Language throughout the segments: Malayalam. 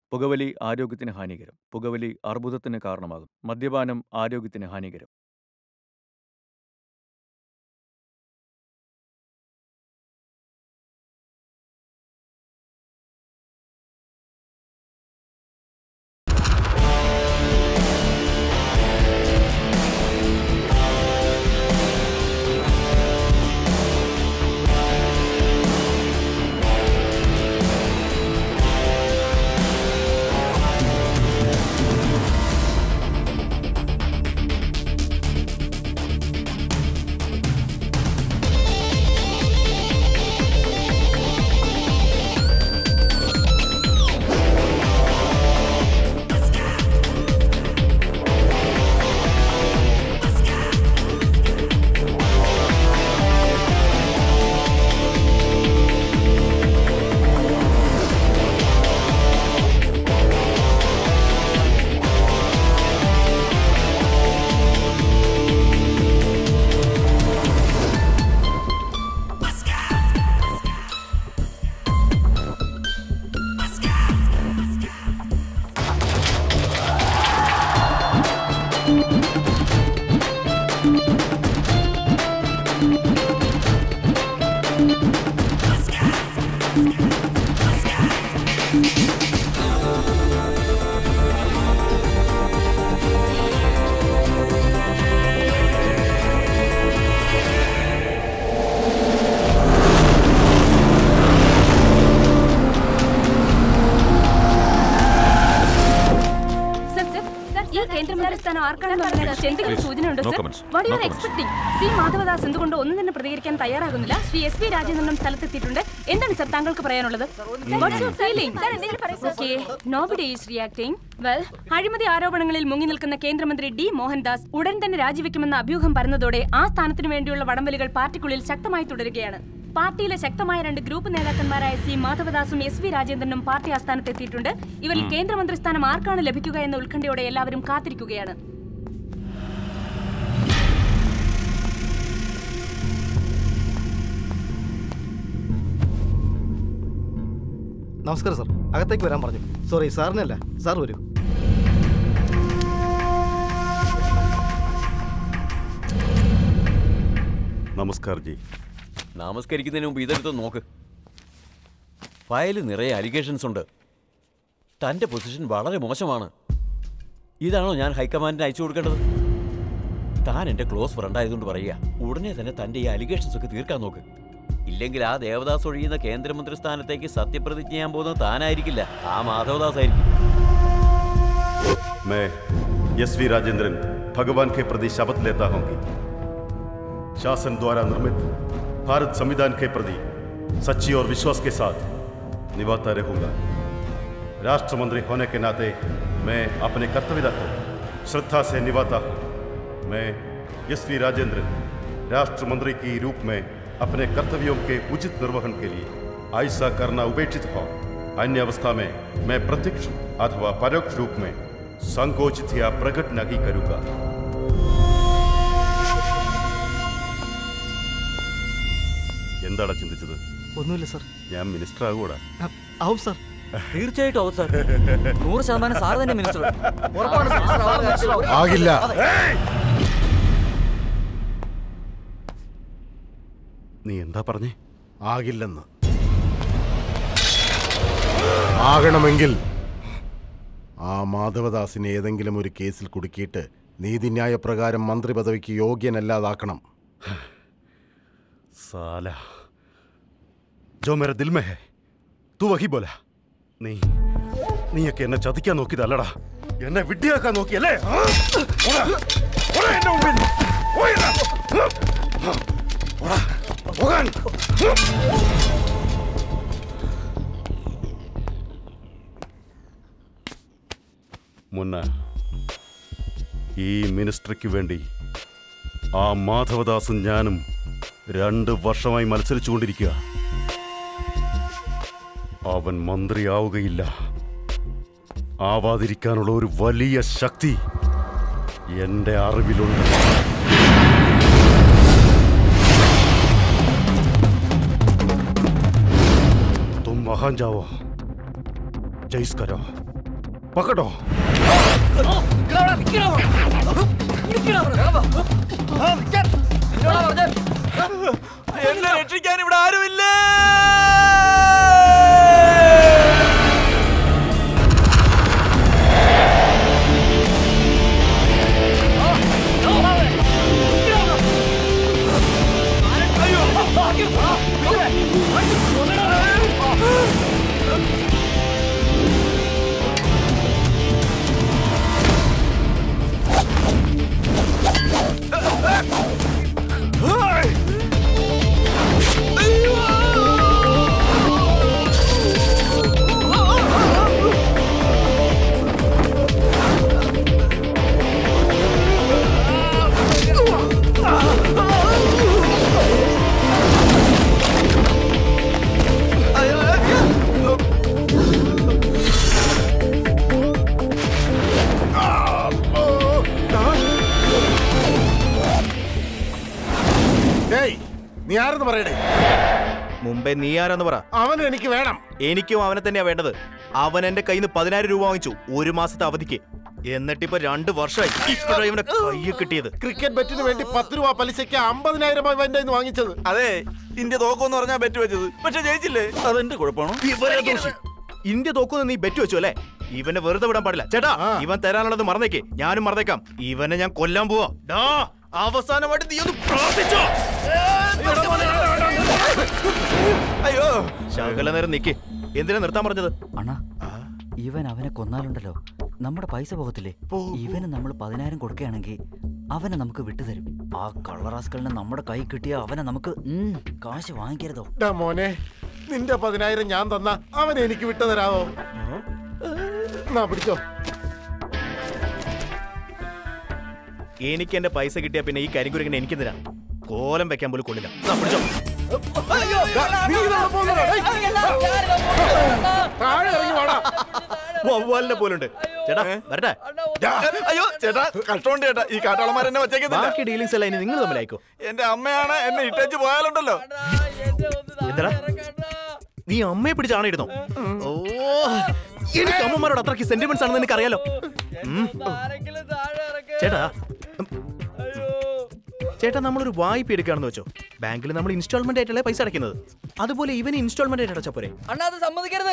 പുകവലി ആരോഗ്യത്തിന് ഹാനികരം പുകവലി അർബുദത്തിന് കാരണമാകും മദ്യപാനം ആരോഗ്യത്തിന് ഹാനികരം സർ സർ സർ ഈ കേന്ദ്രമന്ത്രി സ്ഥാനം ആർക്കാണെന്നുള്ളതിനെക്കുറിച്ച് എന്തെങ്കിലും സൂചന ഉണ്ടോ No sir comments. What you No are comments. Expecting C Madhavadas എന്തുകൊണ്ട് ഒന്നും തന്നെ പ്രതികരിക്കാൻ തയ്യാറാകുന്നില്ല ശ്രീ എസ് പി രാജേന്ദ്രനും സ്ഥലത്തെത്തിയിട്ടുണ്ട് എന്താണ് സർ താങ്കൾക്ക് പറയാനുള്ളത് what's your feeling okay nobody is reacting well അഴിമതി ആരോപണങ്ങളിൽ മുങ്ങി നിൽക്കുന്ന കേന്ദ്രമന്ത്രി ഡി മോഹൻദാസ് ഉടൻ തന്നെ രാജിവെക്കുമെന്ന അഭ്യൂഹം പരന്നതോടെ ആ സ്ഥാനത്തിനു വേണ്ടിയുള്ള വടംവലികൾ പാർട്ടിക്കുള്ളിൽ ശക്തമായി തുടരുകയാണ് പാർട്ടിയിലെ ശക്തമായ രണ്ട് ഗ്രൂപ്പ് നേതാക്കന്മാരായ സി മാധവദാസും എസ് വി രാജേന്ദ്രനും പാർട്ടി ആസ്ഥാനത്തെത്തിയിട്ടുണ്ട് ഇവരിൽ കേന്ദ്രമന്ത്രി സ്ഥാനം ആർക്കാണ് ലഭിക്കുക എന്ന ഉത്കണ്ഠയോടെ എല്ലാവരും കാത്തിരിക്കുകയാണ് നമസ്കാരം സാർ അകത്തേക്ക് വരാൻ പറഞ്ഞു സോറി സാറിനല്ല സാർ വരൂ നമസ്കാർ ജി നമസ്കരിക്കുന്നതിന് മുമ്പ് ഇതെടുത്ത് നോക്ക് ഫയൽ നിറയെ അലിഗേഷൻസ് ഉണ്ട് തൻ്റെ പൊസിഷൻ വളരെ മോശമാണ് ഇതാണോ ഞാൻ ഹൈക്കമാൻഡിന് അയച്ചു കൊടുക്കേണ്ടത് താൻ എൻ്റെ ക്ലോസ് ഫ്രണ്ട് ആയതുകൊണ്ട് പറയുക ഉടനെ തന്നെ തൻ്റെ ഈ അലിഗേഷൻസ് ഒക്കെ തീർക്കാൻ നോക്ക് ഇല്ലെങ്കിൽ ആ ദേവദാസ് ഒഴിയുന്ന കേന്ദ്രമന്ത്രി സ്ഥാനത്തേക്ക് സത്യപ്രതിജ്ഞ ചെയ്യാൻ പോകുന്നത് താനായിരിക്കില്ല ആ മാധവദാസ് ആയിരിക്കും मैं एस वी राजेंद्रन भगवान के प्रति शपथ लेता हूं कि शासन द्वारा निर्मित भारत संविधान के प्रति सच्ची और विश्वास के साथ निभाता रहूंगा राष्ट्रमंत्री होने के नाते मैं अपने कर्तव्य को श्रद्धा से निभाता हूं मैं एस वी राजेंद्रन राष्ट्रमंत्री की रूप में अपने कर्तव्यों के उचित निर्वहन के लिए ऐसा करना उपेक्षित हो अन्य अवस्था में मैं प्रत्यक्ष अथवा परोक्ष रूप में संकोचित या प्रकट नहीं करूंगा എന്താടാ ചിന്തിച്ചത് ഒന്നുമില്ല സാർ ഞാൻ മിനിസ്റ്റർ ആകൂടാ ആ, ആവും സാർ തീർച്ചയായിട്ടും ആവും സാർ നൂറ് ശതമാനം സാർ തന്നെ മിനിസ്റ്റർ ആകില്ല നീ എന്താ പറഞ്ഞേ ആകില്ലെന്ന് ആകണമെങ്കിൽ ആ മാധവദാസിനെ ഏതെങ്കിലും ഒരു കേസിൽ കുടുക്കിയിട്ട് നീതിന്യായ പ്രകാരം മന്ത്രി പദവിക്ക് യോഗ്യനല്ലാതാക്കണം साला जो मेरे दिल में है तू वही बोला നീ നീയൊക്കെ എന്നെ ചതിക്കാൻ നോക്കിയതല്ലടാ എന്നെ വിഡ്ഢിയാക്കാൻ നോക്കിയല്ലേ ആ? ഓടാ, ഓടാ എന്റെ മുമ്പിൽ നിന്ന്. ഓടിടാ. ഓടാ, പോകാൻ. മുന്ന ഈ മിനിസ്ട്രിക്ക് വേണ്ടി ആ മാധവദാസും ഞാനും രണ്ട് വർഷമായി മത്സരിച്ചുകൊണ്ടിരിക്കുക അവൻ മന്ത്രിയാവുകയില്ല ആവാതിരിക്കാനുള്ള ഒരു വലിയ ശക്തി എന്റെ അറിവിലുണ്ട് तुम वहां जाओ जैस करो പക്കട്ടോ എന്നെ രക്ഷിക്കാൻ ഇവിടെ ആരുമില്ലേ ഡേയ് നീ ആരെന്ന് പറയടേ മുമ്പേ നീ ആരാന്ന് പറ അവൻ എനിക്ക് വേണം എനിക്കും അവനെ തന്നെയാ വേണ്ടത് അവൻ എന്റെ കയ്യിൽ നിന്ന് പതിനായിരം രൂപ വാങ്ങിച്ചു ഒരു മാസത്തെ അവധിക്ക് എന്നിട്ടിപ്പോ രണ്ട് വർഷമായി ഇപ്പോഴാണ് ഇവന്റെ കയ്യിൽ കിട്ടിയത് ക്രിക്കറ്റ് ബെറ്റിന് വേണ്ടി പത്ത് രൂപ പലിശയ്ക്ക് അമ്പതിനായിരം അവന്റെ കയ്യിൽ നിന്ന് വാങ്ങിച്ചത് അതെ ഇന്ത്യ തോക്കുമെന്ന് പറഞ്ഞാ ബെറ്റ് വെച്ചത് പക്ഷെ ജയിച്ചില്ലേ അതെന്റെ കുഴപ്പമാണോ ഇവനെ ദോഷി. ഇന്ത്യ തോക്കുന്ന നീ ബെറ്റ് വെച്ചു അല്ലേ ഇവനെ വെറുതെ വിടാൻ പാടില്ല ചേട്ടാ ആ. ഇവൻ തരാനുള്ളത് മറന്നേക്ക് ഞാനും മറന്നേക്കാം ഇവനെ ഞാൻ കൊല്ലാൻ പോവാ ഡാ, അവസാനമായിട്ട് നീ ഒന്ന് പ്രാർത്ഥിച്ചോ അയ്യോ ശകല നേരം നിക്ക് എന്തിനാ നിർത്താൻ പറഞ്ഞത് അണ്ണാ ഇവൻ അവനെ കൊന്നാലുണ്ടല്ലോ നമ്മുടെ പൈസ പോകത്തില്ലേ ഇവന് നമ്മൾ പതിനായിരം കൊടുക്കുകയാണെങ്കിൽ അവനെ നമുക്ക് വിട്ടുതരും ആ കള്ളറാസ്കലിനെ നമ്മുടെ കൈ കിട്ടിയ അവനെ നമുക്ക് ഉം, കാശ് വാങ്ങിക്കരുതോ ഡാ മോനെ നിന്റെ പതിനായിരം ഞാൻ തന്ന അവൻ എനിക്ക് വിട്ടു തരാമോ എന്നാ പിടിച്ചോ എനിക്ക് എന്റെ പൈസ കിട്ടിയ പിന്നെ ഈ കരിങ്കുരങ്ങനെ എനിക്കെന്തിനാ കോലം വെക്കാൻ പോലും കൊള്ളില്ല ദാ, പിടിച്ചോ. നീ ഇതാണ് പോകുന്നത്. ഡേയ്. താഴെ ഇറങ്ങി വാടാ വവ്വാലിനെ പോലുണ്ട് ചേട്ടാ വരട്ടെ അയ്യോ ചേട്ടാ കഷ്ടമുണ്ട് ചേട്ടാ ഈ കാട്ടാളന്മാരെന്നെ വച്ചേക്കുന്നില്ല ബാക്കി ഡീലിങ്സ് എല്ലാം ഇനി നിങ്ങൾ തമ്മിലായിക്കോ എന്റെ അമ്മയാണ് എന്നെ ഇട്ടേച്ച് പോയാലുണ്ടല്ലോ എന്താടാ നീ അമ്മയെ പിടിച്ചാണ് ഇരുന്നോ ഓ എനിക്ക് അമ്മമാരോട് അത്രയ്ക്ക് സെന്റിമെന്റ്സ് ആണെന്ന് എനിക്ക് അറിയാലോ ചേട്ടാ ഉം. ചേട്ടാ നമ്മളൊരു വായ്പ എടുക്കുകയാണെന്ന് വെച്ചോ ബാങ്കിൽ നമ്മൾ ഇൻസ്റ്റാൾമെന്റ് ആയിട്ടല്ലേ പൈസ അടയ്ക്കുന്നത് അതുപോലെ ഇവന് ഇൻസ്റ്റാൾമെന്റ് ആയിട്ട് അടച്ചാ പോരെ അണ്ണാ അത് സമ്മതിക്കരുത്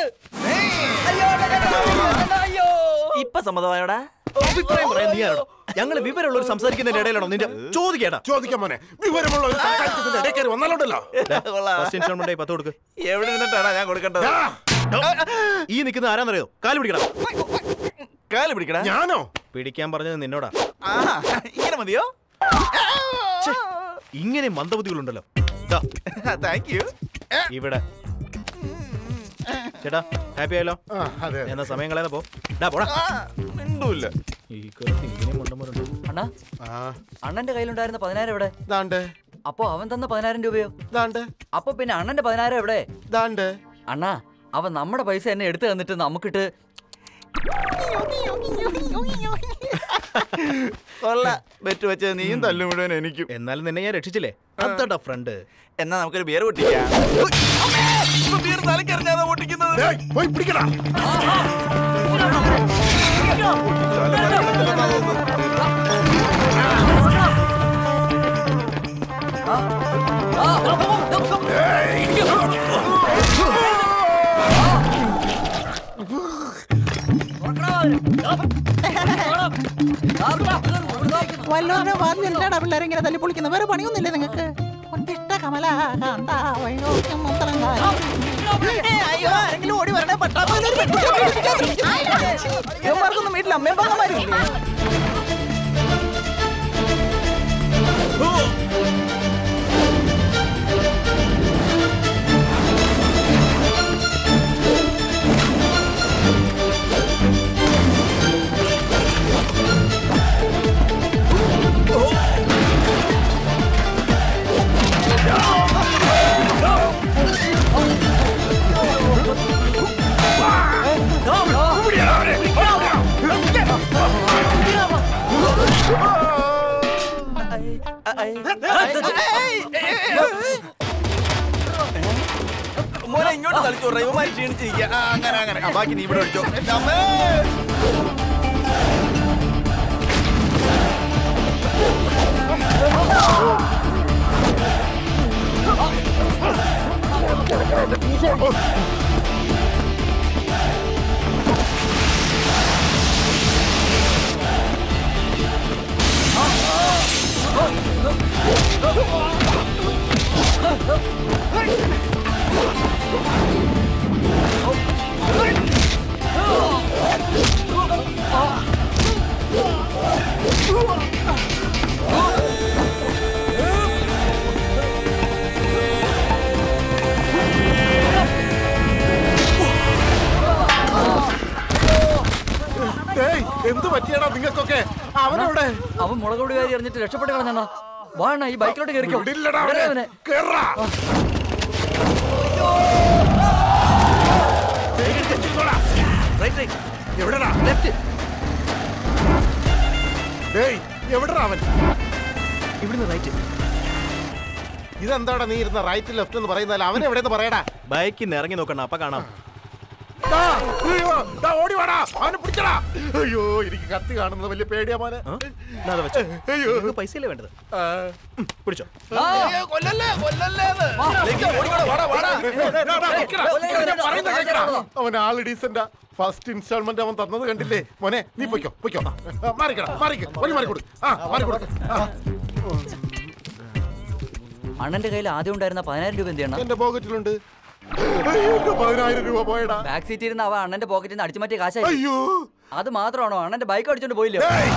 ഇപ്പൊ സമ്മതമായോടാ അഭിപ്രായം പറയാൻ നീ ആരോടോ ഞങ്ങൾ വിവരമുള്ളവർ സംസാരിക്കുന്നതിന്റെ ഇടയിലാണോ നിന്റെ ചോദിക്കേട്ടാ ചോദിക്കാം മോനെ വിവരമുള്ള ഒരു സംസാരിച്ചതിന്റെ ഇടയിൽ കയറി വന്നാലുണ്ടല്ലോ ഫസ്റ്റ് ഇൻസ്റ്റാൾമെന്റ് ആയി പത്ത് കൊടുക്ക് എവിടെ നിന്നിട്ടാണ് ഞാൻ കൊടുക്കേണ്ടത് ഈ നിൽക്കുന്ന ആരാന്നറിയോ കാല് പിടിക്കണം കാല് പിടിക്കടാ ഞാനോ പിടിക്കാൻ പറഞ്ഞത് നിന്നോടാ ആ ഇങ്ങനെ മതിയോ ഛെ, ഇങ്ങനെ മന്ദബുദ്ധികളുണ്ടല്ലോ ദാ, താങ്ക് യു ഇവിടെ ചേട്ടാ ഹാപ്പി ആയല്ലോ ആ അതെ അതെ. എന്നാ സമയം കളയാതെ പോ ഡാ പോടാ മിണ്ടൂല്ല ഈ കാലത്ത് ഇങ്ങനെയും മണ്ടന്മാരുണ്ട് അണ്ണാ ആ അണ്ണന്റെ കയ്യിലുണ്ടായിരുന്ന പതിനായിരം എവിടെ ദാണ്ട് അപ്പൊ അവൻ തന്ന പതിനായിരം രൂപയോ ദാണ്ട് അപ്പൊ പിന്നെ അണ്ണന്റെ പതിനായിരം എവിടെ ദാണ്ട് അണ്ണാ അവൻ നമ്മുടെ പൈസ എന്നെ എടുത്തു തന്നിട്ട് നമുക്കിട്ട് കൊള്ള ബെറ്റ് വെച്ചത് നീയും തല്ലും മുഴുവൻ എനിക്കും എന്നാലും നിന്നെ ഞാൻ രക്ഷിച്ചില്ലേ അതാ ഫ്രണ്ട് എന്നാ നമുക്കൊരു ബിയർ പൊട്ടിക്കാം ബിയർ തലക്കറിഞ്ഞാതാ പൊട്ടിക്കുന്നത് ഡേയ്, പോയി പിടിക്കടാ വല്ലോനെ പറഞ്ഞില്ലടാ പിള്ളേരെ ഇങ്ങനെ തല്ലി പൊളിക്കുന്ന വേറെ പണിയൊന്നുമില്ലേ നിങ്ങൾക്ക് ഒന്നിഷ്ട കമല കാന്ത വൈരോഗ്യം മന്ത്രം അയ്യോ ആരെങ്കിലും ഓടി വരണേ പട്ടാപ്പൊന്നും വീട്ടിൽ അമ്മയും പങ്കമാരില്ലേ മോനെ ഇങ്ങോട്ട് തളിച്ചോട്ടെ ഇവന്മാര് ക്ഷീണിച്ചിരിക്കുക ആ, അങ്ങനെ അങ്ങനെ ആ, ബാക്കി നീ ഇവിടെ ഒഴിച്ചോ അമ്മേ ഏയ് എന്ത് പറ്റിയടാ നിങ്ങൾക്കൊക്കെ അവനെവിടെ അവൻ മുളക് പൊടി കാരി എറിഞ്ഞിട്ട് രക്ഷപ്പെട്ട് കളഞ്ഞാ വാണ ഈ ബൈക്കിലോട്ട് കയറിക്കോ വിടില്ലടാ വിടരുത് അവനെ. അവനെ. കേറാ. റൈറ്റ് റൈറ്റ് എവിടെടാ ലെഫ്റ്റ് ഏയ് എവിടെടാ അവൻ ഇവിടുന്ന് റൈറ്റ് ഇതെന്താടാ നീ ഇരുന്ന റൈറ്റ് ലെഫ്റ്റ് എന്ന് പറയുന്നതല്ല അവൻ എവിടെയെന്ന് പറയടാ ബൈക്കിൽ നിന്ന് ഇറങ്ങി നോക്കണ്ട അപ്പൊ കാണാം ദാ, അയ്യോ, ദാ ഓടി വാടാ അവനെ പിടിച്ചടാ അയ്യോ എനിക്ക് കത്തി കാണുന്നത് വലിയ പേടിയാ മോനെ ആ? എന്നാ അത് വെച്ചോ. അയ്യോ നിനക്ക് പൈസയല്ലേ വേണ്ടത് ആ. ഉം, പിടിച്ചോ അയ്യോ, കൊല്ലല്ലേ കൊല്ലല്ലേ എന്ന്. വാടാ, വാടാ. ഡാ, ഡാ, നിക്കടാ, നിക്കടാ, ഞാൻ പറയുന്നത് കേക്കടാ. അവൻ ആള് ഡീസന്റാ ഫസ്റ്റ് ഇൻസ്റ്റാൾമെന്റ് അവൻ തന്നത് കണ്ടില്ലേ മോനെ നീ പൊയ്ക്കോ പൊയ്ക്കോ ആ, മാറിക്കടാ മാറിക്ക് വഴി മാറിക്കൊടു ആ മാറിക്കൊടു ആ, അണ്ണന്റെ കയ്യിൽ ആദ്യം ഉണ്ടായിരുന്ന പതിനായിരം രൂപ എന്ത് ചെയ്യണം എന്റെ പോക്കറ്റിലുണ്ട് അയ്യോ, എന്റെ പതിനായിരം രൂപ പോയടാ ബാക്ക് സീറ്റിൽ ഇരുന്ന് അവ അണ്ണന്റെ പോക്കറ്റിൽ നിന്ന് അടിച്ചു മാറ്റിയ കാശായി അയ്യോ അത് മാത്രമാണോ അണ്ണന്റെ ബൈക്ക് അടിച്ചോണ്ട് പോയില്ലേ ഏയ്,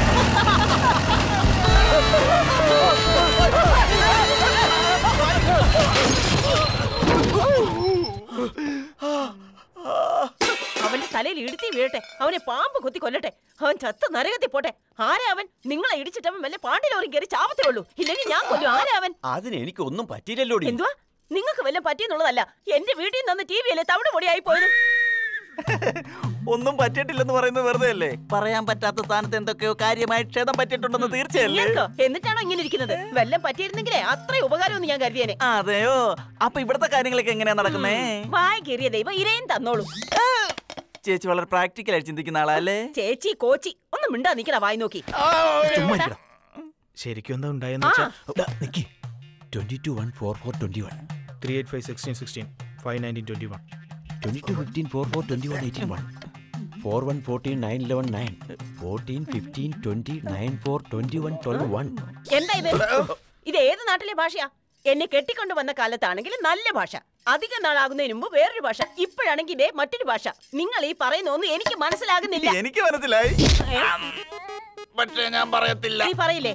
അവന്റെ തലയിൽ ഇടുത്തി വീഴട്ടെ അവനെ പാമ്പ് കുത്തി കൊല്ലട്ടെ അവൻ ചത്ത നരകത്തിൽ പോട്ടെ ആരാ അവൻ നിങ്ങളെ ഇടിച്ചിട്ട് അവൻ വല്ല പാണ്ടിലോറി കയറി ചാവത്തേ ഉള്ളൂ ഇല്ലെങ്കിൽ ഞാൻ കൊല്ലും ആരാ അവൻ അതിന് എനിക്കൊന്നും പറ്റിയില്ലല്ലോടി എന്തുവാ നിങ്ങൾക്ക് വല്ലതും പറ്റിയെന്നുള്ളതല്ല എന്റെ വീട്ടിൽ നിന്ന് ടി വിയിലെ തവിട് പൊടിയായി പോയത് ഒന്നും പറ്റിയിട്ടില്ലെന്ന് പറയുന്നത് വെറുതെ അല്ലേ പറയാൻ പറ്റാത്ത സ്ഥാനത്ത് എന്തൊക്കെയോ കാര്യമായി ക്ഷതം പറ്റിയിട്ടുണ്ടെന്ന് തീർച്ചയല്ലേ ഇയാൾക്കോ? എന്നിട്ടാണോ ഇങ്ങനെ ഇരിക്കുന്നത് വല്ലതും പറ്റിയിരുന്നെങ്കിലേ അത്രയും ഉപകാരമൊന്നും ഞാൻ കരുതിയേനെ അതെയോ അപ്പൊ ഇവിടുത്തെ കാര്യങ്ങളൊക്കെ എങ്ങനെയാ നടക്കുന്നേ വായ കീറിയ ദൈവം ഇരയും തന്നോളൂ ചേച്ചി വളരെ പ്രാക്ടിക്കലായി ചിന്തിക്കുന്ന ആളല്ലേ ചേച്ചി കോച്ചി ഒന്നും മിണ്ടാ നിക്കണ വായി നോക്കി ചുമ്മാ ഇരിക്കടാ. ശരിക്കും എന്താ ഉണ്ടായെന്ന് ആ. വെച്ചാ നിക്കി twenty two one four four twenty one three eight five sixteen sixteen five nineteen twenty one twenty two fifteen four four twenty one eighteen one four one fourteen nine eleven nine fourteen fifteen twenty nine four twenty one twelve one എന്താ ഇത് ഇത് ഏത് നാട്ടിലെ ഭാഷയാ എന്നെ കെട്ടിക്കൊണ്ടു വന്ന കാലത്താണെങ്കിൽ നല്ല ഭാഷ അധിക നാളാകുന്നതിന് മുമ്പ് വേറൊരു ഭാഷ ഇപ്പോഴാണെങ്കിൽ ഇതേ മറ്റൊരു ഭാഷ നിങ്ങൾ ഈ പറയുന്ന ഒന്നും എനിക്ക് മനസ്സിലാകുന്നില്ല എനിക്ക് മനസ്സിലായി ഏ? പക്ഷേ ഞാൻ പറയത്തില്ല നീ പറയില്ലേ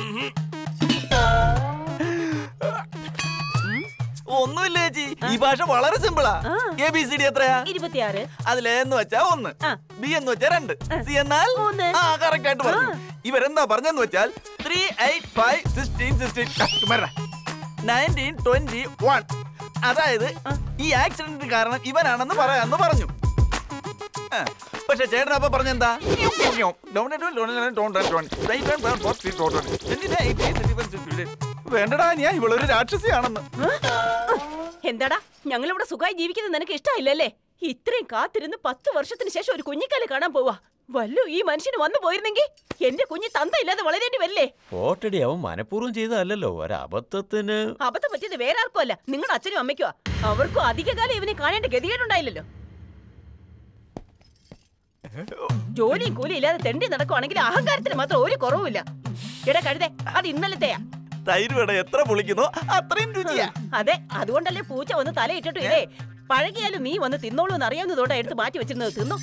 ഒന്നുമില്ല ചേച്ചി ഈ ഭാഷ വളരെ സിമ്പിളാ ആ. എ ബി സി ഡി എത്രയാ ഇരുപത്തിയാറ് അതിലെ എന്ന് വെച്ചാ ഒന്ന് ആ. ബി എന്ന് വെച്ചാ രണ്ട് സി എന്നാൽ മൂന്ന്. ആ കറക്റ്റ് ആയിട്ട് പറഞ്ഞു ഇവരെന്താ പറഞ്ഞെന്ന് വെച്ചാൽ three eight five sixteen sixteen nineteen twenty one അതായത് ഈ ആക്സിഡന്റ് കാരണം ഇവനാണെന്ന് പറയാന്ന് പറഞ്ഞു ആ, പക്ഷെ ചേട്ടൻ അപ്പൊ പറഞ്ഞെന്താ വേണ്ടടാ ഞാൻ ഇവളൊരു രാക്ഷസിയാണെന്ന് എന്താടാ ഞങ്ങൾ ഇവിടെ സുഖമായി ജീവിക്കുന്നത് നിനക്ക് ഇഷ്ടമില്ലല്ലേ ഇത്രയും കാത്തിരുന്ന് പത്ത് വർഷത്തിന് ശേഷം ഒരു കുഞ്ഞിക്കാല് കാണാൻ പോവാ വല്ലോ ഈ മനുഷ്യന് വന്നു പോയിരുന്നെങ്കിൽ എന്റെ കുഞ്ഞ് തന്ത ഇല്ലാതെ വളരേണ്ടി വരില്ലേ പോട്ടടി അവൻ മനഃപൂർവ്വം ചെയ്തതല്ലല്ലോ ഒരബദ്ധത്തിന് അബദ്ധം പറ്റിയത് വേറെ ആർക്കും അല്ല നിങ്ങളുടെ അച്ഛനും അമ്മയ്ക്കുവാ അവർക്കും അധികകാലം ഇവനെ കാണേണ്ട ഗതികേടുണ്ടായില്ലല്ലോ ജോലിയും കൂലി ഇല്ലാതെ തെണ്ടി നടക്കുവാണെങ്കിൽ അഹങ്കാരത്തിന് മാത്രം ഒരു കുറവുമില്ല എടാ കഴുതേ അത് ഇന്നലത്തെയാ തൈര് വട എത്ര പൊളിക്കുന്നോ അത്രയും രുചിയാ അതെ അതുകൊണ്ടല്ലേ പൂച്ച വന്ന് തലയിട്ടിട്ട് ഇതേ പഴകിയാലും നീ വന്ന് തിന്നോളൂ എന്ന് അറിയാവുന്നതോടെ എടുത്ത് മാറ്റി വെച്ചിരുന്നത് തിന്നോ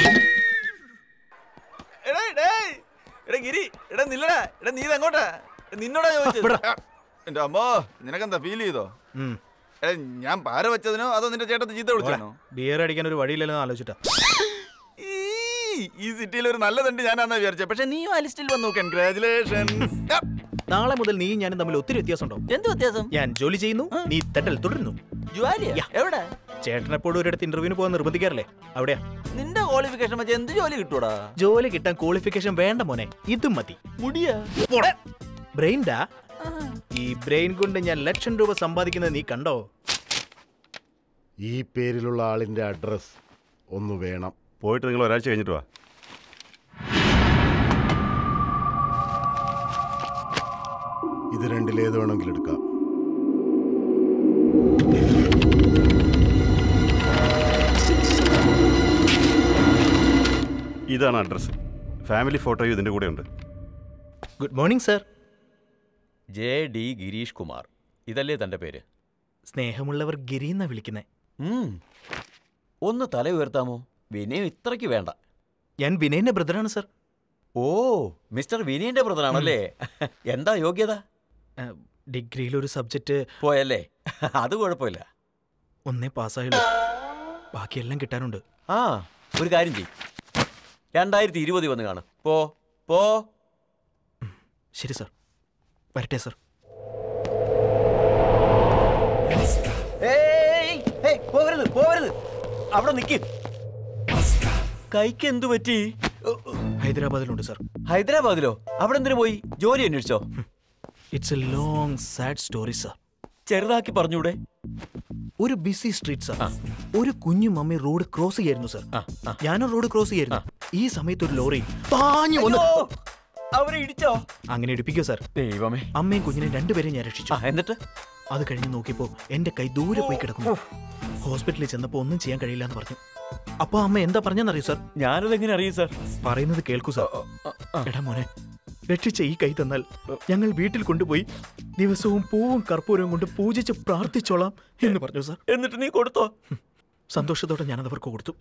എടാ ഡേയ് എടാ ഗിരി എടാ നില്ലടാ എടാ നീ ഇതെങ്ങോട്ടാ നിന്നോടാ ചോദിച്ചത് എന്റെ അമ്മോ നിനക്കെന്താ ഫീൽ ചെയ്തോ ഉം. എടാ ഞാൻ പാര വെച്ചതിനോ അതോ നിന്റെ ചേട്ടത്ത് ചീത്ത വിളിച്ചോ ബിയർ അടിക്കാൻ ഒരു വഴിയില്ലെന്ന് ആലോചിച്ചിട്ടാ ഈ സിറ്റിയിൽ ഒരു നല്ലതുണ്ട് ഞാനാന്നാ വിചാരിച്ചത് പക്ഷെ നീ ആ ലിസ്റ്റിൽ വന്നു കൺഗ്രാചുലേഷൻസ് നാളെ മുതൽ നീ ഞാനും തമ്മിൽ ഒത്തിരി വ്യത്യാസമുണ്ടോ എന്ത് വ്യത്യാസം ഞാൻ ജോലി ചെയ്യുന്നു നീ തെറ്റൽ തുടരുന്നു ജോലിയാ എവിടെ ചേട്ടനെപ്പോഴും ഒരിടത്ത് ഇന്റർവ്യൂവിന് പോകാൻ നിർബന്ധിക്കാറില്ലേ അവിടെയാ നിന്റെ ക്വാളിഫിക്കേഷൻ വെച്ച് എന്ത് ജോലി കിട്ടൂടാ ജോലി കിട്ടാൻ ക്വാളിഫിക്കേഷൻ വേണ്ട മോനെ ഇതും മതി മുടിയാ ബ്രെയിൻഡാ ഈ ബ്രെയിൻ കൊണ്ട് ഞാൻ ലക്ഷം രൂപ സമ്പാദിക്കുന്നത് നീ കണ്ടോ ഈ പേരിലുള്ള ആളിന്റെ അഡ്രസ് ഒന്ന് വേണം പോയിട്ട് നിങ്ങൾ ഒരാഴ്ച കഴിഞ്ഞിട്ട് വാ ഇത് രണ്ടിലേത് വേണമെങ്കിലും എടുക്കാം ഇതാണ് അഡ്രസ്സ് ഫാമിലി ഫോട്ടോയും ഇതിൻ്റെ കൂടെ ഉണ്ട് good morning sir J D Girish Kumar ഇതല്ലേ തൻ്റെ പേര് സ്നേഹമുള്ളവർ ഗിരി എന്നാ വിളിക്കുന്നത് ഉം. ഒന്ന് തല ഉയർത്താമോ വിനയം ഇത്രയ്ക്ക് വേണ്ട ഞാൻ വിനയന്റെ ബ്രദറാണ് സർ ഓ മിസ്റ്റർ വിനയന്റെ ബ്രദറാണല്ലേ എന്താ യോഗ്യത ഡിഗ്രിയിൽ ഒരു സബ്ജക്റ്റ് പോയല്ലേ അത് കുഴപ്പമില്ല ഒന്നേ പാസ്സായുള്ളൂ ബാക്കിയെല്ലാം കിട്ടാനുണ്ട് ആ ഒരു കാര്യം ചെയ്യും രണ്ടായിരത്തി ഇരുപത് വന്ന് കാണും പോ പോ ശരി സർ വരട്ടെ സർ ഏയ്, ഏയ്, പോകരുത് പോകരുത് അവിടെ നിക്ക് കൈക്ക് എന്തു പറ്റി ഹൈദരാബാദിലുണ്ട് സർ ഹൈദരാബാദിലോ അവിടെ എന്തിനു പോയി ജോലി അന്വേഷിച്ചോ it's a long sad story sir ചെറുതാക്കി പറഞ്ഞൂടെ ഒരു ബിസി സ്ട്രീറ്റ് സർ ഒരു കുഞ്ഞു മമ്മി റോഡ് ക്രോസ് ചെയ്യായിരുന്നു സർ ഞാനും റോഡ് ക്രോസ് ചെയ്യായിരുന്നു ഈ സമയത്ത് ഒരു ലോറി പാഞ്ഞു വന്ന് അവരെ ഇടിച്ചോ അങ്ങനെ ഇടിപ്പിക്കോ സർ ദൈവമേ അമ്മയും കുഞ്ഞിനെയും രണ്ടുപേരെയും ഞാൻ രക്ഷിച്ചു എന്നിട്ട് അത് കഴിഞ്ഞ് നോക്കിയപ്പോ എന്റെ കൈ ദൂരെ പോയി കിടക്കുന്നു ഹോസ്പിറ്റലിൽ ചെന്നപ്പോ ഒന്നും ചെയ്യാൻ കഴിയില്ല എന്ന് പറഞ്ഞു അപ്പൊ അമ്മ എന്താ പറഞ്ഞെന്നറിയോ സർ ഞാനതെങ്ങനെ അറിയും സർ പറയുന്നത് കേൾക്കൂ സർ എടാ മോനെ രക്ഷിച്ച ഈ കൈ തന്നാൽ ഞങ്ങൾ വീട്ടിൽ കൊണ്ടുപോയി ദിവസവും പൂവും കർപ്പൂരവും കൊണ്ട് പൂജിച്ച് പ്രാർത്ഥിച്ചോളാം എന്ന് പറഞ്ഞു സർ എന്നിട്ട് നീ കൊടുത്തോ സന്തോഷത്തോടെ ഞാനത് അവർക്ക് കൊടുത്തു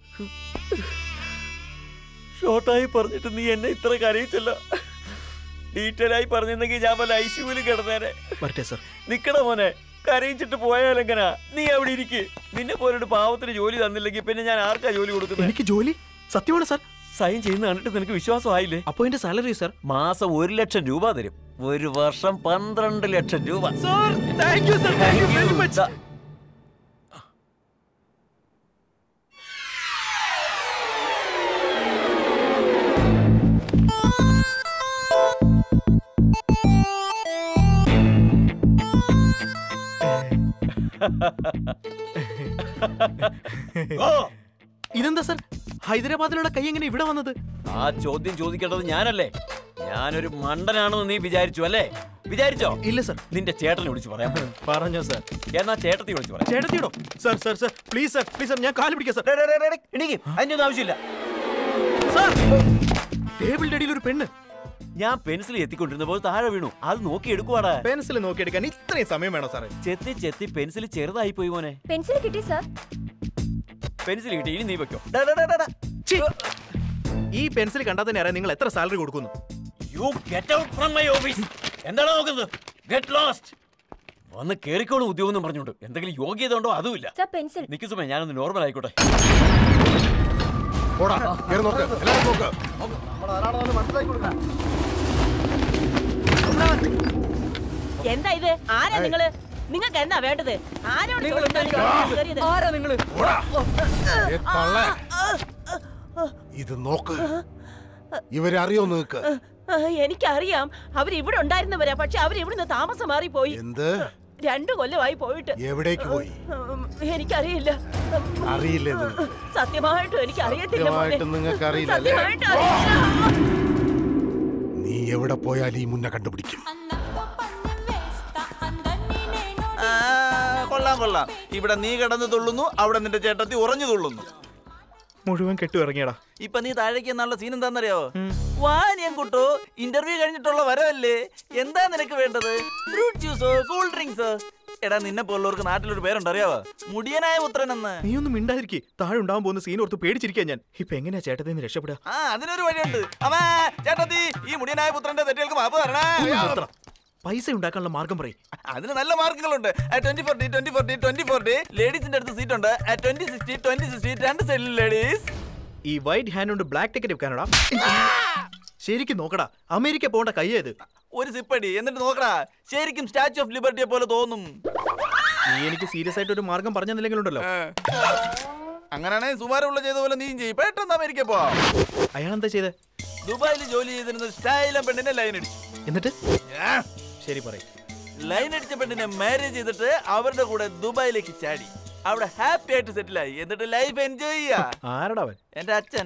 ഷോർട്ടായി പറഞ്ഞിട്ട് നീ എന്നെ ഇത്ര കരയിച്ചല്ലോ ഡീറ്റെയിൽ ആയി പറഞ്ഞിരുന്നെങ്കിൽ ഞാൻ വല്ല ഐസിയുവിൽ കിടന്നേനെ വരട്ടെ സർ നിക്കട മോനെ കരയിച്ചിട്ട് പോയാലെങ്ങനാ നീ അവിടെ ഇരിക്ക് നിന്നെ പോലൊരു പാവത്തിന് ജോലി തന്നില്ലെങ്കിൽ പിന്നെ ഞാൻ ആർക്കാ ജോലി കൊടുക്കുന്നത് എനിക്ക് ജോലി സത്യമാണ് സർ സൈൻ ചെയ്യുന്ന കണ്ടിട്ട് നിനക്ക് വിശ്വാസമായില്ലേ അപ്പൊ എന്റെ സാലറി സർ മാസം ഒരു ലക്ഷം രൂപ തരും ഒരു വർഷം പന്ത്രണ്ട് ലക്ഷം രൂപ sir thank you sir thank you very much ഇതെന്താ സർ ഹൈദരാബാദിലുള്ള കൈ എങ്ങനെ ഇവിടെ വന്നത് ആ ചോദ്യം ചോദിക്കേണ്ടത് ഞാനല്ലേ ഞാനൊരു മണ്ടനാണെന്ന് നീ വിചാരിച്ചു അല്ലേ വിചാരിച്ചോ ഇല്ല സർ നിന്റെ ചേട്ടനെ വിളിച്ചു പറയാം പറഞ്ഞോ സർ എന്നാ ചേട്ടത്തി വിളിച്ചു പറയാം ചേട്ടത്തിയോടോ sir sir sir please sir please sir ഞാൻ കാല് പിടിക്കാം സർ എണീക്ക് അതിന്റെ ഒന്നും ആവശ്യമില്ല സർ ടേബിളിന്റെ അടിയിൽ ഒരു പെണ്ണ് ഞാൻ പെൻസിൽ എത്തിക്കൊണ്ടിരുന്നപ്പോൾ താഴെ വീണു അത് നോക്കി എടുക്കുവാടാ പെൻസിൽ നോക്കിയെടുക്കാൻ ഇത്രയും സമയം വേണോ സാറേ ചെത്തി ചെത്തി പെൻസിൽ ചെറുതായി പോയി മോനെ പെൻസിൽ കിട്ടി സർ പെൻസിൽ കിട്ടി ഇനി നീ വെക്കോ ഛീ! ഈ പെൻസിൽ കണ്ടാൽ തന്നെ അറിയാം നിങ്ങൾ എത്ര സാലറി കൊടുക്കുന്നു you get out from my office എന്താണ് നോക്കുന്നത് ഗെറ്റ് ലോസ്റ്റ് വന്ന് കേറിക്കോളും ഉദ്യോഗം എന്ന് പറഞ്ഞോണ്ട് എന്തെങ്കിലും യോഗ്യത ഉണ്ടോ അതുമില്ല സർ പെൻസിൽ നിക്ക് സുമേ ഞാനൊന്ന് നോർമൽ ആയിക്കോട്ടെ പോടാ കേറി നോക്ക് എല്ലാവരും നോക്ക് എന്താ ഇത് ആരാ നിങ്ങള് നിങ്ങൾക്ക് എന്താ വേണ്ടത് ആരോട് ചോദിച്ചാലും കയറിയത്? ആരാ നിങ്ങള് ഏ, തള്ളേ. ഇത് നോക്ക് ഇവരെ അറിയോ നിങ്ങക്ക് ആ, എനിക്കറിയാം അവർ ഇവിടെ ഉണ്ടായിരുന്നവരാ പക്ഷെ അവർ ഇവിടുന്ന് താമസം മാറിപ്പോയി എന്ത് രണ്ടു കൊല്ലമായി പോയിട്ട് എവിടേക്ക് പോയി ഉം, എനിക്കറിയില്ല അറിയില്ലേ നിങ്ങക്ക് സത്യമായിട്ടും എനിക്ക് അറിയത്തില്ല മോനെ. സത്യമായിട്ടും നിങ്ങൾക്ക് അറിയില്ല അല്ലേ? സത്യമായിട്ടും അറിയില്ല നീ എവിടെ പോയാലും ഈ മുന്നേ കണ്ടുപിടിക്കും ആ, കൊള്ളാം കൊള്ളാം ഇവിടെ നീ കിടന്ന് തുള്ളുന്നു അവിടെ നിന്റെ ചേട്ടത്തി ഉറഞ്ഞു തുള്ളുന്നു മുഴുവൻ കെട്ടു ഇറങ്ങിയടാ ഇപ്പൊ നീ താഴേക്ക് എന്നുള്ള സീൻ എന്താണെന്നറിയോ വാ ഞാൻ കുട്ടു ഇന്റർവ്യൂ കഴിഞ്ഞിട്ടുള്ള വരവല്ലേ എന്താ നിനക്ക് വേണ്ടത് ഫ്രൂട്ട് ജ്യൂസോ കൂൾ ഡ്രിങ്ക്സോ എടാ നിന്നെ പോലുള്ളവർക്ക് നാട്ടിലൊരു പേരുണ്ടറിയാവോ മുടിയനായ പുത്രൻ എന്ന് നീ ഒന്നും മിണ്ടാതിരിക്കേ താഴെ ഉണ്ടാവാൻ പോകുന്ന സീൻ ഓർത്ത് പേടിച്ചിരിക്കാൻ ഞാൻ ഇപ്പൊ എങ്ങനെയാ ചേട്ടത്തിൽ നിന്ന് രക്ഷപ്പെടുക ആ അതിനൊരു വഴിയുണ്ട് അമ്മേ ചേട്ടത്തി ഈ മുടിയനായ പുത്രന്റെ തെറ്റുകൾക്ക് മാപ്പ് തരണേ ഒന്ന് നിർത്തടാ. പൈസ ഉണ്ടാക്കാനുള്ള മാർഗം പറയും അതിന് നല്ല മാർക്കുകളുണ്ട് twenty four D twenty four D twenty four D ലേഡീസിന്റെ അടുത്ത് സീറ്റ് ഉണ്ട് ട്വന്റി സിക്സ്റ്റി ട്വന്റി സിക്സ്റ്റി രണ്ട് സൈഡിൽ ലേഡീസ് ഈ വൈറ്റ് ഹാൻഡ് കൊണ്ട് ബ്ലാക്ക് ടിക്കറ്റ് വെക്കാനടാ ശരിക്കും നോക്കടാ അമേരിക്ക പോകേണ്ട കയ്യേത് ഒരു സിപ്പടി എന്നിട്ട് നോക്കടാ ശരിക്കും സ്റ്റാച്യു ഓഫ് ലിബർട്ടിയെ പോലെ തോന്നും നീ എനിക്ക് സീരിയസ് ആയിട്ട് ഒരു മാർഗം പറഞ്ഞു തന്നില്ലെങ്കിലുണ്ടല്ലോ അങ്ങനെയാണെങ്കിൽ സുമാരമുള്ള ചെയ്ത പോലെ നീയും ചെയ്യും പെട്ടെന്ന് അമേരിക്ക പോ അയാൾ എന്താ ചെയ്തേ ദുബായിൽ ജോലി ചെയ്തിരുന്ന സ്റ്റൈലും പെണ്ണിനെ ലൈൻ അടിച്ചു എന്നിട്ട് ശരി പറയും ലൈൻ അടിച്ച പെണ്ണിനെ മാരേജ് ചെയ്തിട്ട് അവരുടെ കൂടെ ദുബായിലേക്ക് ചാടി അവിടെ ഹാപ്പി ആയിട്ട് സെറ്റിൽ ആയി എന്നിട്ട് ലൈഫ് എൻജോയ് ചെയ്യാ ആരടാ അവൻ എന്റെ അച്ഛൻ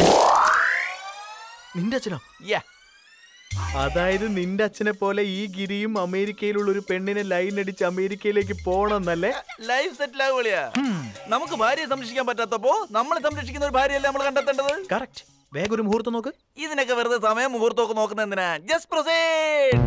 നിന്റെ അച്ഛനോ യാ അതായത് നിന്റെ അച്ഛനെ പോലെ ഈ ഗിരിയും അമേരിക്കയിലുള്ള ഒരു പെണ്ണിനെ ലൈൻ അടിച്ച് അമേരിക്കയിലേക്ക് പോണെന്നല്ലേ ലൈഫ് സെറ്റിൽ ആവുകയാ നമുക്ക് ഭാര്യയെ സംരക്ഷിക്കാൻ പറ്റാത്തപ്പോ നമ്മളെ സംരക്ഷിക്കുന്ന ഒരു ഭാര്യയല്ലേ നമ്മൾ കണ്ടെത്തേണ്ടത് കറക്റ്റ് വേഗം ഒരു മുഹൂർത്തം നോക്ക് ഇതിനൊക്കെ വെറുതെ സമയം മുഹൂർത്തമൊക്കെ നോക്കുന്ന എന്തിനാ ജസ്റ്റ് പ്രൊസീഡ്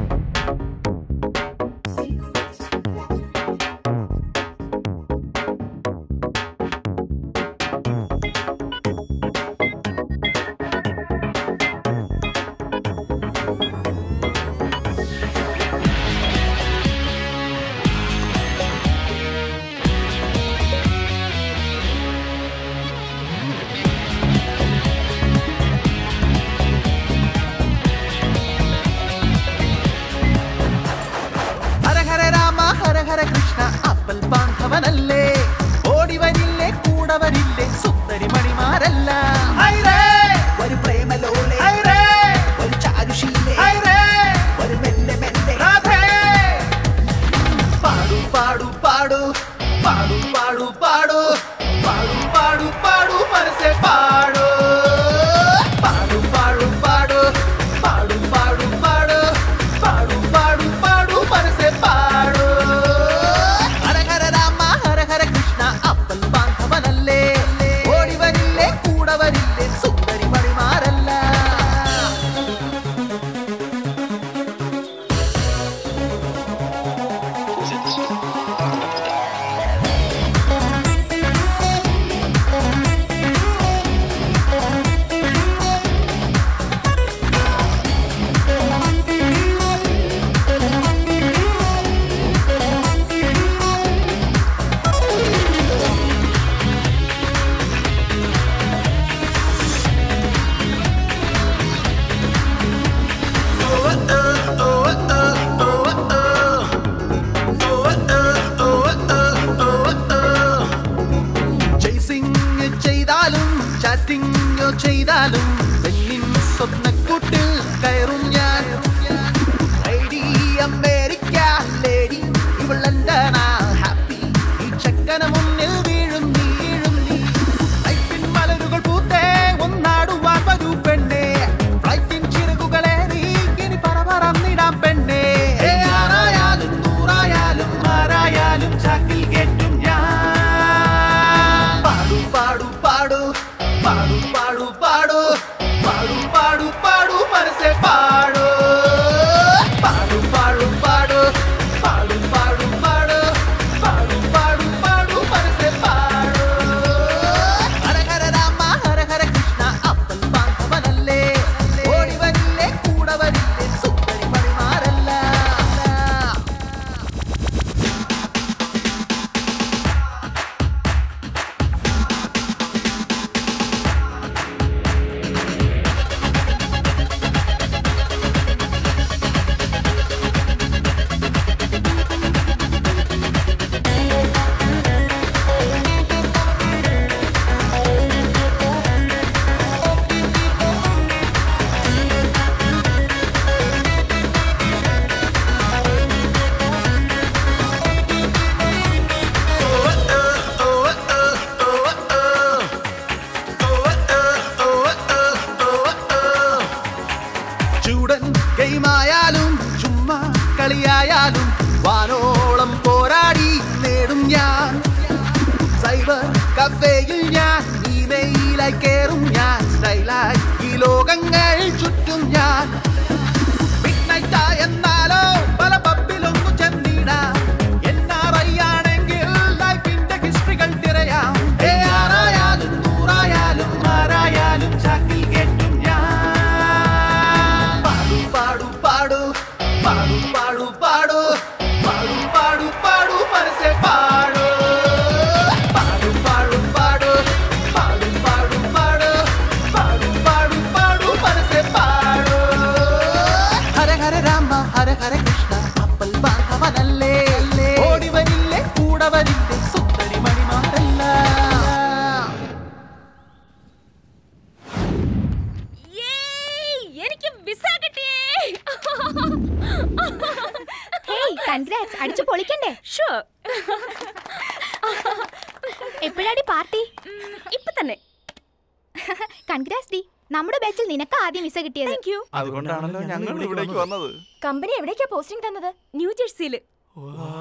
ഹര ഹര രാമ ഹര ഹര കൃഷ്ണ അപ്പൽ ബാന്ധവനല്ലേ ഓടി വരില്ലേ കൂടെ വരില്ലേ സുന്ദരി മണിമാരല്ല ഒരു പ്രേമലോലെ ഒരു ചാരുശീലെ ഒരു മെല്ലെ മെല്ലെ പാടു പാടു പാടു പാടു പാടു പാടു പാടു പാടു പാടു മനസ്സെ പാടു പാടു പാടു പാടു പാടു പാടു പാടു പാടു പാടു പാടു മനസ്സെ പാടു ഹര ഹര രാമ ഹര ഹര കൃഷ്ണ അപ്പൽ ബാന്ധവനല്ലേ ഓടി വരില്ലേ കൂടെ വരില്ലേ സുന്ദരി മണിമാരല്ല ചേസിങ് ചെയ്താലും ചാറ്റിങ് ചെയ്താലും പെണ്ണിൻ സ്വപ്നക്കൂട്ടിൽ കയറും ഞാൻ ഐഡി അമേരിക്ക ലേഡി ഇവൾ ലണ്ടനാ ഹാപ്പി ഈ ചക്കന മുന്നിൽ വീഴും നീ വീഴും നീ ലൈഫിൻ മലരുകൾ പൂത്തേ ഒന്നാടുവാൻ വരൂ പെണ്ണേ ഫ്ലൈറ്റിൻ ചിറകുകളേറി ഇനി പറ പറന്നിടാം പെണ്ണേ ഏ ആറായാലും നൂറായാലും ആരായാലും ചാക്കിൽ കെട്ടും ഞാൻ പാടു പാടു പാടു പാടു പാടു പാടു പാടു പാടു പാടു മനസ്സെ പാടു പാടു പാടു പാടു പാടു പാടു പാടു പാടു പാടു പാടു മനസ്സെ പാടു ഹര ഹര രാമ ഹര ഹര കൃഷ്ണ അപ്പൽ ബാന്ധവനല്ലേ ഓടി വരില്ലേ കൂടെ വരില്ലേ സുന്ദരി മണിമാരല്ല ചൂടൻ ഗെയിമായാലും ചുമ്മാ കളിയായാലും വാനോളം പോരാടി നേടും ഞാൻ സൈബർ കഫേയിൽ ഞാൻ ഇമെയിലായി കേറും ഞാൻ സ്റ്റൈലായി ഈ ലോകങ്ങൾ ചുറ്റും ഞാൻ Midnight ആ എന്നാലോ പല പബ്ബിലൊന്നു ചെന്നിടാം NRI ആണെങ്കിൽ ലൈഫിന്റെ ഹിസ്റ്ററികൾ തിരയാം ഏ ആറായാലും നൂറായാലും ആരായാലും ചാക്കിൽ കെട്ടും ഞാൻ പാടു പാടു പാടു പാടു പാടു പാടു പാടു പാടു പാടു മനസ്സെ പാടു പാടു പാടു പാടു പാടു പാടു പാടു പാടു പാടു പാടു മനസ്സെ പാടു ഹര ഹര രാമ ഹര ഹര കൃഷ്ണ അപ്പൽ ബാന്ധവനല്ലേ ഓടി വരില്ലേ കൂടെ വരില്ലേ സുന്ദരി മണിമാരല്ല എനിക്ക് വിസ കിട്ടിയേ ഹേയ് കൺഗ്രാറ്റ്സ് അടിച്ചു പൊളിക്കണ്ടേ ഷുവർ എപ്പോഴാടി പാർട്ടി ഇപ്പൊ തന്നെ കൺഗ്രാറ്റ്സ് ഡി നമ്മുടെ ബാച്ചിൽ നിനക്ക് ആദ്യം വിസ കിട്ടിയത് താങ്ക് യു അതുകൊണ്ടാണല്ലോ ഞങ്ങൾ ഇവിടേക്ക് വന്നത് കമ്പനി എവിടേക്കാ പോസ്റ്റിംഗ് തന്നത് ന്യൂ ജേഴ്സിയില്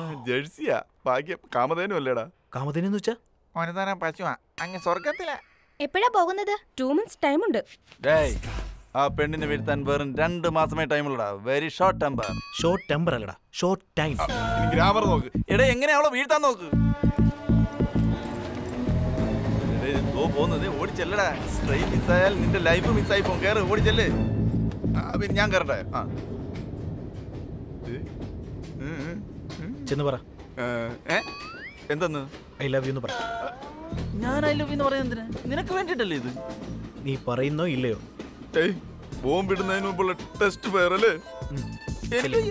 ജേഴ്സിയാ ഭാഗ്യം കാമധേനും അല്ലേടാ കാമധേനെന്ന് വെച്ചാ ഒനതാന പശുവാ അങ്ങ് സ്വർഗത്തില എപ്പോഴാ പോകുന്നത് ടു മന്ത്സ് ടൈം ഉണ്ട് ഡേയ് ആ പെണ്ണിനെ വീഴ്ത്താൻ വെറും രണ്ട് മാസമേ ടൈമുള്ളടാ very short temper short temper അല്ലടാ ഷോർട്ട് ടൈം ഗ്രാമർ നോക്ക് എടേ എങ്ങനെ അവളെ വീഴ്ത്താൻ നോക്ക് എടേ, ഓ പോകുന്നത് ഓടി ചെല്ലടാ ട്രെയിൻ മിസ്സായാൽ നിന്റെ ലൈഫ് മിസ്സായി പോകും കയറ് ഓടി ചെല്ല് ആ, പിന്നെ ഞാൻ കയറട്ടെ ആ ചെന്ന് പറ ഏ എന്തെന്ന് ഐ ലവ് യു എന്ന് പറ ഞാൻ ഐ ലവ് എന്ന് പറയുന്നത് എന്തിനാ നിനക്ക് വേണ്ടിട്ടല്ലേ ഇത് നീ പറയുന്നോ ഇല്ലയോ ഏയ് ബോംബിടുന്നതിന് മുമ്പുള്ള ടെസ്റ്റ് ഫെയർ അല്ലേ എനിക്ക്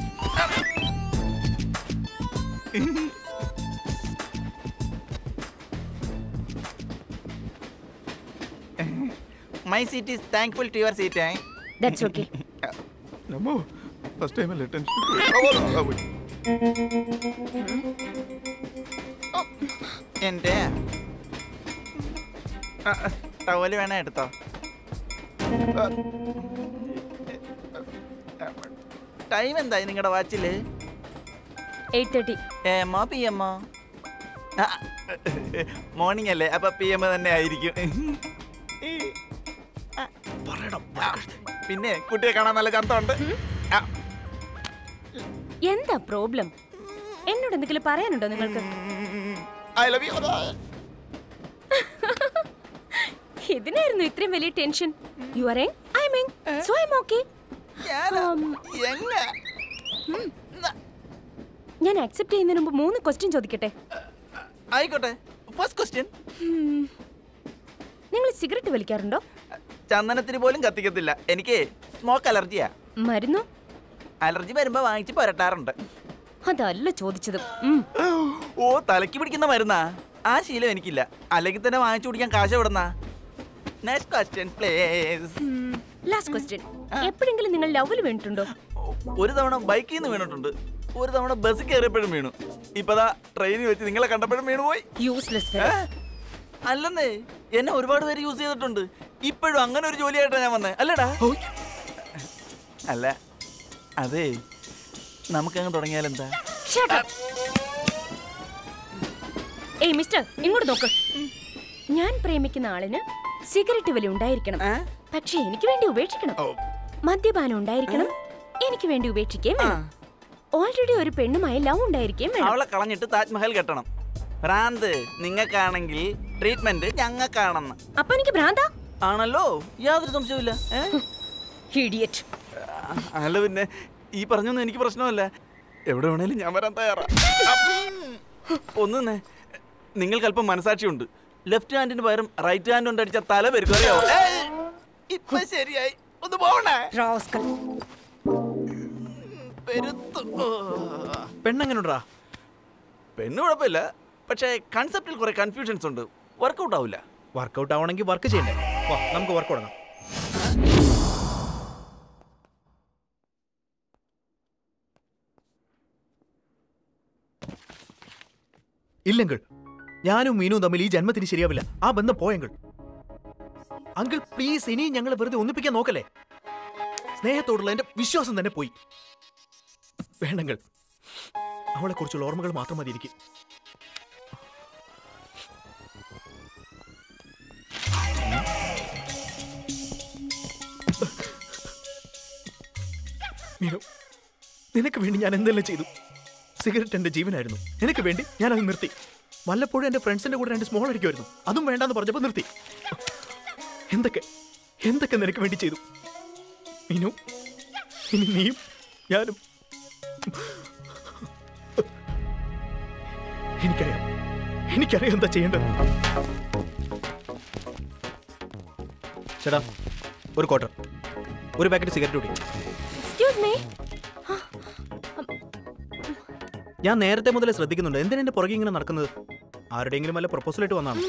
my seat is thankful to your seat that's okay നമ്മോ ഫസ്റ്റ് ടൈം അല്ലേ ടെൻഷൻ എൻ്റെ ടവല് വേണേ എടുത്തോ ടൈം എന്തായി നിങ്ങളുടെ വാച്ചില് എയ്റ്റ് തേർട്ടി എമ്മോ പി എമ്മോ മോർണിംഗ് അല്ലേ അപ്പൊ പി എം തന്നെ ആയിരിക്കും ആ, പിന്നെ കുട്ടിയെ കാണാൻ നല്ല ചന്തമുണ്ട് ആ, എന്താ പ്രോബ്ലം എന്നോട് എന്തെങ്കിലും പറയാനുണ്ടോ നിങ്ങൾക്ക് I love you. ഇതിനായിരുന്നു ഇത്രയും വലിയ tension you are young I'm young so I'm okay ഞാൻ അക്സെപ്റ്റ് ചെയ്യുന്നതിന് മുമ്പ് മൂന്ന് ക്വസ്റ്റ്യൻ ചോദിക്കട്ടെ ആയിക്കോട്ടെ ഫസ്റ്റ് ക്വസ്റ്റ്യൻ Hmm. നിങ്ങൾ സിഗരറ്റ് വലിക്കാറുണ്ടോ ചന്ദനത്തിന് പോലും കത്തിക്കത്തില്ല എനിക്ക് സ്മോക്ക് അലർജിയാ മരുന്നോ അലർജി വരുമ്പോ വാങ്ങിച്ച് പുരട്ടാറുണ്ട് അതല്ല ചോദിച്ചത് ഉം. ഓ തലയ്ക്ക് പിടിക്കുന്ന മരുന്നാ ആ ശീലം എനിക്കില്ല അല്ലെങ്കിൽ തന്നെ വാങ്ങിച്ചു കുടിക്കാൻ കാശ് എവിടുന്നാ next question please last question എപ്പോഴെങ്കിലും നിങ്ങൾ ലവിൽ വീണിട്ടുണ്ടോ ഒരു തവണ ബൈക്കിൽ നിന്ന് വീണിട്ടുണ്ട് ഒരു തവണ ബസ് കയറിയപ്പോഴും വീണു ഇപ്പതാ ട്രെയിനിൽ വെച്ച് നിങ്ങളെ കണ്ടപ്പോഴും വീണു പോയി യൂസ്ലെസ് അല്ലെന്നേ എന്നെ ഒരുപാട് പേര് യൂസ് ചെയ്തിട്ടുണ്ട് ഇപ്പോഴും അങ്ങനെ ഒരു ജോലിയായിട്ടാണ് ഞാൻ വന്നേ അല്ലടാ അല്ല അതെ നമുക്കങ്ങ് തുടങ്ങിയാലെന്താ ഏയ് മിസ്റ്റർ ഇങ്ങോട്ട് നോക്ക് ഞാൻ പ്രേമിക്കുന്ന ആളിന് സിഗരറ്റ് വലി ഉണ്ടായിരിക്കണം പക്ഷെ എനിക്ക് വേണ്ടി ഉപേക്ഷിക്കണം മദ്യപാനം ഉണ്ടായിരിക്കണം എനിക്ക് വേണ്ടി ഉപേക്ഷിക്കുകയും വേണം ഓൾറെഡി ഒരു പെണ്ണുമായി ലവ് ഉണ്ടായിരിക്കുകയും വേണം അവളെ കളഞ്ഞിട്ട് താജ്മഹൽ കെട്ടണം ഭ്രാന്ത് നിങ്ങൾക്കാണെങ്കിൽ ട്രീറ്റ്മെന്റ് ഞങ്ങൾക്കാണെന്ന് അപ്പൊ എനിക്ക് ഭ്രാന്താ ആണല്ലോ യാതൊരു സംശയവുമില്ല ഏ? ഇഡിയറ്റ് അല്ല പിന്നെ ഈ പറഞ്ഞൊന്നും എനിക്ക് പ്രശ്നമല്ല എവിടെ വേണേലും ഞാൻ വരാൻ തയ്യാറാ ഒന്നേ നിങ്ങൾക്ക് അല്പം മനസാക്ഷിയുണ്ട് ലെഫ്റ്റ് ഹാൻഡിന് പകരം റൈറ്റ് ഹാൻഡ് കൊണ്ട് അടിച്ച തല പെരുക്കും അറിയാവോ ഏയ്! ഇപ്പൊ ശരിയായി ഒന്ന് പോണേ പെരുത്തു ഓ. പെണ്ണെങ്ങനെണ്ടാ പെണ്ണ് കുഴപ്പമില്ല പക്ഷേ കൺസെപ്റ്റിൽ കുറെ കൺഫ്യൂഷൻസ് ഉണ്ട് വർക്കൗട്ട് ആവില്ല വർക്കൗട്ട് ആവണമെങ്കിൽ വർക്ക് ചെയ്യണ്ടേ വാ നമുക്ക് വർക്ക് തുടങ്ങാം ഇല്ലെങ്കിൽ ഞാനും മീനും തമ്മിൽ ഈ ജന്മത്തിന് ശരിയാവില്ല ആ ബന്ധം പോയെങ്കിൽ അങ്കിൾ പ്ലീസ് ഇനിയും ഞങ്ങൾ വെറുതെ ഒന്നിപ്പിക്കാൻ നോക്കല്ലേ സ്നേഹത്തോടുള്ള എന്റെ വിശ്വാസം തന്നെ പോയി വേണ്ടെങ്കിൽ അവളെ കുറിച്ചുള്ള ഓർമ്മകൾ മാത്രം മതി എനിക്ക് മീനു നിനക്ക് വേണ്ടി ഞാൻ എന്തെല്ലാം ചെയ്തു സിഗരറ്റ് എന്റെ ജീവനായിരുന്നു നിനക്ക് വേണ്ടി ഞാൻ അത് നിർത്തി വല്ലപ്പോഴും എന്റെ ഫ്രണ്ട്സിന്റെ കൂടെ രണ്ട് സ്മോൾ അടിക്കുമായിരുന്നു അതും വേണ്ടാന്ന് പറഞ്ഞപ്പോൾ നിർത്തി എന്തൊക്കെ എന്തൊക്കെ നിനക്ക് വേണ്ടി ചെയ്തു മീനു ഇനി നീയും ഞാനും എനിക്കറിയാം എനിക്കറിയാം എന്താ ചെയ്യേണ്ടത് ചേട്ടാ ഒരു ക്വാർട്ടർ ഒരു പാക്കറ്റ് സിഗരറ്റ് കൂടി എക്സ്ക്യൂസ് മീ ഞാൻ നേരത്തെ മുതലേ ശ്രദ്ധിക്കുന്നുണ്ട് എന്തിനാ എന്റെ പുറകെ ഇങ്ങനെ നടക്കുന്നത് ആരുടെയെങ്കിലും വല്ല പ്രപ്പോസലായിട്ട് വന്നാണ്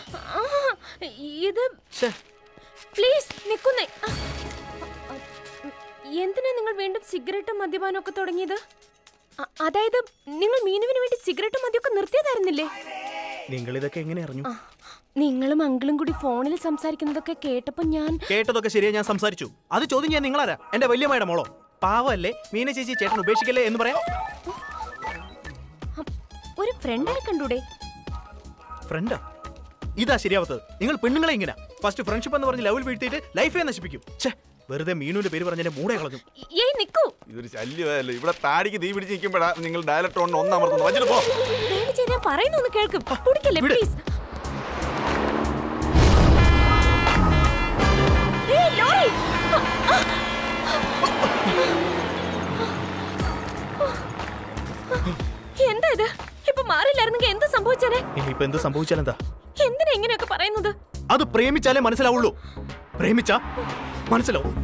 ഇത് പ്ലീസ് നിക്കുന്നേ ആ, ആ, എന്തിനാ നിങ്ങൾ വീണ്ടും സിഗരറ്റും മദ്യപാനം ഒക്കെ തുടങ്ങിയത് അ- അതായത് നിങ്ങൾ മീനുവിന് വേണ്ടി സിഗരറ്റും മദ്യമൊക്കെ നിർത്തിയതായിരുന്നില്ലേ നിങ്ങൾ ഇതൊക്കെ എങ്ങനെ അറിഞ്ഞു ആ, നിങ്ങളും അങ്കിളും കൂടി ഫോണിൽ സംസാരിക്കുന്നതൊക്കെ കേട്ടപ്പോ ഞാൻ കേട്ടതൊക്കെ ശരിയാ ഞാൻ സംസാരിച്ചു അത് ചോദ്യം ഞാൻ നിങ്ങളാരാ എന്റെ വല്യമ്മയുടെ മോളോ പാവല്ലേ മീന ചേച്ചി ചേട്ടൻ ഉപേക്ഷിക്കല്ലേ എന്ന് പറയാം ഒരു ഫ്രണ്ടായി കണ്ടൂടെ ഫ്രണ്ടാ ഇതാ ശരിയാവത്തത് നിങ്ങൾ പെണ്ണുങ്ങളെ ഇങ്ങനെ ഫസ്റ്റ് ഫ്രണ്ട്ഷിപ്പ് എന്ന് പറഞ്ഞ് ലെവൽ വീഴ്ത്തിയിട്ട് ലൈഫേ നശിപ്പിക്കും ഛേ വെറുതെ മീനുവിന്റെ പേര് പറഞ്ഞ മൂടെ കളഞ്ഞു ഏയ് നിക്കൂ ഇതൊരു ശല്യമല്ലേ ഇവിടെ താടിക്ക് തീ പിടിച്ച് നിൽക്കുമ്പോഴാ നിങ്ങൾ ഡയലക്ട് കൊണ്ട് ഒന്നമർത്തുന്നു വച്ചിട്ട് പോ ദയവ് ചെയ്ത് ഞാൻ പറയുന്നൊന്ന് കേൾക്ക് കുടിക്കല്ലേ പ്ലീസ് ഏയ്, ലോറി! എന്താ ഇത് ഇപ്പൊ മാറില്ലായിരുന്നെങ്കിൽ എന്ത് സംഭവിച്ചേനെ ഇനിയിപ്പോ എന്ത് സംഭവിച്ചാലെന്താ എന്തിനാ ഇങ്ങനെയൊക്കെ പറയുന്നത് അത് പ്രേമിച്ചാലേ മനസ്സിലാവുള്ളൂ പ്രേമിച്ച മനസ്സിലാവും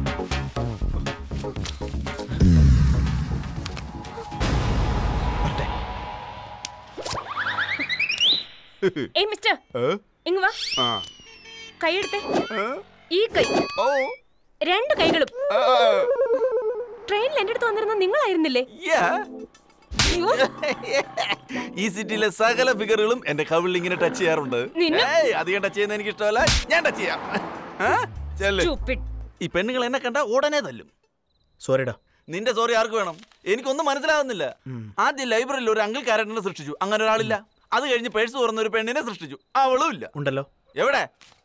ഏയ് മിസ്റ്റർ ഇങ്ങ് വാ കൈയെടുത്തേ ഈ കൈ രണ്ട് കൈകളും ട്രെയിനിൽ എന്റെ അടുത്ത് വന്നിരുന്ന നിങ്ങളായിരുന്നില്ലേ അയ്യോ ഈ സിറ്റിയിലെ സകല ഫിഗറുകളും എന്റെ കവിളിൽ ഇങ്ങനെ ടച്ച് ചെയ്യാറുണ്ട് നിന്നെ- ഏയ്, അധികം ടച്ച് ചെയ്യുന്ന എനിക്ക് ഇഷ്ടമല്ല ഞാൻ ടച്ച് ചെയ്യാം ആ? ചെല്ല്. Stupid. ഈ പെണ്ണുങ്ങൾ എന്നെ കണ്ട ഉടനെ തല്ലും സോറിടാ നിന്റെ സോറി ആർക്ക് വേണം എനിക്കൊന്നും മനസ്സിലാകുന്നില്ല ആദ്യം ലൈബ്രറിയിൽ ഒരു അങ്കിൾ ക്യാരക്ടറിനെ സൃഷ്ടിച്ചു അങ്ങനെ ഒരാളില്ല അത് കഴിഞ്ഞ് പേഴ്സ് തുറന്ന ഒരു പെണ്ണിനെ സൃഷ്ടിച്ചു അവളും ഇല്ല ഉണ്ടല്ലോ എവിടെ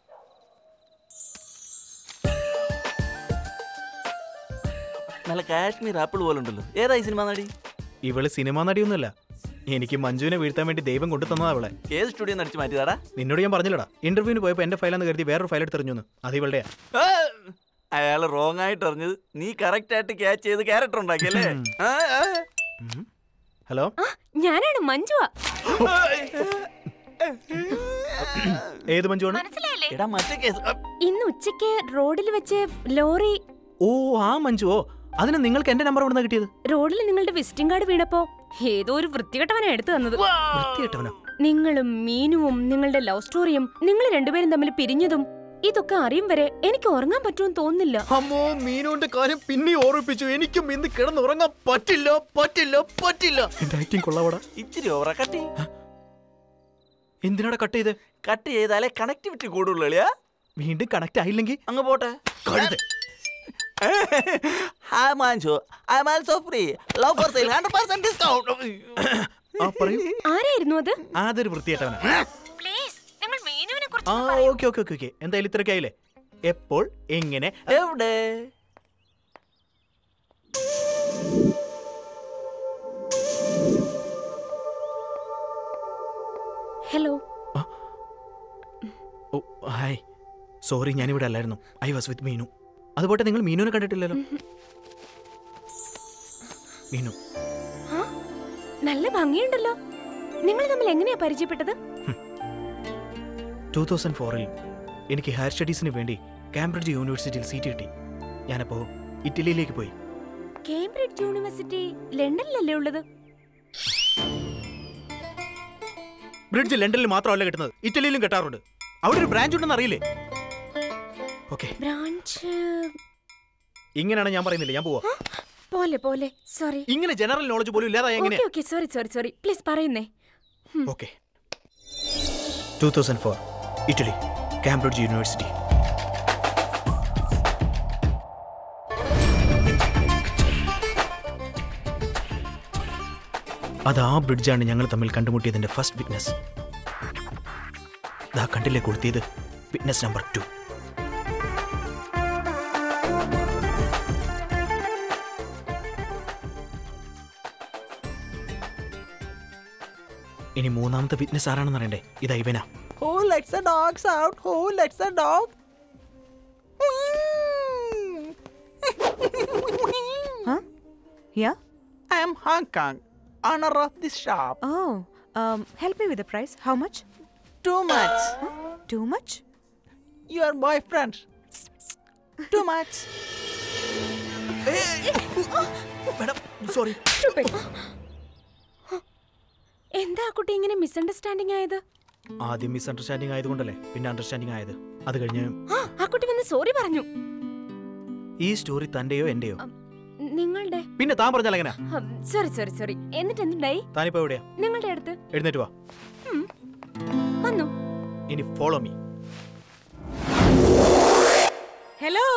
നല്ല കാശ്മീർ ആപ്പിൾ പോലെ ഉണ്ടല്ലോ ഏതായി സിനിമ നടി ഇവള് സിനിമാ നടിയൊന്നുമല്ല എനിക്ക് മഞ്ജുവിനെ വീഴ്ത്താൻ വേണ്ടി ദൈവം കൊണ്ടു തന്നതാ അവളെ ഏത് സ്റ്റുഡിയോ നടിച്ചു മാറ്റിയതാടാ നിന്നോട് ഞാൻ പറഞ്ഞില്ലടാ ഇന്റർവ്യൂവിന് പോയപ്പോ എന്റെ ഫയലാന്ന് കരുതി വേറൊരു ഫയൽ എടുത്തെറിഞ്ഞു അത് ഇവളുടെയാ അയാൾ റോങ് ആയിട്ട് അറിഞ്ഞത് നീ കറക്റ്റ് ആയിട്ട് ക്യാച്ച് ചെയ്ത് ക്യാരക്ടർ ഉണ്ടാക്കിയല്ലേ ആ, ആ. ഹലോ ഞാനാണ് മഞ്ജുവ ഏത് മഞ്ജുവാണ് എടാ മറ്റേ കേസ് ഇന്ന് ഉച്ചയ്ക്ക് റോഡിൽ വെച്ച് ലോറി ഓ ആ മഞ്ജുവോ അതിന് നിങ്ങൾക്ക് എന്റെ നമ്പർ എവിടെ കിട്ടിയത് റോഡിൽ നിങ്ങളുടെ വിസിറ്റിംഗ് കാർഡ് വീണപ്പോ ഏതോ ഒരു വൃത്തികെട്ടവനാ എടുത്തു തന്നത് വൃത്തികെട്ടവനോ നിങ്ങളും മീനുവും നിങ്ങളുടെ ലവ് സ്റ്റോറിയും നിങ്ങൾ രണ്ടുപേരും തമ്മിൽ പിരിഞ്ഞതും ഇതൊക്കെ അറിയും വരെ എനിക്ക് ഉറങ്ങാൻ പറ്റുമെന്ന് തോന്നുന്നില്ല അമ്മോ മീനുവിന്റെ കാര്യം പിന്നെ ഓർമ്മിപ്പിച്ചു എനിക്കും ഇന്ന് കിടന്നുറങ്ങാൻ പറ്റില്ല പറ്റില്ല പറ്റില്ല എന്റെ ആക്ടിങ് കൊള്ളാവടാ ഇച്ചിരി ഓവറ കട്ട് എന്തിനാടാ കട്ട് ചെയ്ത് കട്ട് ചെയ്താലേ കണക്ടിവിറ്റി കൂടുള്ളൂ അളിയാ വീണ്ടും കണക്ട് ആയില്ലെങ്കിൽ അങ്ങ് പോട്ടെ കഴുത hi Manju I am also free love for sale 100% discount ആ പറയൂ ആരായിരുന്നു അത് അതൊരു വൃത്തികെട്ടവനാ പ്ലീസ് നിങ്ങൾ മീനുവിനെ ആ ഓക്കെ ഓക്കെ ഓക്കെ ഓക്കെ എന്തായാലും ഇത്രയൊക്കെ ആയില്ലേ എപ്പോൾ എങ്ങനെ എവിടെ ഹലോ ഓ ഹായ് സോറി ഞാനിവിടെ അല്ലായിരുന്നു ഐ വാസ് വിത്ത് മീനു അതുപോലെ നിങ്ങൾ മീനുവിനെ കണ്ടിട്ടില്ലല്ലോ മീനു ആ, നല്ല ഭംഗിയുണ്ടല്ലോ നിങ്ങൾ തമ്മിൽ എങ്ങനെയാ പരിചയപ്പെട്ടത് ടൂ തൗസൻഡ് ഫോറിൽ എനിക്ക് ഹയർ സ്റ്റഡീസിന് വേണ്ടി കാംബ്രിഡ്ജ് യൂണിവേഴ്സിറ്റിയിൽ സീറ്റ് കിട്ടി ഞാനപ്പോൾ ഇറ്റലിയിലേക്ക് പോയി കേംബ്രിഡ്ജ് യൂണിവേഴ്സിറ്റി ലണ്ടനിലല്ലേ ഉള്ളത് ബ്രിഡ്ജ് ലണ്ടനിൽ മാത്രമല്ല കിട്ടുന്നത് ഇറ്റലിയിലും കിട്ടാറുണ്ട് അവിടെ ഒരു ബ്രാഞ്ച് ഉണ്ടെന്ന് അറിയില്ലേ ഓക്കെ ബ്രാഞ്ച് ഇങ്ങനെയാണ് ഞാൻ പറയുന്നില്ല ഞാൻ പോവാ പോലെ പോലെ സോറി ഇങ്ങനെ ജനറൽ നോളജ് പോലും ഇല്ലാതായ എങ്ങനെ okay okay sorry sorry sorry please പറയുന്നേ okay two thousand four Italy Cambridge university അത് ആ ബ്രിഡ്ജാണ് ഞങ്ങൾ തമ്മിൽ കണ്ടുമുട്ടിയതിന്റെ ഫസ്റ്റ് വിറ്റ്നസ് ദാ കണ്ടില്ലേ കൊളുത്തിയത് വിറ്റ്നസ് നമ്പർ ടു ഇനി മൂന്നാമത്തെ വിറ്റ്നസ് ആരാണെന്ന് അറിയണ്ടേ ഇതാ ഇവനാ Who lets the dogs out? Who lets the dog? Huh? Yeah? I am Hong Kong, owner of this shop. Oh, um, help me with the price. How much? Too much. Too much? Your boyfriend. Too much. Sorry എന്താ ആ കുട്ടി ഇങ്ങനെ മിസ്അണ്ടർസ്റ്റാൻഡിംഗ് ആയത് ആദ്യം മിസ് അണ്ടർസ്റ്റാൻഡിങ് ആയതുകൊണ്ടല്ലേ പിന്നെ അണ്ടർസ്റ്റാൻഡിങ് ആയത് അത് കഴിഞ്ഞ് ആ ആ കുട്ടി വന്ന് സോറി പറഞ്ഞു ഈ സ്റ്റോറി തന്റെയോ എന്റെയോ നിങ്ങളുടെ പിന്നെ താൻ പറഞ്ഞാൽ എങ്ങനെ സോറി സോറി സോറി എന്നിട്ട് എന്തുണ്ടായി താനിപ്പോ എവിടെയാ നിങ്ങളുടെ അടുത്ത് എഴുന്നേറ്റ് വാ ഉം. വന്നു ഇനി follow me Hello?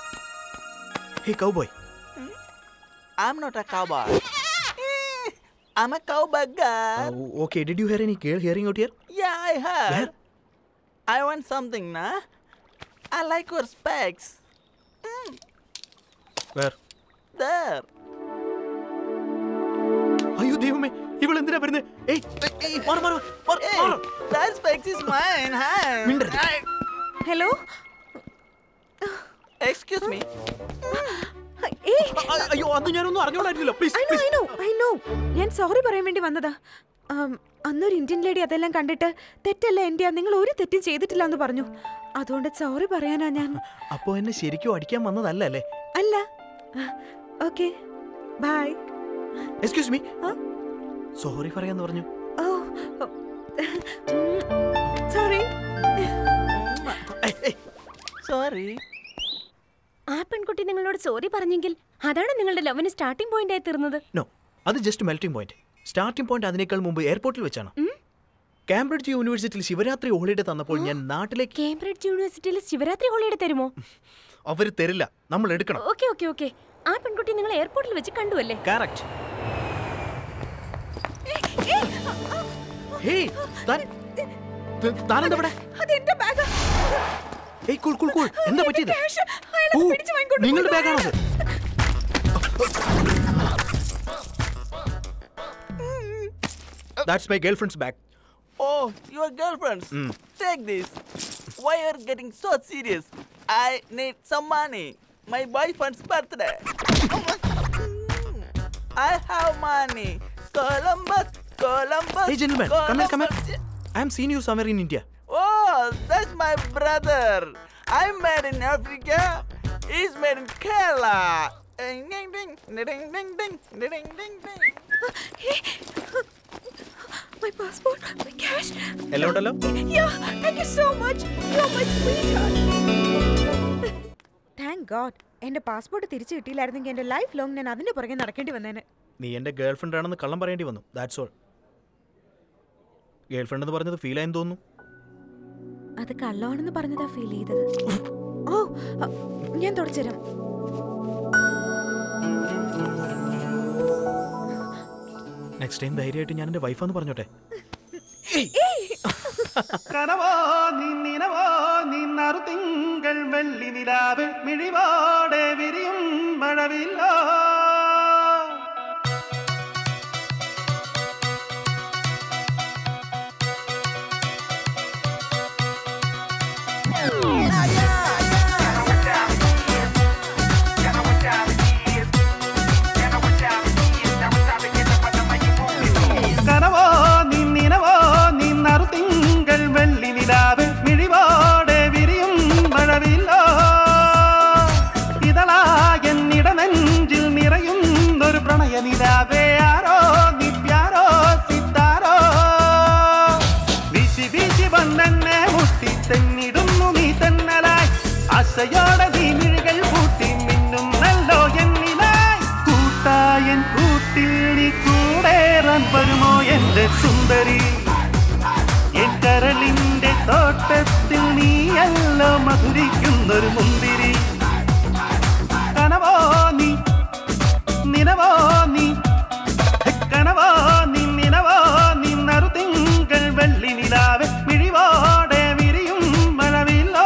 Hey cowboy I'm not a cowboy. I'm a cowbugger. Okay did you hear any girl hearing out here Yeah, I heard. I want something, nah. I like your specs. Mm, where there. അയ്യോ ദൈവമേ ഇവൾ എന്തിനാ വരുന്നത് ഏയ് ഏയ്, ഏയ്, മാറ്, മാറ്, മാറ്, Hey, മാറ്. that specs is mine, huh? മിണ്ടരുത്. I- hello Excuse me. അ- അയ്യോ അത് ഞാനൊന്നും അറിഞ്ഞോളായിരുന്നല്ലോ please I know I know I know ഞാൻ സോറി പറയാൻ വേണ്ടി വന്നതാ ആം, അന്നൊരു ഇന്ത്യൻ ലേഡി അതെല്ലാം കണ്ടിട്ട് തെറ്റല്ല എൻ്റെ നിങ്ങൾ ഒരു തെറ്റും ചെയ്തിട്ടില്ല എന്ന് പറഞ്ഞു അതുകൊണ്ട് സോറി പറയാനാ ഞാൻ അപ്പോ എന്നെ ശരിക്കും അടിക്കാൻ വന്നതല്ല അല്ലേ അല്ല okay bye excuse me sorry പറയാന്ന് പറഞ്ഞു ഓ സോറി സോറി ആ പെൺകുട്ടി നിങ്ങളോട് സോറി പറഞ്ഞെങ്കിൽ അതാണ് നിങ്ങളുടെ ലവിന് സ്റ്റാർട്ടിംഗ് പോയിന്റ് ആയി തീർന്നത് നോ അത് just melting point starting point അതിനേക്കാൾ മുമ്പ് എയർപോർട്ടിൽ വെച്ചാണ് കാംബ്രിഡ്ജ് യൂണിവേഴ്സിറ്റിയിൽ ശിവരാത്രി ഹോളിഡേ തന്നപ്പോൾ ഞാൻ നാട്ടിലേക്ക് കേംബ്രിഡ്ജ് യൂണിവേഴ്സിറ്റിയിൽ ശിവരാത്രി ഹോളിഡേ തരുമോ അവര് തരില്ല നമ്മൾ എടുക്കണം ഓക്കെ ഓക്കെ ഓക്കെ ആ പെൺകുട്ടി നിങ്ങൾ എയർപോർട്ടിൽ വെച്ച് കണ്ടുവല്ലേ കറക്റ്റ് ഹേയ് താൻ ത- താനെന്താ ഇവിടെ അതെന്റെ ബാഗ് ഏയ് കൂൾ കൂൾ കൂൾ എന്താ പറ്റിയത് ഓ, നിങ്ങളുടെ ബാഗാണത് that's my girlfriend's bag Oh, your girlfriends. Mm. Take this. Why are you getting so serious? I need some money. My boyfriend's birthday. I have money. Columbus, Columbus. Hey gentlemen, come here, come here. Columbus. I am seen you somewhere in India. Oh, that's my brother. I'm made in Africa. He's made in Kerala. Ding ding ding ding ding ding ding ding ding. My passport, my cash. എല്ലാം ഉണ്ടല്ലോ Yeah, thank you so much. You're my sweetheart. Thank God എന്റെ പാസ്പോർട്ട് തിരിച്ചു കിട്ടിയില്ലായിരുന്നെങ്കിൽ എന്റെ ലൈഫ് ലോങ് ഞാൻ അതിന്റെ പുറകെ നടക്കേണ്ടി വന്നേനെ നീ എൻ്റെ ഗേൾഫ്രണ്ട് ആണെന്ന് കള്ളം പറയേണ്ടി വന്നു ദാറ്റ്സ് ഓൾ ഗേൾഫ്രണ്ട് എന്ന് പറഞ്ഞത് ഫീൽ ആയെന്ന് തോന്നുന്നു അത് കള്ളമാണെന്ന് പറഞ്ഞതാ ഫീൽ ചെയ്തത് ഓ അ, ഞാൻ തുടച്ചുതരാം നെക്സ്റ്റ് ടൈം ധൈര്യമായിട്ട് ഞാൻ എൻ്റെ വൈഫാന്ന് പറഞ്ഞോട്ടെ കനവോ നിന്നിനവോ നിന്നറു തിങ്കൾ വെള്ളി നിലാവ് മിഴിവോടെ വിരിയും മഴവില്ലോ കനവോ നിന്നിനവോ നിന്നറു തിങ്കൾ വെള്ളി നിലാവ് മിഴിവോടെ വിരിയും മഴവില്ലോ ഇതളാ എന്നിട നെഞ്ചിൽ നിറയുന്നൊരു പ്രണയ നിലാവേ ആരോ നിപ്യാരോ സിത്താരോ വീശി വീശി വന്നെന്നെ മുട്ടി തെന്നിടുന്നു നീ തെന്നലായി ആശയോടെ നീ മിഴികൾ പൂട്ടി മിന്നും നല്ലോ എന്നിലായി കൂട്ടായൻ കൂട്ടിൽ നീ കൂടേറാൻ വരുമോ എന്റെ സുന്ദരി എൻ കരളിന്റെ തോട്ടത്തിൽ നീയല്ലോ മധുരിക്കുന്നൊരു മുന്തിരി കനവോ നീ നിനവോ നീ കനവോ നീ നിനവോ നിന്നറു തിങ്കൾ വെള്ളി നിലാവ് മിഴിവോടെ വിരിയും മഴവില്ലോ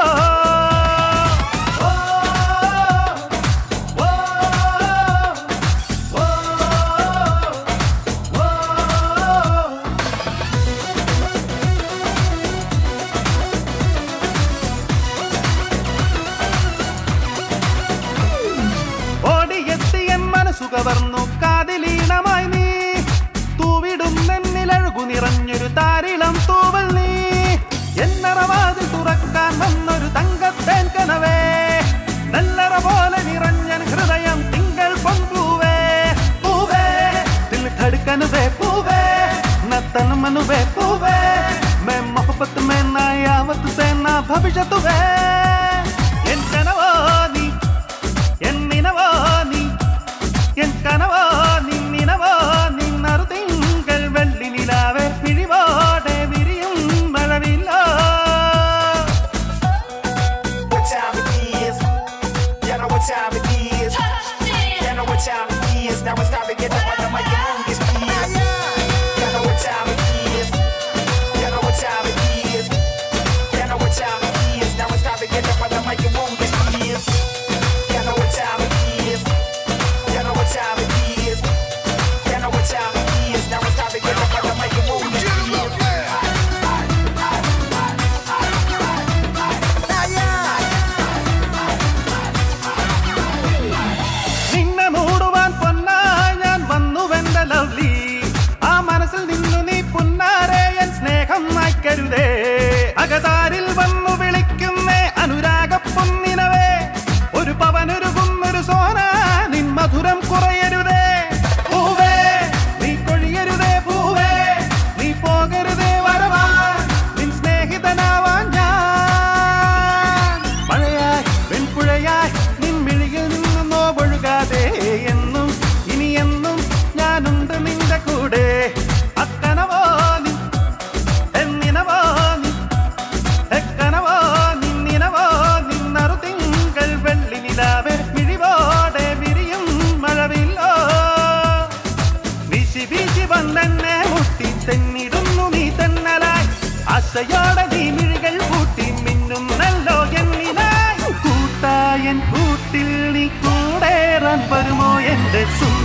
ഓടിയെത്തി എൻ മനസ്സു കവർന്നു കാതിലീണമായി നീ തൂവിടും നെന്നിലഴുകു നിറഞ്ഞൊരു താരിളം തൂവൽ നീ എന്നറവാതിൽ തുറക്കാൻ വന്നൊരു തങ്കത്തേൻ കനവേ നെല്ലറ പോലെ നിറഞ്ഞൻ ഹൃദയം തിങ്കൾ പൊൻപൂവേ പൂവേ ദിൽ ധड़कनवे പൂവേ നത്തൻ മനുവേ പൂവേ मैं मोहब्बत में ना यावत से ना भविष्य वे എൻ കനവോ നീ എൻ നിനവോ നീ എൻ കനവോ നിന്നിനവോ നിന്നറു തിങ്കൾ വെള്ളി നിലാവേ പിഴിവോടെ വിരിയും മഴവില്ലോ What time it is? You know what time it is? You know what time it is? Now it's time to get up on the mic and move this piece.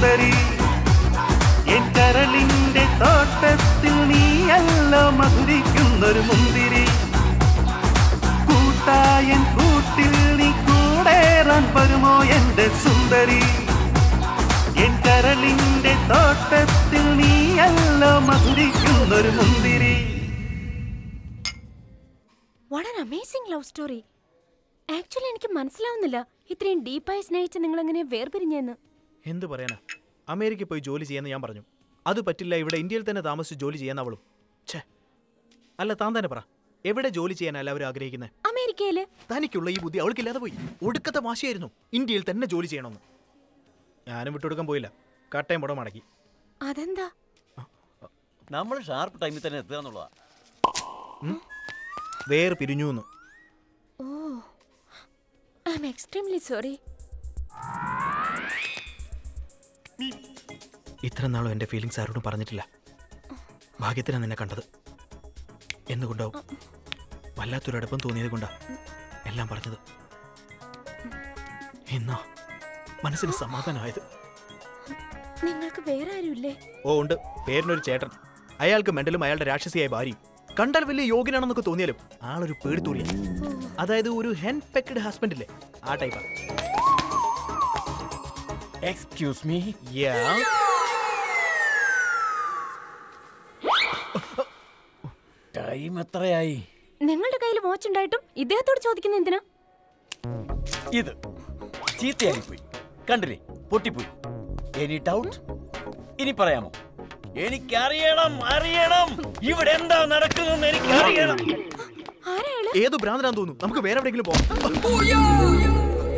സുന്ദരി എൻ കരളിന്റെ തോട്ടത്തിൽ നീയല്ലോ മധുരിക്കുന്നൊരു മുന്തിരി കൂട്ടായൻ കൂട്ടിൽ നീ കൂടേറാൻ വരുമോ എന്റെ സുന്ദരി എൻ കരളിന്റെ തോട്ടത്തിൽ നീയല്ലോ മധുരിക്കുന്നൊരു മുന്തിരി what an amazing love story actually എനിക്ക് മനസ്സിലാവുന്നില്ല ഇത്രയും ഡീപ്പായി സ്നേഹിച്ച് നിങ്ങൾ എങ്ങനെ വേർപിരിഞ്ഞെന്ന് എന്ത് പറയാനാ അമേരിക്കയിൽ പോയി ജോലി ചെയ്യാന്ന് ഞാൻ പറഞ്ഞു അത് പറ്റില്ല ഇവിടെ ഇന്ത്യയിൽ തന്നെ താമസിച്ച് ജോലി ചെയ്യാൻ അവളും ഛേ അല്ല താൻ തന്നെ പറ എവിടെ ജോലി ചെയ്യാൻ എല്ലാവരും ആഗ്രഹിക്കുന്നത് അമേരിക്കയില് തനിക്കുള്ള ഈ ബുദ്ധി അവൾക്കില്ലാതെ പോയി ഒടുക്കത്തെ വാശിയായിരുന്നു ഇന്ത്യയിൽ തന്നെ ജോലി ചെയ്യണമെന്ന് ഞാനും വിട്ടുകൊടുക്കാൻ പോയില്ല കട്ടയും പുടം മടക്കി അതെന്താ നമ്മൾ ഷാർപ്പ് ടൈമിൽ തന്നെ എത്തുക എന്നുള്ളതാ വേർ പിരിഞ്ഞു എന്ന് oh I'm extremely sorry ഇത്ര നാളും എൻ്റെ ഫീലിങ്സ് ആരോടും പറഞ്ഞിട്ടില്ല ഭാഗ്യത്തിനാണ് നിന്നെ കണ്ടത് എന്നുകൊണ്ടാവും വല്ലാത്തൊരു അടുപ്പം തോന്നിയത് കൊണ്ടാ എല്ലാം പറഞ്ഞത് എന്നാ മനസ്സിന് സമാധാനമായത് നിങ്ങൾക്ക് വേറെ ആരുമില്ലേ ഓ ഉണ്ട് പേരിനൊരു ചേട്ടൻ അയാൾക്ക് മെന്റലും അയാളുടെ രാക്ഷസിയായ ഭാര്യയും കണ്ടാൽ വലിയ യോഗ്യനാണെന്നൊക്കെ തോന്നിയാലും ആളൊരു പേടിത്തൂറിയ അതായത് ഒരു ഹെൻ പെക്കഡ് ഹസ്ബൻഡ് ഇല്ലേ ആ ടൈപ്പാ എക്സ്ക്യൂസ് മീ ടൈം എത്രയായി നിങ്ങളുടെ കയ്യിൽ വാച്ച് ഉണ്ടായിട്ടും ഇദ്ദേഹത്തോട് ചോദിക്കുന്ന എന്തിനാ ഇത് ചീത്തയായി പോയി കണ്ടില്ലേ പൊട്ടിപ്പോയി എനി ഡൗട്ട് ഇനി പറയാമോ എനിക്കറിയണം അറിയണം ഇവിടെ എന്താ നടക്കുന്നതെന്ന് എനിക്ക് അറിയണം ഏതോ ഭ്രാന്തനാന്ന് തോന്നുന്നു നമുക്ക് വേറെ എവിടെയെങ്കിലും പോവാം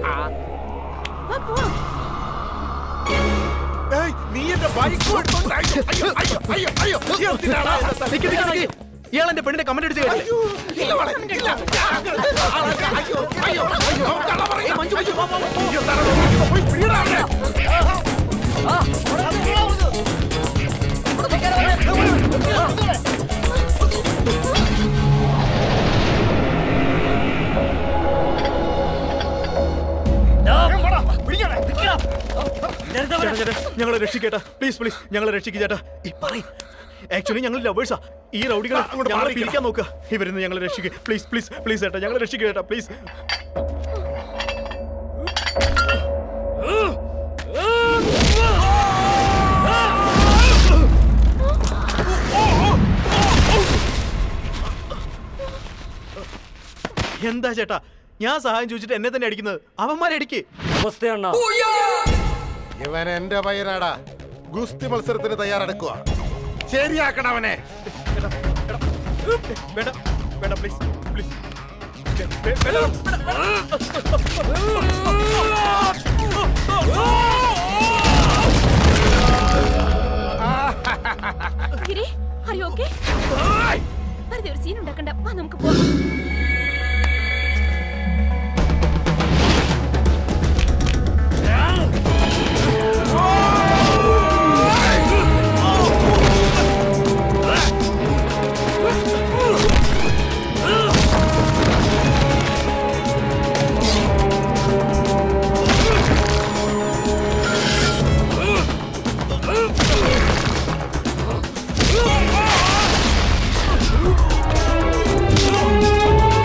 നീ എന്റെ ബൈക്ക് എടുത്തോണ്ട് അയ്യോ, അയ്യോ, അയ്യോ, അയ്യോ, അയ്യോ, നീ എന്തിനാടാ? നിക്ക്, നിക്ക്, നിക്ക്. ഇയാൾ എന്റെ പെണ്ണിനെ കമന്റ് അടിച്ച് കേട്ടില്ലേ? ഇല്ല മോളെ, ഇല്ല. ആളൊക്കെ, അയ്യോ, അയ്യോ, അയ്യോ, കള്ളം പറയുക. അയ്യോ, എന്താണ് നോക്കുന്നത്? പോയി പിടിയെടാ അവനെ. ചേട്ടാ, ചേട്ടാ, ഞങ്ങളെ രക്ഷിക്കേട്ടാ പ്ലീസ് പ്ലീസ് ഞങ്ങളെ രക്ഷിക്ക് ചേട്ടാ ഈ പറയ് ആക്ച്വലി ഞങ്ങൾ ലവേഴ്സാ ഈ റൗഡികളെ അങ്ങോട്ട് ഞങ്ങളെ മാറിക്കണം. പിരിക്കാൻ നോക്കുക ഇവരിന്ന് ഞങ്ങളെ രക്ഷിക്കുക പ്ലീസ് പ്ലീസ് പ്ലീസ് ചേട്ടാ ഞങ്ങളെ രക്ഷിക്കുക ചേട്ടാ പ്ലീസ് എന്താ ചേട്ടാ ഞാൻ സഹായം ചോദിച്ചിട്ട് എന്നെ തന്നെ അടിക്കുന്നത് അവന്മാരെ അടിക്ക് ഇവൻ എന്റെ പയ്യനാടാ ഗുസ്തി മത്സരത്തിന് തയ്യാറെടുക്കുക ശരിയാക്കണം അവനെ വേണ്ട വേണ്ട please please Giri are you okay വെറുതെ ഒരു സീൻ ഉണ്ടാക്കണ്ട വാ നമുക്ക് പോവാം Oh!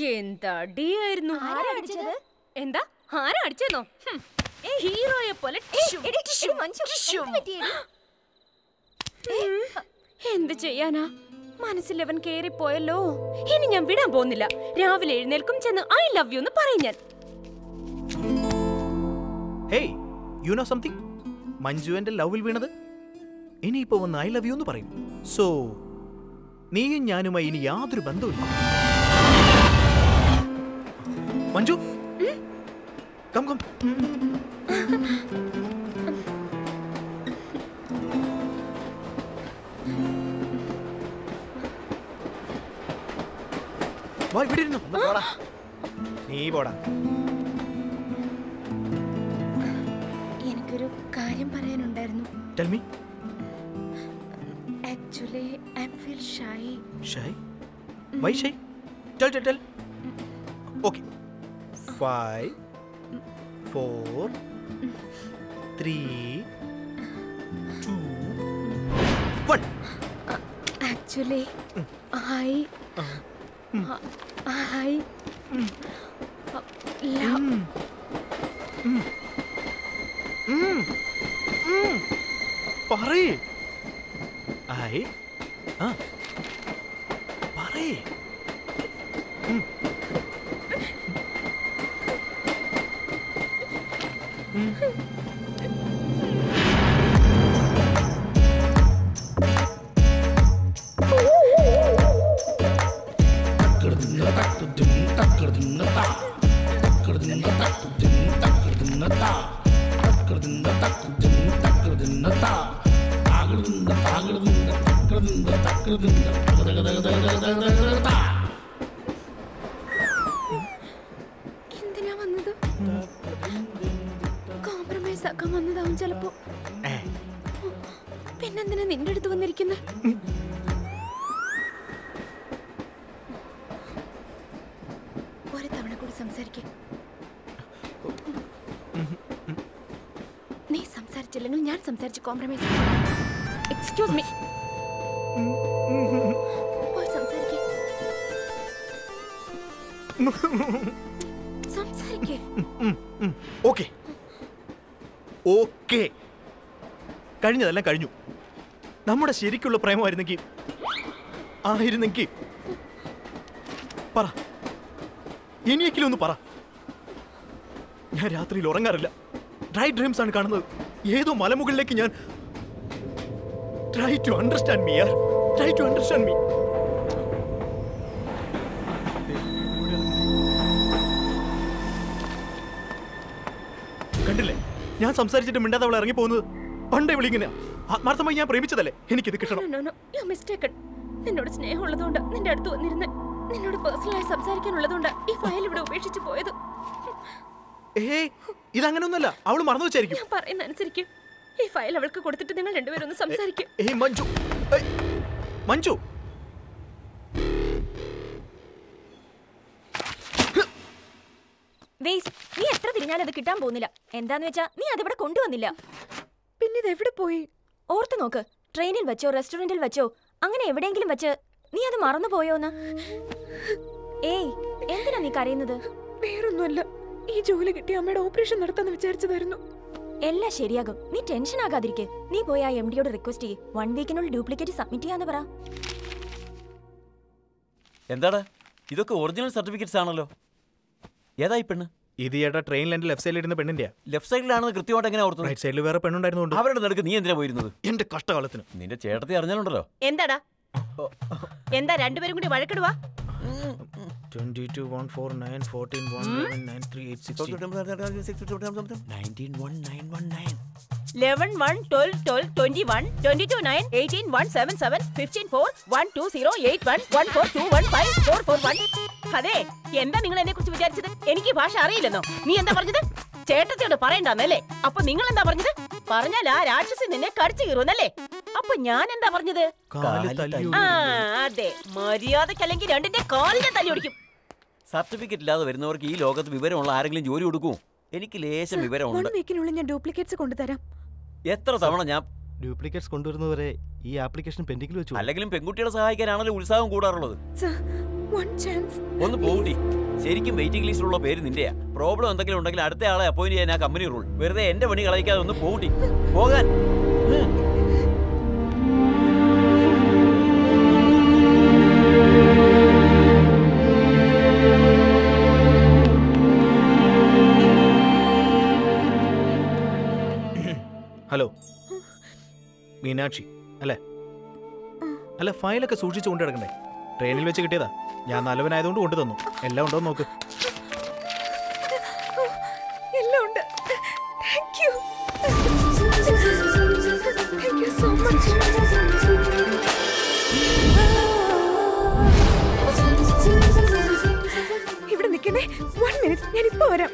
എന്താടിയായിരുന്നു എന്താ ആരാ അടിച്ചെന്നോ ഹും. ഹീറോയെ പോലെ ടിഷ്യും, ടിഷ്യും, ടിഷ്യും. ഉം. എന്ത് ചെയ്യാനാ മനസ്സിലവൻ കേറിപ്പോയല്ലോ ഇനി ഞാൻ വിടാൻ പോകുന്നില്ല രാവിലെ എഴുന്നേൽക്കും ചെന്ന് ഐ ലവ് യു എന്ന് പറയും ഞാൻ hey you know something Manju എന്റെ ലവിൽ വീണത് ഇനിയിപ്പോ വന്ന് ഐ ലവ് യു എന്ന് പറയും സോ നീയും ഞാനുമായി ഇനി യാതൊരു ബന്ധവുമില്ല മഞ്ജു കം കം വാ ഇവിടെ ഇരുന്നു നീ പോടാ എനിക്കൊരു കാര്യം പറയാനുണ്ടായിരുന്നു tell me actually I feel shy shy why shy tell tell tell okay five four three two one actually I I love പറയേ ഐ ആ പറയേ എന്തിനാ വന്നത് കോംപ്രമൈസ് ആക്കാൻ വന്നതാവും ചിലപ്പോ പിന്നെന്തിനാ നിന്റെ അടുത്ത് വന്നിരിക്കുന്നത് ഒരു തവണ കൂടി സംസാരിക്കേ നീ സംസാരിച്ചില്ലെങ്കിൽ ഞാൻ സംസാരിച്ച് കോംപ്രമൈസ് എക്സ്ക്യൂസ് മീ പോയി സംസാരിക്കേ സംസാരിക്കേ ഓക്കെ ഓക്കെ കഴിഞ്ഞതെല്ലാം കഴിഞ്ഞു നമ്മുടെ ശരിക്കുള്ള പ്രേമമായിരുന്നെങ്കിൽ ആയിരുന്നെങ്കിൽ പറ ഇനിയെങ്കിലും ഒന്ന് പറ ഞാൻ രാത്രിയിൽ ഉറങ്ങാറില്ല ഡ്രൈ ഡ്രീംസ് ആണ് കാണുന്നത് ഏതോ മലമുകളിലേക്ക് ഞാൻ ട്രൈ ടു അണ്ടർസ്റ്റാൻഡ് മീ യാർ ട്രൈ ടു അണ്ടർസ്റ്റാൻഡ് മീ കണ്ടില്ലേ ഞാൻ സംസാരിച്ചിട്ട് മിണ്ടാതെ അവൾ ഇറങ്ങി പോകുന്നത് പണ്ടേ വിളിങ്ങനെ ആത്മാർത്ഥമായി ഞാൻ പ്രേമിച്ചതല്ലേ എനിക്കിത് കിട്ടണം നോ നോ യു മിസ്റ്റേക്കൺ നിന്നോട് സ്നേഹമുള്ളതുകൊണ്ട് നിന്റെ അടുത്ത് വന്നിരുന്ന് നിന്നോട് പേഴ്സണലായി സംസാരിക്കാനുള്ളതുകൊണ്ട് ഈ ഫയൽ ഇവിടെ ഉപേക്ഷിച്ച് പോയത് ഏ ഇതങ്ങനൊന്നുമല്ല അവൾ മറന്നു വെച്ചായിരിക്കും ഞാൻ പറയുന്ന അനുസരിക്കും ഈ ഫയൽ അവൾക്ക് കൊടുത്തിട്ട് നിങ്ങൾ രണ്ടുപേരും ഒന്ന് സംസാരിക്കും ഏയ് മഞ്ജു ഏയ്, മഞ്ജു വേസ്റ്റ് നീ എത്ര തിരിഞ്ഞാലും അത് കിട്ടാൻ പോകുന്നില്ല എന്താന്ന് വെച്ചാ നീ അതിവിടെ കൊണ്ടുവന്നില്ല പിന്നെ ഇത് എവിടെ പോയി ഓർത്തു നോക്ക് ട്രെയിനിൽ വെച്ചോ റെസ്റ്റോറന്റിൽ വെച്ചോ അങ്ങനെ എവിടെയെങ്കിലും വെച്ച് നീ അത് മറന്നു പോയോന്ന് ഏയ് എന്തിനാ നീ കരയുന്നത് വേറൊന്നുമല്ല ഈ ജോലി കിട്ടി അമ്മയുടെ ഓപ്പറേഷൻ നടത്താന്ന് വിചാരിച്ചതായിരുന്നു എല്ലാം ശരിയാകും നീ ടെൻഷൻ ആകാതിരിക്കെ നീ പോയി ആ എം ഡിയോട് റിക്വസ്റ്റ് ചെയ്യ് വൺ വീക്കിനുള്ളിൽ ഡ്യൂപ്ലിക്കേറ്റ് സബ്മിറ്റ് ചെയ്യാന്ന് പറ എന്താടാ ഇതൊക്കെ ഒറിജിനൽ സർട്ടിഫിക്കറ്റ്സ് ആണല്ലോ ഏതാ ഈ പെണ്ണ് ഇത് ചേട്ടാ ട്രെയിനിൽ എന്റെ ലെഫ്റ്റ് സൈഡിൽ ഇരുന്ന പെണ്ണിന്റെ ലെഫ്റ്റ് സൈഡിലാണെന്ന് കൃത്യമായിട്ട് എങ്ങനെ ഓർത്തു റൈറ്റ് സൈഡിൽ വേറെ പെണ്ണുണ്ടായിരുന്നുണ്ട് അവരുടെ നടുക്ക് നീ എന്തിനാ പോയിരുന്നത് എന്റെ കഷ്ടകാലത്തിന് നിന്റെ ചേട്ടത്തി അറിഞ്ഞാലുണ്ടല്ലോ എന്താടാ എന്താ രണ്ടുപേരും കൂടി വഴക്കിടുവാ twenty two one four nine fourteen one nine three eight eleven one twelve twelve twenty one twenty two nine eighteen one seven seven fifteen four one two zero eight one one four two one five four four one അതെ എന്താ നിങ്ങൾ എന്നെ കുറിച്ച് വിചാരിച്ചത് എനിക്ക് ഈ ഭാഷ അറിയില്ലെന്നോ നീ എന്താ പറഞ്ഞത് ചേട്ടത്തിയോട് പറയണ്ടെന്നല്ലേ അപ്പൊ നിങ്ങൾ എന്താ പറഞ്ഞത് പറഞ്ഞാൽ ആ രാക്ഷസി നിന്നെ കടിച്ചു കീറുന്നല്ലേ അപ്പൊ ഞാൻ എന്താ പറഞ്ഞത് കാല് തല്ലി ആ അതെ മര്യാദക്കല്ലെങ്കിൽ രണ്ടിന്റെ കാലിനെ തല്ലി ഒടിക്കും സർട്ടിഫിക്കറ്റ് ഇല്ലാതെ വരുന്നവർക്ക് ഈ ലോകത്ത് വിവരമുള്ള ആരെങ്കിലും ജോലി കൊടുക്കുമോ എനിക്ക് ലേശം വൺ വിവരമുണ്ട് വീക്കിനുള്ളിൽ ഞാൻ ഡ്യൂപ്ലിക്കേറ്റ്സ് കൊണ്ടുതരാം എത്ര തവണ ഞാൻ ഡ്യൂപ്ലിക്കേറ്റ്സ് കൊണ്ടുവരുന്നവരെ ഈ ആപ്ലിക്കേഷൻ പെൻഡിങ്ങിൽ വെച്ചു അല്ലെങ്കിലും പെൺകുട്ടികളെ സഹായിക്കാനാണല്ലോ ഉത്സാഹം കൂടാറുള്ളത് സർ വൺ ചാൻസ് ഒന്ന് പോകൂട്ടി ശരിക്കും വെയിറ്റിംഗ് ലിസ്റ്റിലുള്ള പേര് നിന്റെയാ പ്രോബ്ലം എന്തെങ്കിലും ഉണ്ടെങ്കിൽ അടുത്ത ആളെ അപ്പോയിന്റ് ചെയ്യാൻ ആ കമ്പനി റൂൾ വെറുതെ എന്റെ പണി കളയിക്കാതെ ഒന്ന് പോകൂട്ടി പോകാൻ ഉം. ഹലോ മീനാക്ഷി അല്ലേ അല്ല ഫയലൊക്കെ സൂക്ഷിച്ചു കൊണ്ടു കിടക്കണ്ടേ ട്രെയിനിൽ വെച്ച് കിട്ടിയതാ ഞാൻ നല്ലവനായതുകൊണ്ട് കൊണ്ടു തന്നു എല്ലാം ഉണ്ടോ എന്ന് നോക്ക് എല്ലാം ഉണ്ട് thank you thank you so much ഇവിടെ നിൽക്കണേ വൺ മിനിറ്റ് ഞാൻ ഇപ്പൊ വരാം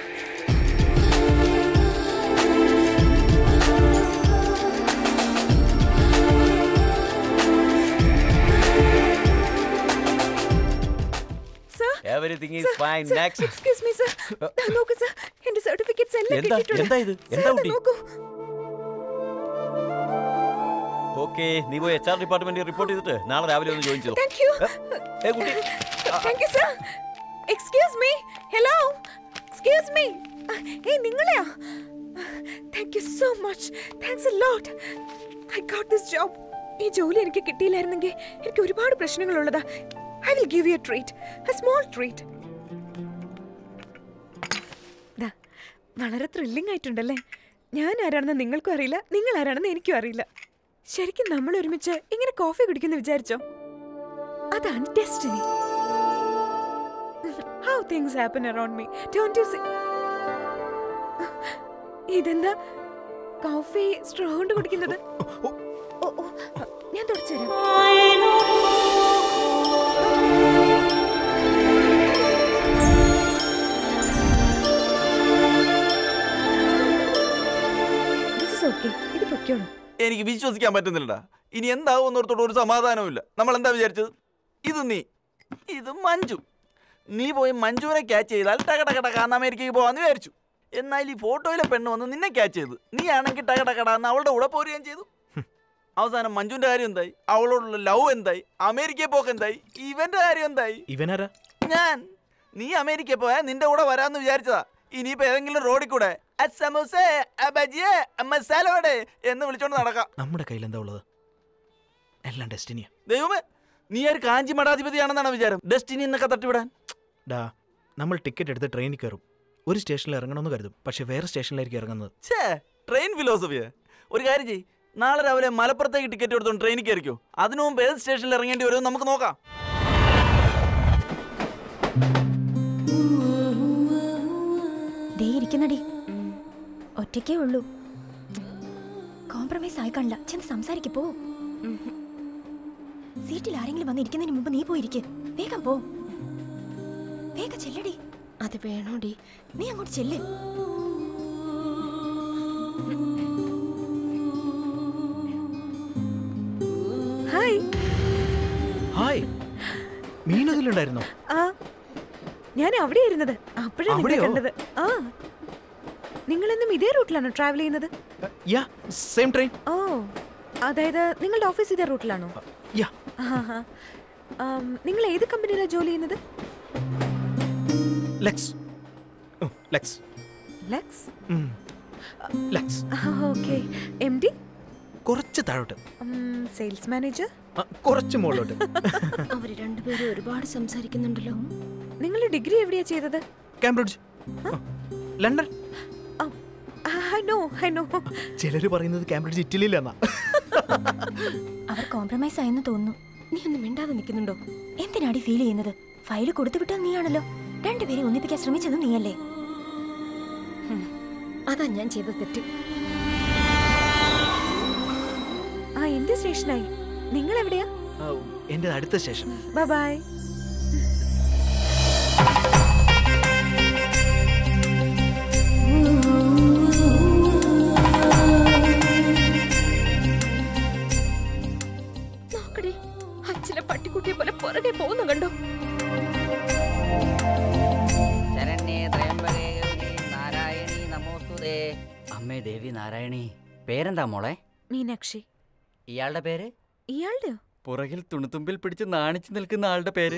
sir everything is fine next excuse me sir നോക്കൂ സർ എന്റെ സർട്ടിഫിക്കറ്റ്സ് എല്ലാം എന്താ കിട്ടിയിട്ടുണ്ട് എന്താ ഇത് Sir, എന്താ ദാ കുട്ടി നോക്കൂ ഓക്കെ നീ പോയി എച്ച് ആർ ഡിപ്പാർട്ട്മെന്റിൽ റിപ്പോർട്ട് ചെയ്തിട്ട് നാളെ രാവിലെ ഒന്ന് ജോയിൻ ചെയ്തു താങ്ക് യു ഏ കുട്ടി thank you sir excuse me hello excuse me ഏയ് നിങ്ങളെയാ thank you so much thanks a lot I got this job ഈ ജോലി എനിക്ക് കിട്ടിയില്ലായിരുന്നെങ്കിൽ എനിക്ക് ഒരുപാട് പ്രശ്നങ്ങളുള്ളതാ I will give you a treat a small treat വളരെ ത്രില്ലിംഗ് ആയിട്ടുണ്ടല്ലേ ഞാൻ ആരാണെന്ന് നിങ്ങൾക്കും അറിയില്ല നിങ്ങൾ ആരാണെന്ന് എനിക്കും അറിയില്ല ശരിക്കും നമ്മൾ ഒരുമിച്ച് ഇങ്ങനെ കോഫി കുടിക്കുന്നു വിചാരിച്ചോ അതാണ് destiny how things happen around me don't you see ഇതെന്താ കോഫി സ്ട്രോ കൊണ്ട് കുടിക്കുന്നത് ഓ, ഓ, ഞാൻ തുടച്ചുതരാം This is okay. ഇത് പൊയ്ക്കോളൂ എനിക്ക് വിശ്വസിക്കാൻ പറ്റുന്നില്ലടാ ഇനി എന്താവും എന്നോർത്തോട് ഒരു സമാധാനവും നമ്മൾ എന്താ വിചാരിച്ചത് ഇത് നീ ഇത് മഞ്ജു നീ പോയി മഞ്ജുവിനെ ക്യാച്ച് ചെയ്താൽ ടക ടക ടകാന്ന് അമേരിക്കയ്ക്ക് പോവാന്ന് വിചാരിച്ചു എന്നാൽ ഈ ഫോട്ടോയിലെ പെണ്ണ് വന്ന് നിന്നെ ക്യാച്ച് ചെയ്തു നീ ആണെങ്കിൽ ടക ടകടാന്ന് അവളുടെ കൂടെ പോരുകയും ചെയ്തു അവസാനം മഞ്ജുവിന്റെ കാര്യം എന്തായി അവളോടുള്ള ലവ് എന്തായി അമേരിക്കയിൽ പോക്ക് എന്തായി ഇവന്റെ കാര്യം എന്തായി ഇവനാരാ ഞാൻ നീ അമേരിക്കയിൽ പോയാൽ നിന്റെ കൂടെ വരാന്ന് വിചാരിച്ചതാ ഇനിയിപ്പോ ഏതെങ്കിലും റോഡിൽ കൂടെ "അ സമോസേ, അ ബജിയേ, അ മസാലവടേ" എന്ന് വിളിച്ചോണ്ട് നടക്കാം നമ്മുടെ കയ്യിൽ എന്താ ഉള്ളത് എല്ലാം ഡെസ്റ്റിനിയാ ദൈവമേ നീ ഒരു കാഞ്ചി മഠാധിപതിയാണെന്നാണ് വിചാരം ഡെസ്റ്റിനി എന്നൊക്കെ തട്ടിവിടാൻ ഡാ നമ്മൾ ടിക്കറ്റ് എടുത്ത് ട്രെയിനിൽ കയറും ഒരു സ്റ്റേഷനിൽ ഇറങ്ങണമെന്ന് കരുതും പക്ഷെ വേറെ സ്റ്റേഷനിലായിരിക്കും ഇറങ്ങുന്നത് ഛേ ട്രെയിൻ ഫിലോസഫിയാ ഒരു കാര്യം ചെയ്യ് നാളെ രാവിലെ മലപ്പുറത്തേക്ക് ടിക്കറ്റ് എടുത്തോണ്ട് ട്രെയിനിൽ കയറിക്കോ അതിനു മുമ്പ് ഏത് സ്റ്റേഷനിൽ ഇറങ്ങേണ്ടി വരുമോ നമുക്ക് നോക്കാം ദേ ഇരിക്കുന്നടി ഒറ്റയ്ക്കേ ഉള്ളൂ കോംപ്രമൈസ് ആയി കണ്ട ചെന്ന് സംസാരിക്ക് പോ സീറ്റിൽ ആരെങ്കിലും വന്ന് ഇരിക്കുന്നതിന് മുമ്പ് നീ പോയിരിക്കെ വേഗം പോ വേഗം ചെല്ലടി അത് വേണോടി നീ അങ്ങോട്ട് ചെല്ല് ഹായ് ഹായ് മീനതിലുണ്ടായിരുന്നോ ആ ഞാൻ അവിടെ ഇരുന്നത് അപ്പോഴാണ് നിങ്ങളെ അവിടെയോ? കണ്ടത് ആ നിങ്ങൾ എന്നും ഇതേ റൂട്ടിലാണോ ട്രാവൽ ചെയ്യുന്നത് യാ സെയിം ട്രെയിൻ ഓ അതായത് നിങ്ങളുടെ ഓഫീസ് ഇതേ റൂട്ടിലാണോ യാ ആഹാ. ആം, നിങ്ങൾ ഏത് കമ്പനിയിലാണ് ജോലി ചെയ്യുന്നത് ലെക്സ് ഓ, ലെക്സ് ലെക്സ് ഉം. ലെക്സ് ഓക്കെ എം ഡി കുറച്ച് താഴോട്ട് സെയിൽസ് മാനേജർ ആ, കുറച്ച് മുകളിലോട്ട് അവര് രണ്ടുപേരും ഒരുപാട് സംസാരിക്കുന്നുണ്ടല്ലോ നിങ്ങൾ ഡിഗ്രി എവിടെയാ ചെയ്തത് Cambridge London I know I know ചിലര് പറയുന്നത് കാംബ്രിഡ്ജ് ഇറ്റലിയിലെന്നാ അവർ കോംപ്രമൈസ് ആയെന്ന് തോന്നുന്നു നീ ഒന്നും മിണ്ടാതെ നിൽക്കുന്നുണ്ടോ എന്തിനാടി ഫീൽ ചെയ്യുന്നത് ഫയൽ കൊടുത്തു വിട്ടത് നീയാണല്ലോ രണ്ടുപേരെ ഒന്നിപ്പിക്കാൻ ശ്രമിച്ചതും നീയല്ലേ അതാ ഞാൻ ചെയ്ത തെറ്റ് ആ എന്ത് സ്റ്റേഷനായി നിങ്ങൾ എവിടെയാ എന്റെ അടുത്ത സ്റ്റേഷൻ ബൈ ബൈ നോക്കടി അച്ഛനെ പട്ടിക്കുട്ടിയെ പോലെ പുറകെ പോകുന്നു കണ്ടോ ശരണ്യേ ത്രയംബകേ ഗൗരി നാരായണി നമോസ്തുതേ അമ്മേ ദേവി നാരായണി പേരെന്താ മോളെ മീനാക്ഷി ഇയാളുടെ പേര് ഇയാളുടെയോ പുറകിൽ തുണിത്തുമ്പിൽ പിടിച്ച് നാണിച്ചു നിൽക്കുന്ന ആളുടെ പേര്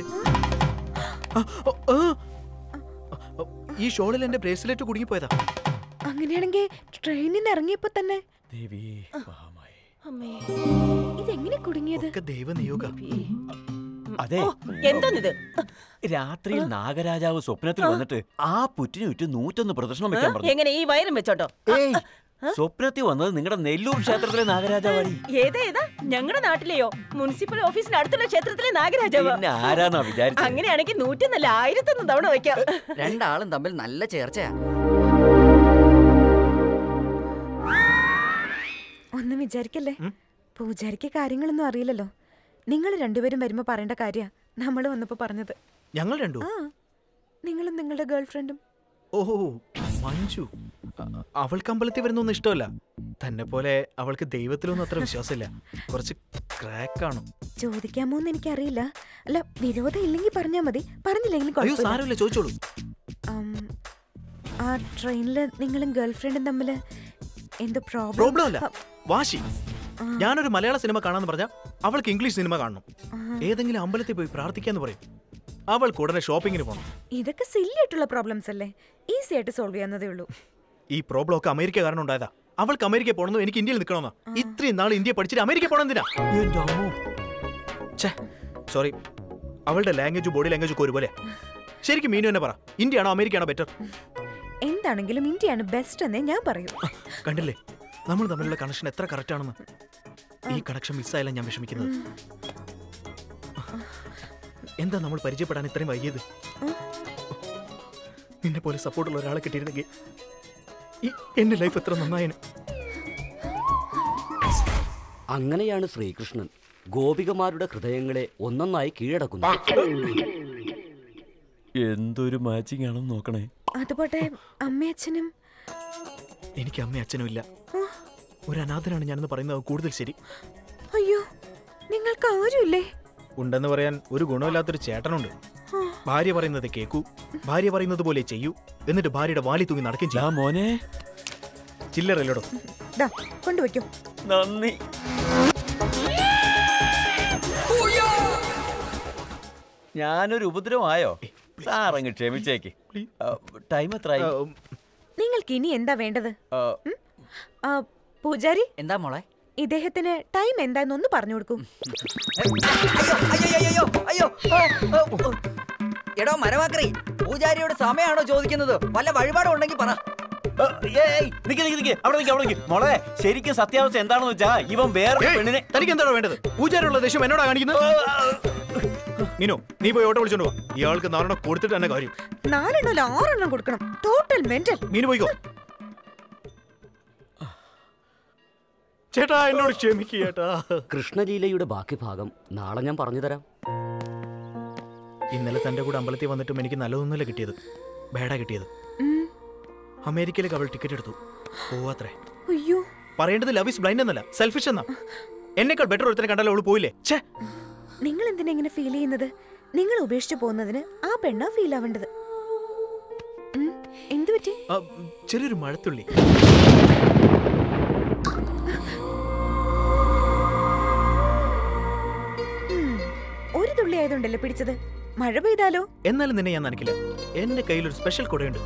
ഈ ഷോളിൽ എന്റെ ബ്രേസ്ലെറ്റ് കുടുങ്ങിപ്പോയതാ അങ്ങനെയാണെങ്കിൽ ട്രെയിനിൽ നിന്ന് ഇറങ്ങിയപ്പോ തന്നെ ദേവി അമ്മേ ഇതെങ്ങനെ കുടുങ്ങിയത് ഒക്കെ ദൈവനിയോഗ അതെ എന്തോന്നിത് രാത്രിയിൽ നാഗരാജാവ് സ്വപ്നത്തിൽ വന്നിട്ട് ആ പുറ്റിന് ചുറ്റും നൂറ്റൊന്ന് പ്രദർശനം വെക്കാൻ പറഞ്ഞു എങ്ങനെ ഈ വയറും വെച്ചോട്ടോ ഏയ് സ്വപ്നത്തിൽ വന്നത് നിങ്ങളുടെ നെല്ലൂർ ക്ഷേത്രത്തിലെ നാഗരാജാവാടി ഏതാ ഏതാ ഞങ്ങളുടെ നാട്ടിലെയോ മുനിസിപ്പൽ ഓഫീസിന് അടുത്തുള്ള ക്ഷേത്രത്തിലെ നാഗരാജാവ് പിന്നെ ആരാന്നാ വിചാരിച്ചത് അങ്ങനെയാണെങ്കിൽ നൂറ്റൊന്നല്ല ആയിരത്തൊന്ന് തവണ വെക്കാം രണ്ടാളും തമ്മിൽ നല്ല ചേർച്ചയാ ഒന്നും വിചാരിക്കല്ലേ പൂജാരിക്ക് കാര്യങ്ങളൊന്നും അറിയില്ലല്ലോ നിങ്ങൾ രണ്ടുപേരും വരുമ്പോ പറയേണ്ട കാര്യ നമ്മൾ വന്നപ്പോ പറഞ്ഞത് ഞങ്ങൾ രണ്ടു ആ നിങ്ങളും നിങ്ങളുടെ ഗേൾ ഫ്രണ്ടും ഓഹോ മഞ്ജു അ- അവൾക്ക് അമ്പലത്തിൽ വരുന്നൊന്നും ഇഷ്ടമല്ല തന്നെ പോലെ അവൾക്ക് ദൈവത്തിലൊന്നും അത്ര വിശ്വാസമില്ല കുറച്ച് ക്രാക്ക് ആണ് ചോദിക്കാമോ എന്ന് എനിക്കറിയില്ല അല്ല വിരോധം ഇല്ലെങ്കിൽ പറഞ്ഞാൽ മതി പറഞ്ഞില്ലെങ്കിലും അയ്യോ കുഴപ്പമില്ല. സാരമില്ല ചോദിച്ചോളൂ ആം, ആ ട്രെയിനില് നിങ്ങളും ഗേൾ ഫ്രണ്ടും തമ്മിൽ എന്തോ പ്രോബ്ലം പ്രോബ്ലം അല്ല വാശി ഞാനൊരു മലയാള സിനിമ കാണാന്ന് പറഞ്ഞാൽ അവൾക്ക് ഇംഗ്ലീഷ് സിനിമ കാണണം ഏതെങ്കിലും അമ്പലത്തിൽ പോയി പ്രാർത്ഥിക്കാന്ന് പറയും അവൾക്ക് ഉടനെ ഷോപ്പിങ്ങിന് പോകണം ഇതൊക്കെ സില്ലി ആയിട്ടുള്ള പ്രോബ്ലംസ് അല്ലേ ഈസി ആയിട്ട് സോൾവ് ചെയ്യാവുന്നതേ ഉള്ളൂ ഈ പ്രോബ്ലം ഒക്കെ അമേരിക്ക കാരണം ഉണ്ടായതാ അവൾക്ക് അമേരിക്ക പോകണമെന്നും എനിക്ക് ഇന്ത്യയിൽ നിൽക്കണമെന്നാ ഇത്രയും നാൾ ഇന്ത്യ പഠിച്ചിട്ട് അമേരിക്ക പോകണം എന്തിനാ ഛേ സോറി അവളുടെ ലാംഗ്വേജ് ബോഡി ലാംഗ്വേജ് ഒക്കെ ഒരുപോലെ ശരിക്കും മീനു എന്നെ പറ ഇന്ത്യ ആണോ അമേരിക്ക ആണോ ബെറ്റർ എന്താണെങ്കിലും ഇന്ത്യയാണ് ബെസ്റ്റ് എന്നേ ഞാൻ പറയൂ കണ്ടില്ലേ നമ്മൾ തമ്മിലുള്ള കണക്ഷൻ എത്ര കറക്റ്റ് ആണെന്ന് ഈ കണക്ഷൻ മിസ്സായാലും ഞാൻ വിഷമിക്കുന്നത് എന്താ നമ്മൾ പരിചയപ്പെടാൻ ഇത്രയും വൈകിയത് നിന്നെ പോലെ സപ്പോർട്ടുള്ള ഒരാളെ കിട്ടിയിരുന്നെങ്കിൽ ഈ എന്റെ ലൈഫ് എത്ര നന്നായേനെ അങ്ങനെയാണ് ശ്രീകൃഷ്ണൻ ഗോപികമാരുടെ ഹൃദയങ്ങളെ ഒന്നൊന്നായി കീഴടക്കുന്നത് എന്തൊരു മാച്ചിങ് ആണെന്ന് നോക്കണേ അതുപോട്ടെ അമ്മയച്ഛനും എനിക്ക് അമ്മയും അച്ഛനും ഇല്ല ഒരു അനാഥനാണ് ഞാനെന്ന് പറയുന്നത് കൂടുതൽ ശരി അയ്യോ നിങ്ങൾക്ക് ആരുമില്ലേ ഉണ്ടെന്ന് പറയാൻ ഒരു ഗുണമില്ലാത്തൊരു ചേട്ടനുണ്ട് ഭാര്യ പറയുന്നത് കേക്കൂ ഭാര്യ പറയുന്നത് പോലെ ചെയ്യൂ എന്നിട്ട് ഭാര്യയുടെ വാലി തൂങ്ങി നടക്കുകയും ചെയ്യാം മോനെ ചില്ലറല്ലടോ ദാ കൊണ്ടുവയ്ക്കോ നന്ദി ഞാനൊരു ഉപദ്രവമായോ സാറങ്ങ് ക്ഷമിച്ചേക്ക് ടൈം എത്രയായി നിങ്ങൾക്ക് ഇനി എന്താ വേണ്ടത് ഉം? ആ, പൂജാരി എന്താ മോളെ ഇദ്ദേഹത്തിന് ടൈം എന്താന്നൊന്ന് പറഞ്ഞു കൊടുക്കൂ അയ്യോ അയ്യോ ഓ, ഓ, ഓ. എടോ മരമാക്രി പൂജാരിയോട് സമയമാണോ ചോദിക്കുന്നത് വല്ല വഴിപാടും ഉണ്ടെങ്കിൽ പറ ഏയ്, നിക്ക് നിക്ക് നിക്ക് അവിടെ നിക്ക് അവിടെ നിക്ക് മോളെ ശരിക്കും സത്യാവസ്ഥ എന്താണെന്ന് വെച്ചാ ഇവൻ വേറെ പെണ്ണിനെ തനിക്ക് എന്താണോ വേണ്ടത് പൂജാരിയുള്ള ദേഷ്യം എന്നോടാ കാണിക്കുന്നത് മീനു നീ പോയി ഓട്ടോ വിളിച്ചോണ്ട് പോ ഇയാൾക്ക് നാലെണ്ണം കൊടുത്തിട്ട് തന്നെ കാര്യം നാലെണ്ണോ അല്ല ആറെണ്ണം കൊടുക്കണം ടോട്ടൽ മെന്റൽ മീനു പോയിക്കോ ചേട്ടാ എന്നോട് ക്ഷമിക്കുക ചേട്ടാ കൃഷ്ണലീലയുടെ ബാക്കി ഭാഗം നാളെ ഞാൻ പറഞ്ഞു തരാം ഇന്നലെ തന്റെ കൂടെ അമ്പലത്തിൽ വന്നിട്ടും എനിക്ക് നല്ലതൊന്നുമല്ല കിട്ടിയത് ബേഡാ കിട്ടിയത് അമേരിക്കയിലേക്ക് അവൾ ടിക്കറ്റ് എടുത്തു പോവാത്രേ അയ്യോ പറയേണ്ടത് ലവ് ഇസ് ബ്ലൈൻഡ് എന്നല്ല സെൽഫിഷ് എന്നാ എന്നെക്കാൾ ബെറ്റർ ഒരുത്തനെ കണ്ടാലോ അവള് പോയില്ലേ ഛേ നിങ്ങൾ എന്തിനാ ഇങ്ങനെ ഫീൽ ചെയ്യുന്നത് നിങ്ങൾ ഉപേക്ഷിച്ചു പോകുന്നതിന് ആ പെണ്ണാ ഫീൽ ആവേണ്ടത് ഉം, എന്ത് പറ്റി ആ, ചെറിയൊരു മഴത്തുള്ളി ഉം, ഒരു തുള്ളി ആയതുകൊണ്ടല്ലേ പിടിച്ചത് മഴ പെയ്താലോ എന്നാലും നിന്നെ ഞാൻ നനക്കില്ല എന്റെ കയ്യിൽ ഒരു സ്പെഷ്യൽ കുടയുണ്ട്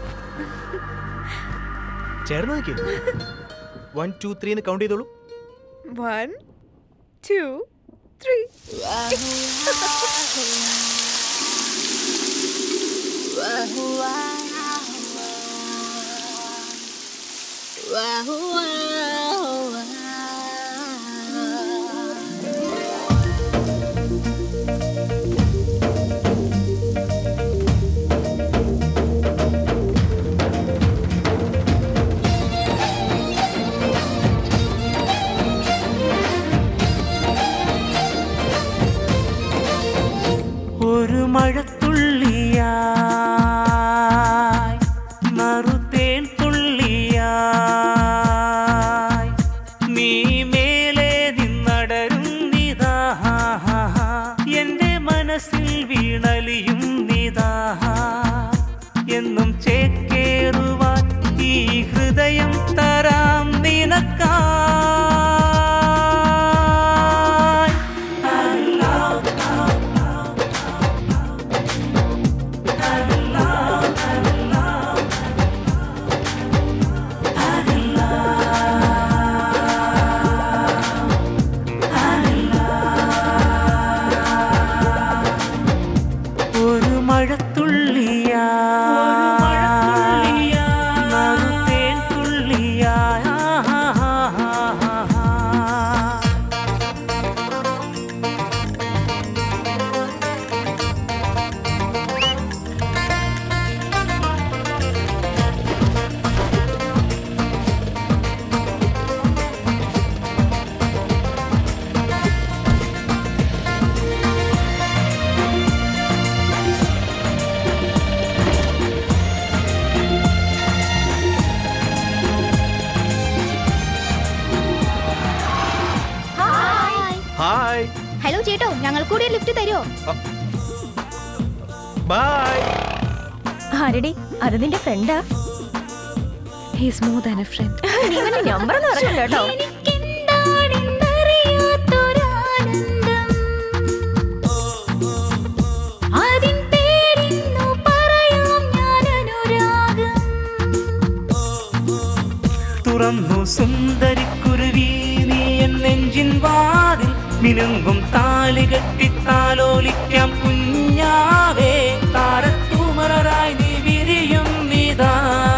ചേർന്ന് നിൽക്കേ വൺ ടു ത്രീ എന്ന് കൗണ്ട് ചെയ്തോളൂ വൺ ടു ത്രീ ഒരു മഴത്തുള്ളിയായി മറുതേൻ തുള്ളിയായി നീ മേലെ നിന്നടരുന്നിതാ എന്റെ മനസ്സിൽ വീണലിയും നിതാ എന്നും ചേക്കേറുവാൻ ഈ ഹൃദയം തരാം നിനക്കായി ആ ലിഫ്റ്റ് തരുമോ ബൈ ആരടി അത് നിന്റെ ഫ്രണ്ടാ he's more than a friend നീ വല്ല നമ്പർ എന്ന് പറഞ്ഞല്ലോ കേട്ടോ അതിൻ പേരിന്നു പറയാം ഞാൻ അനുരാഗം തുറന്നു സുന്ദരിക്കുരുവി നീ എൻ നെഞ്ചിൻ വാതിൽ മിനുങ്ങും താലി കെട്ടിത്താലോലിക്കാം കുഞ്ഞാവേ താരത്തൂമറായി നീ വിരിയും നിതാ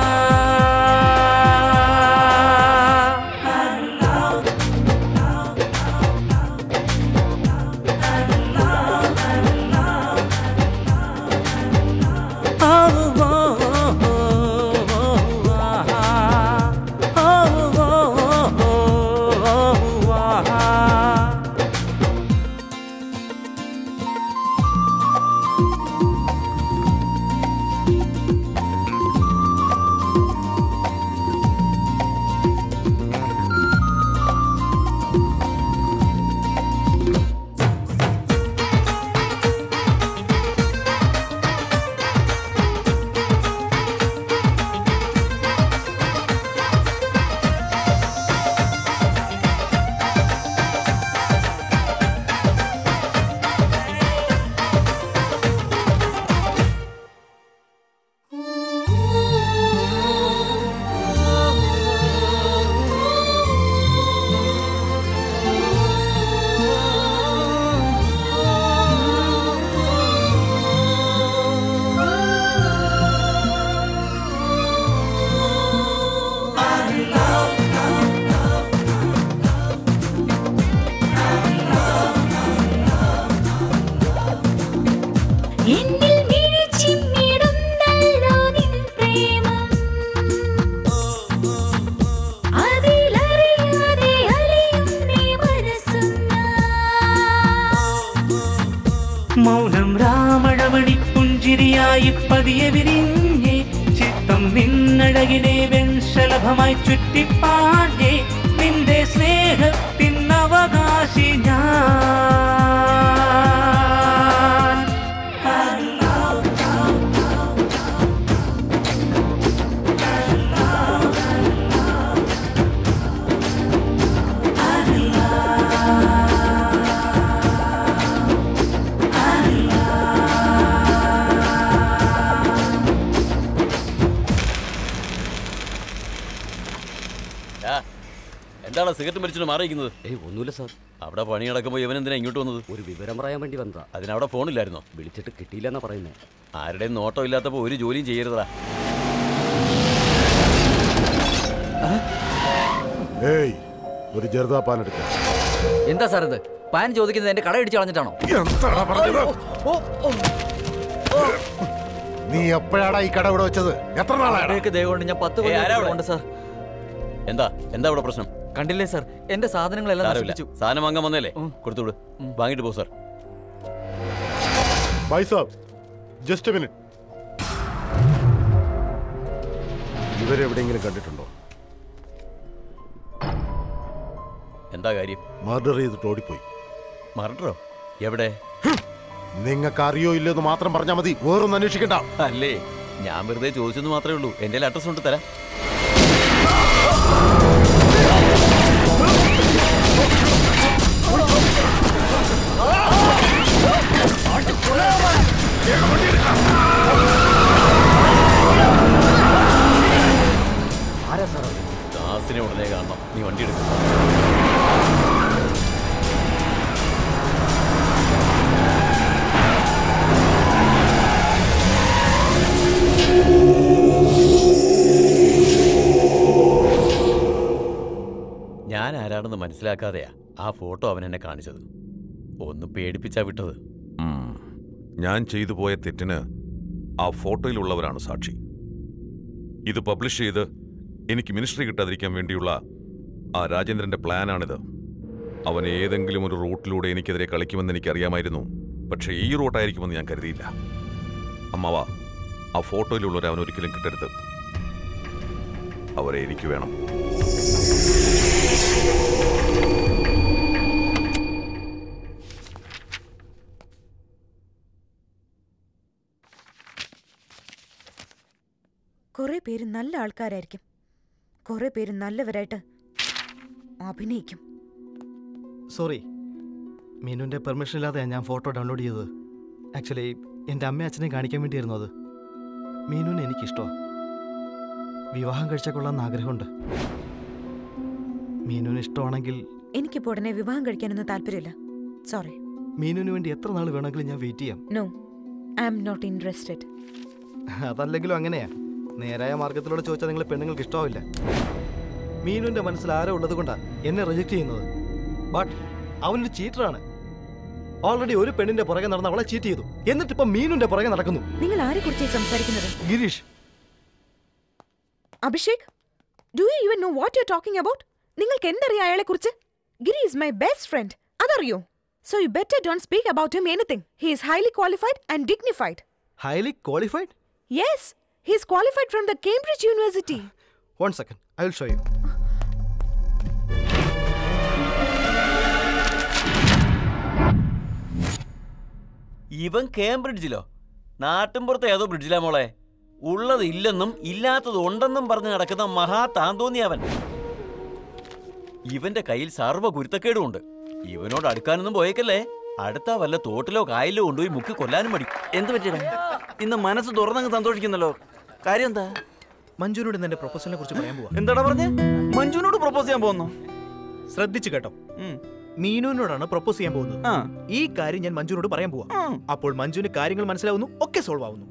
എന്നിൽ മിഴിച്ചിമ്മിടുന്നല്ലോ നിൻ പ്രേമം അതിലറിയാതെ അലിയും നീ മനസ്സും മൗനം രാമഴമണി പുഞ്ചിരിയായി പതിയെ വിരിഞ്ഞേ ചിത്തം നിന്നഴകിലെ വെൺശലഭമായി ചുറ്റിപ്പാഞ്ഞേ നിന്റെ സ്നേഹത്തിൻ അവകാശി ഞാൻ ആ, എന്താണ് സിഗരറ്റ് മരിച്ചിട്ട് മാറിയിരിക്കുന്നത് ഏയ് ഒന്നുമില്ല സാർ അവിടെ പണി നടക്കുമ്പോൾ ഇവൻ എന്തിനാ ഇങ്ങോട്ട് വന്നത് ഒരു വിവരം പറയാൻ വേണ്ടി വന്നതാ അതിനവിടെ ഫോണില്ലായിരുന്നോ വിളിച്ചിട്ട് കിട്ടിയില്ലെന്നാ പറയുന്നത് ആരുടെയും നോട്ടം ഇല്ലാത്തപ്പോൾ ഒരു ജോലിയും ചെയ്യരുതാ ഏയ് ഒരു ജർദാ പാൻ എടുക്ക എന്താ സാർ ഇത് പാൻ ചോദിക്കുന്നത് എന്റെ കട ഇടിച്ചു കളഞ്ഞിട്ടാണോ എന്താടാ പറഞ്ഞത് നീ എപ്പോഴാടാ ഈ കട ഇവിടെ വെച്ചത് എത്ര നാളാണ് ദയവുകൊണ്ട് ഞാൻ പത്ത് ഏയ്, ആരാ അവിടെ? കൊല്ലം സാർ എന്താ എന്താ ഇവിടെ പ്രശ്നം കണ്ടില്ലേ സാർ എന്റെ സാധനങ്ങളെല്ലാം സാരമില്ല നശിപ്പിച്ചു സാധനം വാങ്ങാൻ വന്നല്ലേ കൊടുത്തുവിട് വാങ്ങിട്ട് പോ സാർ ബൈ സാബ് ജസ്റ്റ് മിനിറ്റ് ഇവരെവിടെയെങ്കിലും കണ്ടിട്ടുണ്ടോ എന്താ കാര്യം മർഡർ ചെയ്തിട്ട് ഓടിപ്പോയി മർഡറോ എവിടെ നിങ്ങൾക്ക് അറിയോ ഇല്ലയോ എന്ന് മാത്രം പറഞ്ഞാൽ മതി വേറൊന്നും അന്വേഷിക്കണ്ട അല്ലേ ഞാൻ വെറുതെ ചോദിച്ചെന്ന് മാത്രമേ ഉള്ളൂ എൻ്റെ അഡ്രസ് കൊണ്ട് തരാം ആരാ സാർ അത്? ദാസിനെ ഉടനെ കാണണം നീ വണ്ടി എടുക്കും ഞാൻ ആരാണെന്ന് മനസ്സിലാക്കാതെയാ ആ ഫോട്ടോ അവൻ എന്നെ കാണിച്ചത് ഒന്ന് പേടിപ്പിച്ചാ വിട്ടത് ഉം. ഞാൻ ചെയ്തു പോയ തെറ്റിന് ആ ഫോട്ടോയിലുള്ളവരാണ് സാക്ഷി ഇത് പബ്ലിഷ് ചെയ്ത് എനിക്ക് മിനിസ്ട്രി കിട്ടാതിരിക്കാൻ വേണ്ടിയുള്ള ആ രാജേന്ദ്രന്റെ പ്ലാനാണിത് അവൻ ഏതെങ്കിലും ഒരു റൂട്ടിലൂടെ എനിക്കെതിരെ കളിക്കുമെന്ന് എനിക്കറിയാമായിരുന്നു പക്ഷേ ഈ റൂട്ടായിരിക്കുമെന്ന് ഞാൻ കരുതിയില്ല അമ്മാവ ആ ഫോട്ടോയിലുള്ളവരെ അവൻ ഒരിക്കലും കിട്ടരുത് അവരെ എനിക്ക് വേണം കുറെ പേര് നല്ല ആൾക്കാരായിരിക്കും കുറെ പേര് നല്ലവരായിട്ട് അഭിനയിക്കും സോറി മീനുവിൻ്റെ പെർമിഷൻ ഇല്ലാതെയാണ് ഞാൻ ഫോട്ടോ ഡൗൺലോഡ് ചെയ്തത് ആക്ച്വലി എൻ്റെ അമ്മയും അച്ഛനെയും കാണിക്കാൻ വേണ്ടിയായിരുന്നു അത് മീനുവിനെ എനിക്കിഷ്ടമാണ് വിവാഹം കഴിച്ചാൽ കൊള്ളാമെന്ന് ആഗ്രഹമുണ്ട് മീനുവിന് ഇഷ്ടമാണെങ്കിൽ എനിക്കിപ്പോൾ ഉടനെ വിവാഹം കഴിക്കാനൊന്നും താല്പര്യമില്ല സോറി മീനുവിന് വേണ്ടി എത്ര നാൾ വേണമെങ്കിലും ഞാൻ വെയിറ്റ് ചെയ്യാം no I am not interested അതല്ലെങ്കിലും അങ്ങനെയാ നേരായ മാർഗത്തിലൂടെ ചോദിച്ചാൽ നിങ്ങൾ പെണ്ണുങ്ങൾക്ക് ഇഷ്ടമാവില്ല മീനുവിൻ്റെ മനസ്സിൽ ആരോ ഉള്ളത് കൊണ്ടാണ് എന്നെ റിജക്ട് ചെയ്യുന്നത് ബട്ട് അവനൊരു ചീറ്ററാണ് ഓൾറെഡി ഒരു പെണ്ണിന്റെ പുറകെ നടന്ന് അവളെ ചീറ്റ് ചെയ്തു എന്നിട്ട് ഇപ്പൊ മീനുവിന്റെ പുറകെ നടക്കുന്നു നിങ്ങൾ ആരെ കുറിച്ച് സംസാരിക്കുന്നത് Girish Abhishek do you even know what you talking about നിങ്ങൾക്ക് എന്തറിയാം അയാളെ കുറിച്ച് Giri is my best friend അതറിയോ so you better don't speak about him anything he is highly qualified and dignified highly qualified yes he is qualified from the Cambridge university one second I will show you ഇവൻ കേംബ്രിഡ്ജിലോ നാട്ടിൻപുറത്തെ ഏതോ ബ്രിഡ്ജിലാ മോളെ ഉള്ളത് ഇല്ലെന്നും ഇല്ലാത്തത് ഉണ്ടെന്നും പറഞ്ഞ് നടക്കുന്ന മഹാ താന്തോന്നി അവൻ ഇവന്റെ കയ്യിൽ സർവ്വ കുരുത്തക്കേടുമുണ്ട് ഇവനോട് അടുക്കാനൊന്നും പോയേക്കല്ലേ അടുത്ത വല്ല തോട്ടിലോ കായലിലോ കൊണ്ടുപോയി മുക്കി കൊല്ലാനും മടി എന്ത് പറ്റിയടാ ഇന്ന് മനസ്സ് തുറന്നങ്ങ് സന്തോഷിക്കുന്നല്ലോ കാര്യം എന്താ മഞ്ജുവിനോട് ഇന്ന് എന്റെ പ്രൊപ്പോസലിനെ കുറിച്ച് പറയാൻ പോവാ എന്താടാ പറഞ്ഞേ മഞ്ജുവിനോട് പ്രപ്പോസ് ചെയ്യാൻ പോകുന്നു ശ്രദ്ധിച്ചു കേട്ടോ മീനുവിനോടാണ് പ്രപ്പോസ് ചെയ്യാൻ പോകുന്നത് ഈ കാര്യം ഞാൻ മഞ്ജുവിനോട് പറയാൻ പോവാ അപ്പോൾ മഞ്ജുവിന് കാര്യങ്ങൾ മനസ്സിലാവുന്നു ഒക്കെ സോൾവ് ആവുന്നു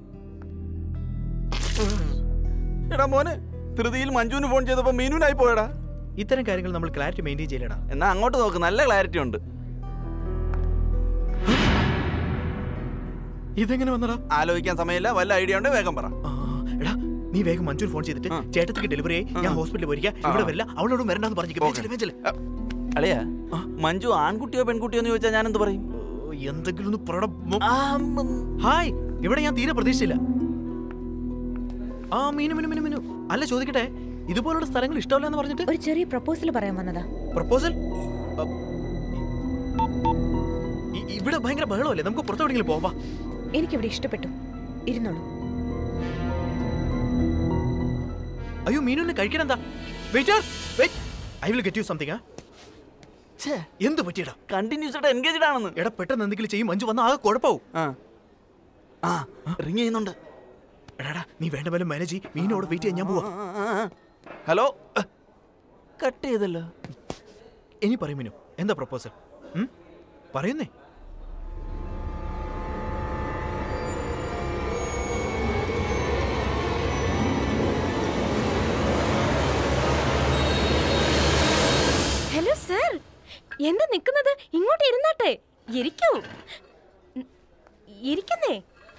എടാ മോനെ ധൃതിയിൽ മഞ്ജുവിന് ഫോൺ ചെയ്തപ്പോ മീനുവിനായി പോയടാ ഇത്തരം കാര്യങ്ങൾ നമ്മൾ ക്ലാരിറ്റി മെയിൻറ്റെയിൻ ചെയ്യലടാ എന്നാ അങ്ങോട്ട് നോക്ക് നല്ല ക്ലാരിറ്റി ഉണ്ട് ഇതെങ്ങനെ വന്നടാ ആലോചിക്കാൻ സമയമില്ല വല്ല ഐഡിയ ഉണ്ട് വേഗം പറ എടാ നീ വേഗം മഞ്ജുവിന് ഫോൺ ചെയ്തിട്ട് ചേട്ടത്തിക്ക് ഡെലിവറി ആയി ഞാൻ ഹോസ്പിറ്റലിൽ പോയിരിക്കാം ഇവിടെ വരില്ല അവളോട് വരണ്ടെന്ന് പറഞ്ഞു അളിയാ മഞ്ജു ആൺകുട്ടിയോ പെൺകുട്ടിയോ എന്ന് ചോദിച്ചാൽ ഞാൻ എന്ത് പറയും എന്തെങ്കിലും ഒന്ന് പറടാ. ഹായ് ഇവിടെ ഞാൻ തീരെ പ്രതീക്ഷിച്ചില്ല ആ മീനു മിനു മിനു മിനു അല്ല ചോദിക്കട്ടെ ഇതുപോലുള്ള സ്ഥലങ്ങൾ ഇഷ്ടമല്ല എന്ന് പറഞ്ഞിട്ട് ഒരു ചെറിയ പ്രപ്പോസൽ പറയാൻ വന്നതാ പ്രപ്പോസൽ ഇവിടെ ഭയങ്കര ബഹളമല്ലേ നമുക്ക് പുറത്തെവിടെയെങ്കിലും പോവാ എനിക്കിവിടെ ഇഷ്ടപ്പെട്ടു ഇരുന്നോളൂ അയ്യോ മീനുവിനെ കഴിക്കണം എന്താ waiter wait I will get you something എന്ത് പറ്റിയടാ കണ്ടിന്യൂസ് ആയിട്ട് എൻഗേജ്ഡ് ആണെന്ന് എടാ പെട്ടെന്ന് എന്തെങ്കിലും ചെയ്യും മഞ്ജു വന്ന ആകെ കുഴപ്പമാവും ആ റിങ് ചെയ്യുന്നുണ്ട് എടാടാ നീ വേണ്ട പോലെ മാനേജ് ചെയ്യ് മീനോട് വെയിറ്റ് ചെയ്യാൻ ഞാൻ പോവാ ഹലോ കട്ട് ചെയ്തല്ലോ ഇനി പറയും മീനു എന്താ പ്രപ്പോസൽ പറയുന്നേ ഹലോ സർ എന്താ നിക്കുന്നത് ഇങ്ങോട്ട് ഇരുന്നാട്ടെ ഇരിക്കൂ ഉം, ഇരിക്കുന്നേ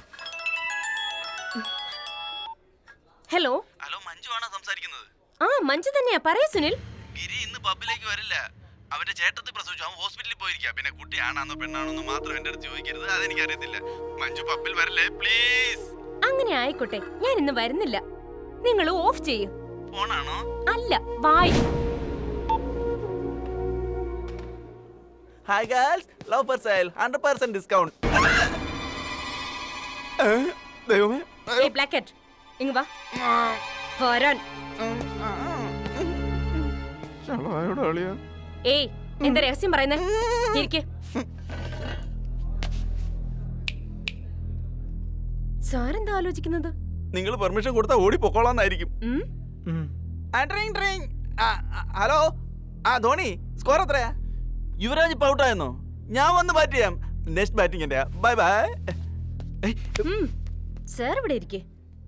ഹലോ ഹലോ മഞ്ജു ആണോ സംസാരിക്കുന്നത് ആ മഞ്ജു തന്നെയാ പറയൂ സുനിൽ ഗിരി ഇന്ന് പബ്ബിലേക്ക് വരില്ല അവന്റെ ചേട്ടത്തി പ്രസവിച്ചു അവൻ ഹോസ്പിറ്റലിൽ പോയിരിക്കുക പിന്നെ കുട്ടി ആണാന്നോ പെണ്ണാണോ എന്ന് മാത്രം എന്റെ അടുത്ത് ചോദിക്കരുത് അതെനിക്ക് അറിയത്തില്ല മഞ്ജു പബ്ബിൽ വരല്ലേ പ്ലീസ് അങ്ങനെ ആയിക്കോട്ടെ ഞാൻ ഇന്ന് വരുന്നില്ല നിങ്ങൾ ഓഫ് ചെയ്യൂ ഫോണാണോ അല്ല വായി hi girls love for sale hundred percent discount ദൈവമേ ഏയ് ബ്ലാക്കറ്റ് ഇങ്ങ് വാ വരാൻ ഏയ് എന്താ രഹസ്യം പറയുന്നേ ഇരിക്കെ സാരെന്താ ആലോചിക്കുന്നത് നിങ്ങൾ പെർമിഷൻ കൊടുത്താൽ ഓടി പൊക്കോളാന്നായിരിക്കും ഉം? ഡ്രിങ് ഡ്രിങ് ഹലോ ആ ധോണി സ്കോർ എത്രയാ യുവരാജ് ഇപ്പൊ ഔട്ടായെന്നോ ഞാൻ വന്ന് ബാറ്റ് ചെയ്യാം നെക്സ്റ്റ് ബാറ്റിംഗ് എന്റെ ബൈ ബൈ ഉം. സാർ ഇവിടെ ഇരിക്കെ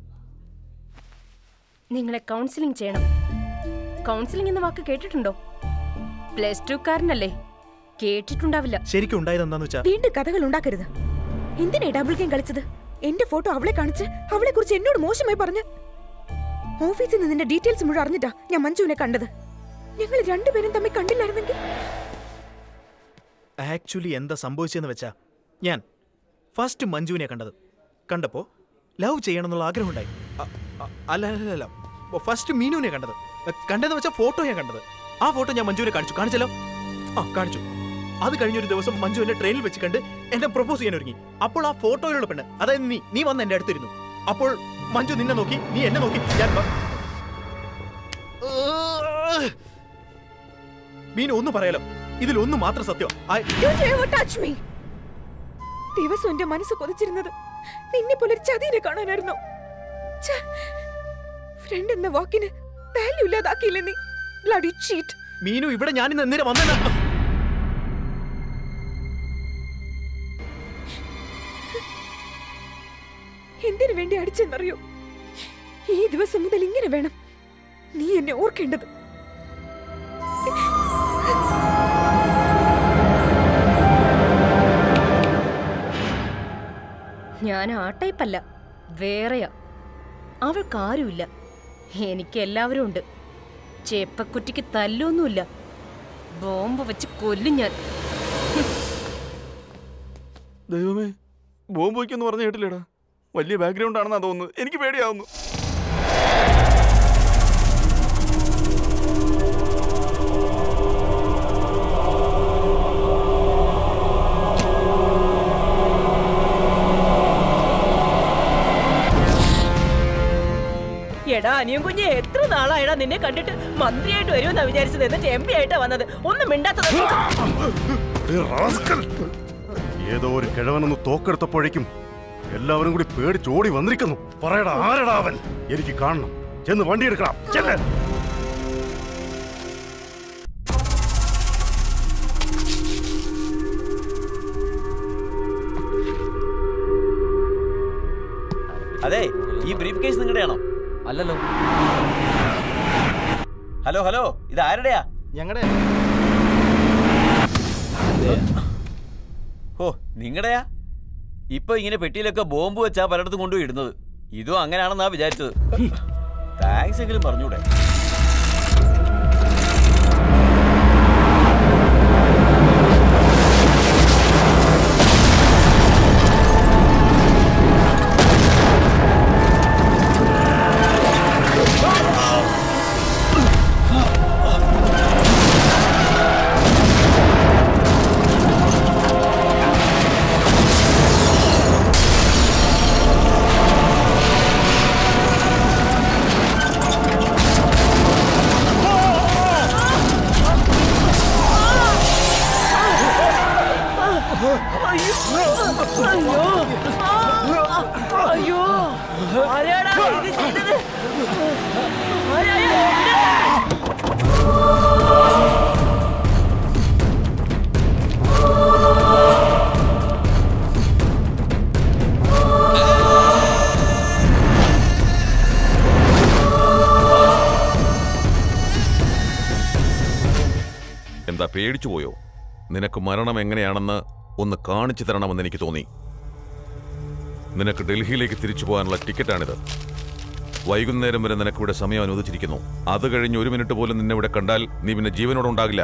നിങ്ങളെ കൗൺസിലിംഗ് ചെയ്യണം കൗൺസിലിംഗ് എന്ന വാക്ക് കേട്ടിട്ടുണ്ടോ പ്ലസ് ടു കാരനല്ലേ കേട്ടിട്ടുണ്ടാവില്ല ശരിക്കും ഉണ്ടായത് എന്താന്ന് വെച്ചാ വീണ്ടും കഥകൾ ഉണ്ടാക്കരുത് എന്തിനാ ഡബിൾ ഗെയിം കളിച്ചത് എന്റെ ഫോട്ടോ അവളെ കാണിച്ച് അവളെ കുറിച്ച് എന്നോട് മോശമായി പറഞ്ഞ് ഓഫീസിൽ നിന്ന് നിന്റെ ഡീറ്റെയിൽസ് മുഴുവൻ അറിഞ്ഞിട്ടാ ഞാൻ മഞ്ജുവിനെ കണ്ടത് ഞങ്ങൾ രണ്ടുപേരും തമ്മിൽ കണ്ടില്ലായിരുന്നെങ്കിൽ ആക്ച്വലി എന്താ സംഭവിച്ചതെന്ന് വെച്ചാ ഞാൻ ഫസ്റ്റ് മഞ്ജുവിനെ കണ്ടത് കണ്ടപ്പോ ലവ് ചെയ്യണമെന്നുള്ള ആഗ്രഹം ഉണ്ടായി അ- അ- അല്ല അല്ല അല്ല ഫസ്റ്റ് മീനുവിനെ കണ്ടത് കണ്ടതെന്ന് വെച്ചാൽ ഫോട്ടോ ഞാൻ കണ്ടത് ആ ഫോട്ടോ ഞാൻ മഞ്ജുവിനെ കാണിച്ചു കാണിച്ചല്ലോ ആ കാണിച്ചു അത് കഴിഞ്ഞൊരു ദിവസം മഞ്ജു എന്നെ ട്രെയിനിൽ വെച്ച് കണ്ട് എന്നെ പ്രപ്പോസ് ചെയ്യാൻ ഒരുങ്ങി അപ്പോൾ ആ ഫോട്ടോയിലുള്ള പെണ്ണ് അതായത് നീ നീ വന്ന് എന്റെ അടുത്തിരുന്നു അപ്പോൾ മഞ്ജു നിന്നെ നോക്കി നീ എന്നെ നോക്കി ഞാൻ വ- മീനു ഒന്ന് പറയാലോ ഇതിൽ ഒന്ന് മാത്രം സത്യം Don't you ever touch me. ദിവസം എന്റെ മനസ്സ് കൊതിച്ചിരുന്നത് നിന്നെ പോലെ ഒരു ചതിനെ കാണാനായിരുന്നു ഫ്രണ്ട് എന്ന വാക്കിന് വാല്യൂ ഇല്ലാതാക്കിയില്ലേ നീ ബ്ലഡി ചീറ്റ് മീനു ഇവിടെ ഞാൻ ഇന്ന് എന്തിനാ വന്നെന്ന എന്തിനു വേണ്ടി അടിച്ചെന്നറിയോ ഈ ദിവസം മുതൽ ഇങ്ങനെ വേണം നീ എന്നെ ഓർക്കേണ്ടത് ഞാൻ ആ ടൈപ്പല്ല വേറെയാ അവൾക്കാരുമില്ല എനിക്ക് എല്ലാവരും ഉണ്ട് ചേപ്പക്കുറ്റിക്ക് തല്ലൊന്നുമില്ല ബോംബ് വെച്ച് കൊല്ലും ഞാൻ ദൈവമേ ബോംബ് വയ്ക്കെന്ന് പറഞ്ഞ കേട്ടില്ലേടാ വലിയ ബാക്ക്ഗ്രൗണ്ട് ആണെന്നാ തോന്നുന്നത് എനിക്ക് പേടിയാവുന്നു എടാ അനിയും കുഞ്ഞെ എത്ര നാളായടാ നിന്നെ കണ്ടിട്ട് മന്ത്രിയായിട്ട് വരുമെന്നാ വിചാരിച്ചത് എന്നിട്ട് എം പി ആയിട്ടാ വന്നത് ഒന്നും മിണ്ടാത്തത് ഏ, റാസ്കൽ! ഏതോ ഒരു കിഴവനൊന്ന് തോക്കെടുത്തപ്പോഴേക്കും എല്ലാവരും കൂടി പേടിച്ച് ഓടി വന്നിരിക്കുന്നു പറയടാ ആരടാ അവൻ എനിക്ക് കാണണം ചെന്ന് വണ്ടി എടുക്കണം ചെല്ല് അതെ ഈ ബ്രീഫ് കേസ് നിങ്ങളുടെയാണോ അല്ലല്ലോ ഹലോ ഹലോ ഇത് ആരുടെയാ ഞങ്ങളുടെ ഓ നിങ്ങളുടെയാ ഇപ്പൊ ഇങ്ങനെ പെട്ടിയിലൊക്കെ ബോംബ് വെച്ചാ പലയിടത്തും കൊണ്ടുപോയി ഇടുന്നത് ഇതും അങ്ങനെയാണെന്നാ വിചാരിച്ചത് താങ്ക്സ് എങ്കിലും പറഞ്ഞൂടെ അയ്യോ ആരാടാ ഇത് ചെയ്തത് ആരായാ എന്താ പേടിച്ചു പോയോ നിനക്ക് മരണം എങ്ങനെയാണെന്ന് ഒന്ന് കാണിച്ചു തരണമെന്ന് എനിക്ക് തോന്നി നിനക്ക് ഡൽഹിയിലേക്ക് തിരിച്ചു പോകാനുള്ള ടിക്കറ്റാണിത് വൈകുന്നേരം വരെ നിനക്കിവിടെ സമയം അനുവദിച്ചിരിക്കുന്നു അത് കഴിഞ്ഞ് ഒരു മിനിറ്റ് പോലും നിന്നെ ഇവിടെ കണ്ടാൽ നീ പിന്നെ ജീവനോടെ ഉണ്ടാകില്ല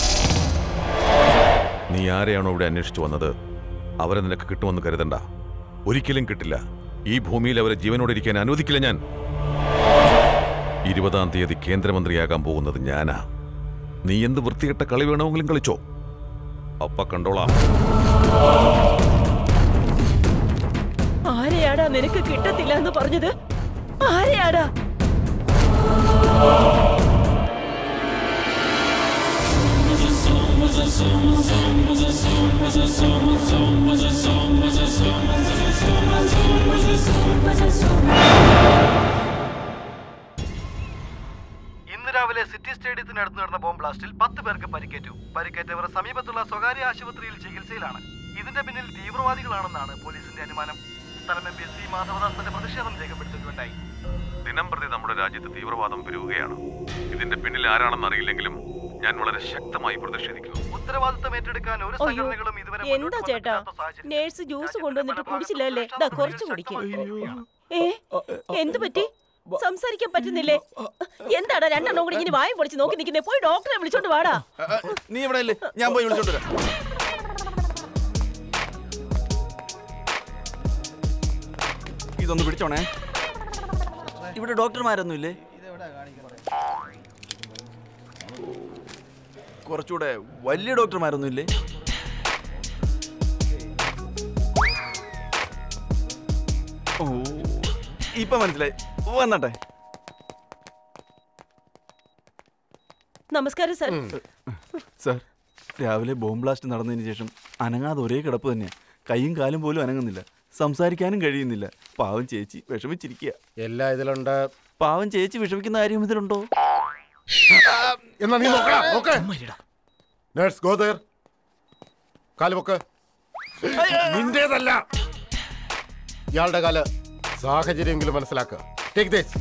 നീ ആരെയാണോ ഇവിടെ അന്വേഷിച്ചു വന്നത് അവരെ നിനക്ക് കിട്ടുമെന്ന് കരുതണ്ട ഒരിക്കലും കിട്ടില്ല ഈ ഭൂമിയിൽ അവരെ ജീവനോടെ ഇരിക്കാൻ അനുവദിക്കില്ല ഞാൻ ഇരുപതാം തീയതി കേന്ദ്രമന്ത്രിയാകാൻ പോകുന്നത് ഞാനാ നീ എന്ത് വൃത്തികെട്ട കളി വേണമെങ്കിലും കളിച്ചോ അപ്പ കണ്ടോളാം ആരെയാടാ നിനക്ക് കിട്ടത്തില്ല എന്ന് പറഞ്ഞത് ആരെയാടാ ഇന്ന് രാവിലെ സിറ്റി സ്റ്റേഡിയത്തിനടുത്ത് നടന്ന ബോംബ് ബ്ലാസ്റ്റിൽ പത്ത് പേർക്ക് പരിക്കേറ്റു പരിക്കേറ്റവർ സമീപത്തുള്ള സ്വകാര്യ ആശുപത്രിയിൽ ചികിത്സയിലാണ് ഇതിന്റെ പിന്നിൽ തീവ്രവാദികളാണെന്നാണ് പോലീസിന്റെ അനുമാനം സ്ഥലം എം പി സി മാധവദാസ് തന്റെ പ്രതിഷേധം രേഖപ്പെടുത്തുകയുണ്ടായി ദിനം പ്രതി നമ്മുടെ രാജ്യത്ത് തീവ്രവാദം പെരുകുകയാണ് ഇതിന്റെ പിന്നിൽ ആരാണെന്ന് അറിയില്ലെങ്കിലും ഞാൻ വളരെ ശക്തമായി പ്രതിഷേധിക്കുന്നു ഉത്തരവാദിത്തം ഏറ്റെടുക്കാൻ ഒരു അയ്യോ സംഘടനകളും ഇതുവരെ എന്താ ചേട്ടാ നേഴ്സ് ജ്യൂസ് കൊണ്ടുവന്നിട്ട് കുടിച്ചില്ലല്ലേ ദാ കുറച്ച് കുടിക്കും ഏ എന്തു പറ്റി സംസാരിക്കാൻ പറ്റുന്നില്ലേ എന്താടാ രണ്ടെണ്ണം കൂടി ഇങ്ങനെ വായും പൊളിച്ച് നോക്കി നിൽക്കുന്നേ പോയി ഡോക്ടറെ വിളിച്ചോണ്ട് വാടാ നീ ഇവിടെ അല്ലേ ഞാൻ പോയി വിളിച്ചോണ്ട് വരാം ഇതൊന്ന് പിടിച്ചോണേ ഇവിടെ ഡോക്ടർമാരൊന്നും ഇല്ലേ കുറച്ചുകൂടെ വലിയ ഡോക്ടർമാരൊന്നും ഇല്ലേ ഓ ഇപ്പൊ മനസ്സിലായി വന്നട്ടെ നമസ്കാരം സർ സാർ രാവിലെ ബോംബ് ബ്ലാസ്റ്റ് നടന്നതിന് ശേഷം അനങ്ങാതെ ഒരേ കിടപ്പ് തന്നെയാ കൈയും കാലും പോലും അനങ്ങുന്നില്ല സംസാരിക്കാനും കഴിയുന്നില്ല പാവം ചേച്ചി വിഷമിച്ചിരിക്കുക എല്ലാ ഇതിലുണ്ട് പാവം ചേച്ചി വിഷമിക്കുന്ന കാര്യം ഇതിലുണ്ടോ എന്നാ നീ നോക്കടാ നോക്ക് നേഴ്സ് ഗോദേർ കാലുപൊക്ക് നിന്റേതല്ല ഇയാളുടെ കാല് സാഹചര്യമെങ്കിലും മനസ്സിലാക്കുക ടേക്ക് ദിസ്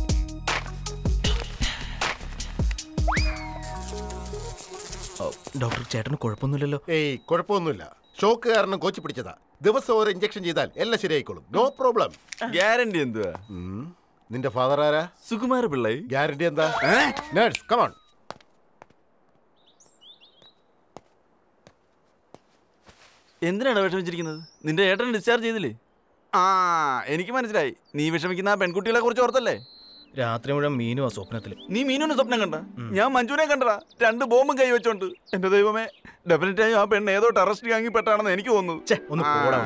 ഡോക്ടർ ചേട്ടന് കുഴപ്പമൊന്നുമില്ലല്ലോ ഏയ് കുഴപ്പമൊന്നുമില്ല ഷോക്ക് കാരണം കോച്ചി പിടിച്ചതാ ദിവസം ഓരോ ഇഞ്ചക്ഷൻ ചെയ്താൽ എല്ലാം ശരിയായിക്കോളും നോ പ്രോബ്ലം ഗ്യാരണ്ടി എന്തുവാ നിന്റെ ഫാദർ ആരാ സുകുമാര പിള്ളൈ ഗ്യാരണ്ടി എന്താ നേഴ്സ് കമോൺ എന്തിനാണ് വിഷമിച്ചിരിക്കുന്നത് നിന്റെ ഏട്ടൻ ഡിസ്ചാർജ് ചെയ്തില്ലേ ആ എനിക്ക് മനസ്സിലായി നീ വിഷമിക്കുന്ന ആ പെൺകുട്ടികളെ കുറിച്ച് ഓർത്തല്ലേ രാത്രി മുഴുവൻ മീനും ആ സ്വപ്നത്തിൽ നീ മീനുവിന്റെ സ്വപ്നം കണ്ട ഞാൻ മഞ്ജുവിനെ കണ്ടടാ രണ്ട് ബോംബും കൈ വെച്ചോണ്ട് എന്റെ ദൈവമേ ഡെഫിനറ്റ് ആയും ആ പെണ്ണ് ഏതോ ടെററിസ്റ്റ് ഗാങ്ങി പെട്ടാണെന്ന് എനിക്ക് തോന്നുന്നു ഒന്ന് ആ. പോടാ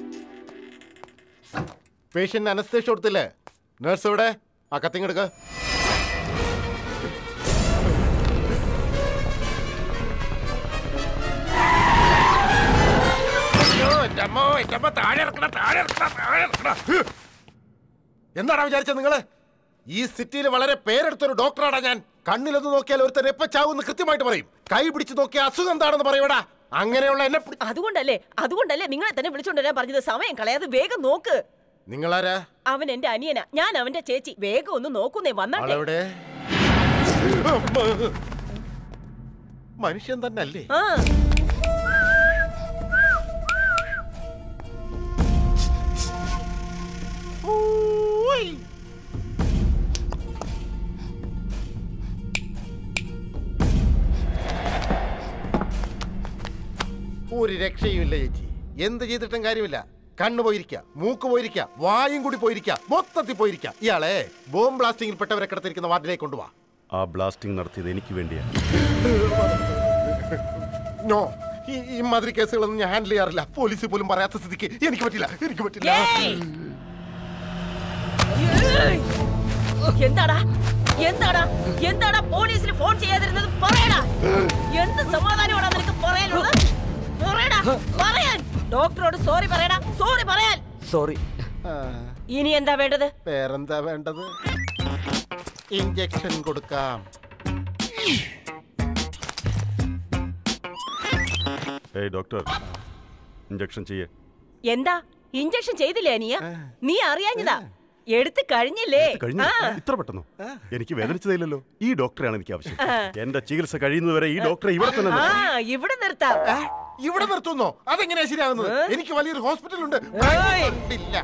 പേഷ്യന്റ് അനസ്തേഷ് കൊടുത്തില്ലേ നേഴ്സ് ഇവിടെ ആ കത്തിങ്ങെടുക്ക എന്താണ് വിചാരിച്ചത് നിങ്ങള് ഈ സിറ്റിയിൽ വളരെ പേരെടുത്തൊരു ഡോക്ടറാണ് ഞാൻ കണ്ണിലൊന്ന് നോക്കിയാൽ ഒരുത്തൻ എപ്പ ചാവുന്ന് കൃത്യമായിട്ട് പറയും കൈ പിടിച്ച് നോക്കിയ അസുഖം എന്താണെന്ന് പറയൂടാ അങ്ങനെയുള്ള എന്നെ പിടി- അതുകൊണ്ടല്ലേ അതുകൊണ്ടല്ലേ നിങ്ങളെ തന്നെ വിളിച്ചോണ്ട് വരാൻ പറഞ്ഞത് സമയം കളയാതെ വേഗം നോക്ക് നിങ്ങളാരാ അവൻ എന്റെ അനിയനാ ഞാൻ അവന്റെ ചേച്ചി വേഗം ഒന്ന് നോക്കുന്നേ വന്നാട്ടെ ആളെവിടെ മനുഷ്യൻ തന്നെ അല്ലേ ആ ഒരു രക്ഷയുമില്ല ചേച്ചി എന്ത് ചെയ്തിട്ടും കാര്യമില്ല കണ്ണു പോയിരിക്ക മൂക്ക് പോയിരിക്ക വായും കൂടി പോയിരിക്ക മൊത്തത്തിൽ പോയിരിക്ക ഇയാളെ ബോംബ് ബ്ലാസ്റ്റിംഗിൽ പെട്ടവരെ കിടത്തിരിക്കുന്ന വാർഡിലേക്ക് കൊണ്ടുപോവാ ആ ബ്ലാസ്റ്റിംഗ് നടത്തിയത് എനിക്ക് വേണ്ടിയാണ് നോ ഈ ഈ മാതിരി കേസുകളൊന്നും ഞാൻ ഹാൻഡിൽ ചെയ്യാറില്ല പോലീസ് പോലും പറയാത്ത സ്ഥിതിക്ക് എനിക്ക് പറ്റില്ല എനിക്ക് പറ്റില്ല ഏയ്! എന്താടാ എന്താടാ എന്താടാ പോലീസിന് ഫോൺ ചെയ്യാതിരുന്നത് പറയടാ എന്ത് സമാധാനമാടാ നിനക്ക് പറയാനുള്ളത് പറയടാ പറയാൻ ഡോക്ടറോട് സോറി പറയടാ സോറി പറയാൻ സോറി ഇനി എന്താ വേണ്ടത് വേറെന്താ വേണ്ടത് ഇഞ്ചക്ഷൻ കൊടുക്കാം ഏയ് ഡോക്ടർ ഇഞ്ചക്ഷൻ ചെയ്യേ എന്താ ഇഞ്ചക്ഷൻ ചെയ്തില്ലേ അനിയ നീ അറിയാഞ്ഞതാ എടുത്ത് കഴിഞ്ഞില്ലേ കഴിഞ്ഞു ആ. ഇത്ര പെട്ടെന്നോ എനിക്ക് വേദനിച്ചതില്ലല്ലോ ഈ ഡോക്ടറെയാണ് എനിക്ക് ആവശ്യം ആ. എന്റെ ചികിത്സ കഴിയുന്നതുവരെ ഈ ഡോക്ടറെ ഇവിടെ തന്നെ ആ നിർത്തണം. ഇവിടെ നിർത്താം ഇവിടെ നിർത്തുന്നോ അതെങ്ങനെയാ ശരിയാകുന്നത് എനിക്ക് വലിയൊരു ഹോസ്പിറ്റൽ ഉണ്ട് ഇല്ല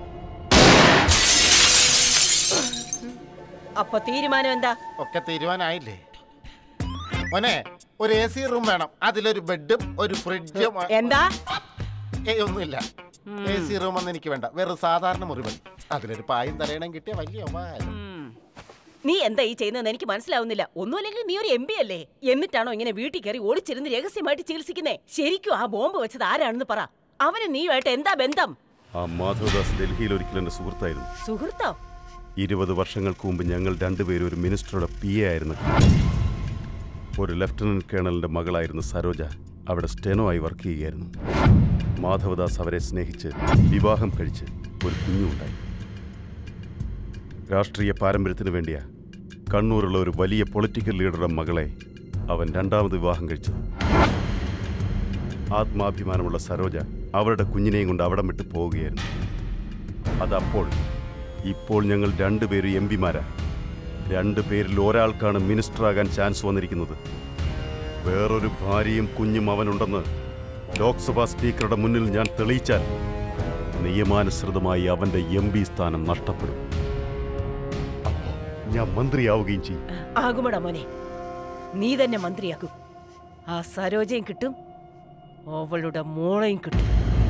അപ്പൊ തീരുമാനം എന്താ ഒക്കെ തീരുമാനമായില്ലേ മോനെ ഒരു എ സി റൂം വേണം അതിലൊരു ബെഡും ഒരു ഫ്രിഡ്ജും എന്താ ഏയ് ഒന്നുമില്ല എ സി റൂം ഒന്നും എനിക്ക് വേണ്ട വെറും സാധാരണ മുറി മതി അതിലൊരു പായും തലയണം കിട്ടിയ വലിയ ഉപകാരം നീ എന്താ ഈ ചെയ്യുന്നതെന്ന് എനിക്ക് മനസ്സിലാവുന്നില്ല ഒന്നുമല്ലെങ്കിൽ നീ ഒരു എം പി അല്ലേ എന്നിട്ടാണോ ഇങ്ങനെ വീട്ടിൽ കയറി ഓടിച്ചിരുന്ന് രഹസ്യമായിട്ട് ചികിത്സിക്കുന്നേ ശരിക്കും ആ ബോംബ് വെച്ചത് ആരാണെന്ന് പറ അവന് നീയുമായിട്ട് എന്താ ബന്ധം ആ മാധവദാസ് ഡൽഹിയിൽ ഒരിക്കലും എന്റെ സുഹൃത്തായിരുന്നു സുഹൃത്തോ ഇരുപത് വർഷങ്ങൾക്ക് മുമ്പ് ഞങ്ങൾ രണ്ടുപേരും ഒരു മിനിസ്റ്ററുടെ പി എ ആയിരുന്നു ഒരു ലഫ്റ്റനന്റ് കേണലിന്റെ മകളായിരുന്നു സരോജ അവിടെ സ്റ്റെനോ ആയി വർക്ക് ചെയ്യുകയായിരുന്നു മാധവദാസ് അവരെ സ്നേഹിച്ച് വിവാഹം കഴിച്ച് ഒരു കുഞ്ഞുണ്ടായി രാഷ്ട്രീയ പാരമ്പര്യത്തിന് വേണ്ടിയാ കണ്ണൂരുള്ള ഒരു വലിയ പൊളിറ്റിക്കൽ ലീഡറുടെ മകളെ അവൻ രണ്ടാമത് വിവാഹം കഴിച്ചത് ആത്മാഭിമാനമുള്ള സരോജ അവരുടെ കുഞ്ഞിനെയും കൊണ്ട് അവിടം വിട്ട് പോവുകയായിരുന്നു അതപ്പോൾ ഇപ്പോൾ ഞങ്ങൾ രണ്ടുപേരും എം പിമാരാ രണ്ടു പേരിൽ ഒരാൾക്കാണ് മിനിസ്റ്ററാകാൻ ചാൻസ് വന്നിരിക്കുന്നത് വേറൊരു ഭാര്യയും കുഞ്ഞും അവനുണ്ടെന്ന് ലോക്സഭാ സ്പീക്കറുടെ മുന്നിൽ ഞാൻ തെളിയിച്ചാൽ നിയമാനുസൃതമായി അവന്റെ എം പി സ്ഥാനം നഷ്ടപ്പെടും അപ്പോൾ ഞാൻ മന്ത്രിയാവുകയും ചെയ്യും ആകുമടാ മോനെ നീ തന്നെ മന്ത്രിയാക്കും ആ സരോജയും കിട്ടും അവളുടെ മോളെയും കിട്ടും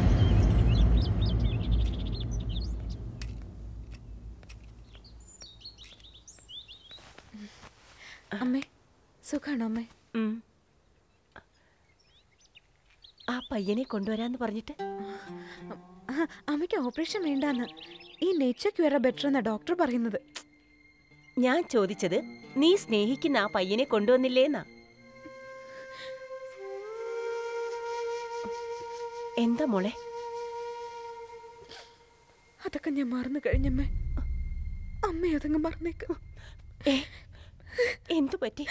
അമ്മേ സുഖാണോ അമ്മേ ആ പയ്യനെ കൊണ്ടുവരാന്ന് പറഞ്ഞിട്ട് ആ, അമ്മയ്ക്ക് ഓപ്പറേഷൻ വേണ്ടാന്ന് ഈ നേച്ചർ ക്യൂറ ബെറ്റർ എന്നാ ഡോക്ടർ പറയുന്നത് ഞാൻ ചോദിച്ചത് നീ സ്നേഹിക്കുന്ന ആ പയ്യനെ കൊണ്ടുവന്നില്ലേന്നാ എന്താ മോളെ അതൊക്കെ ഞാൻ മറന്നു കഴിഞ്ഞമ്മേ അമ്മ അതങ്ങ് മറന്നേക്ക് ഏ എന്തു പറ്റി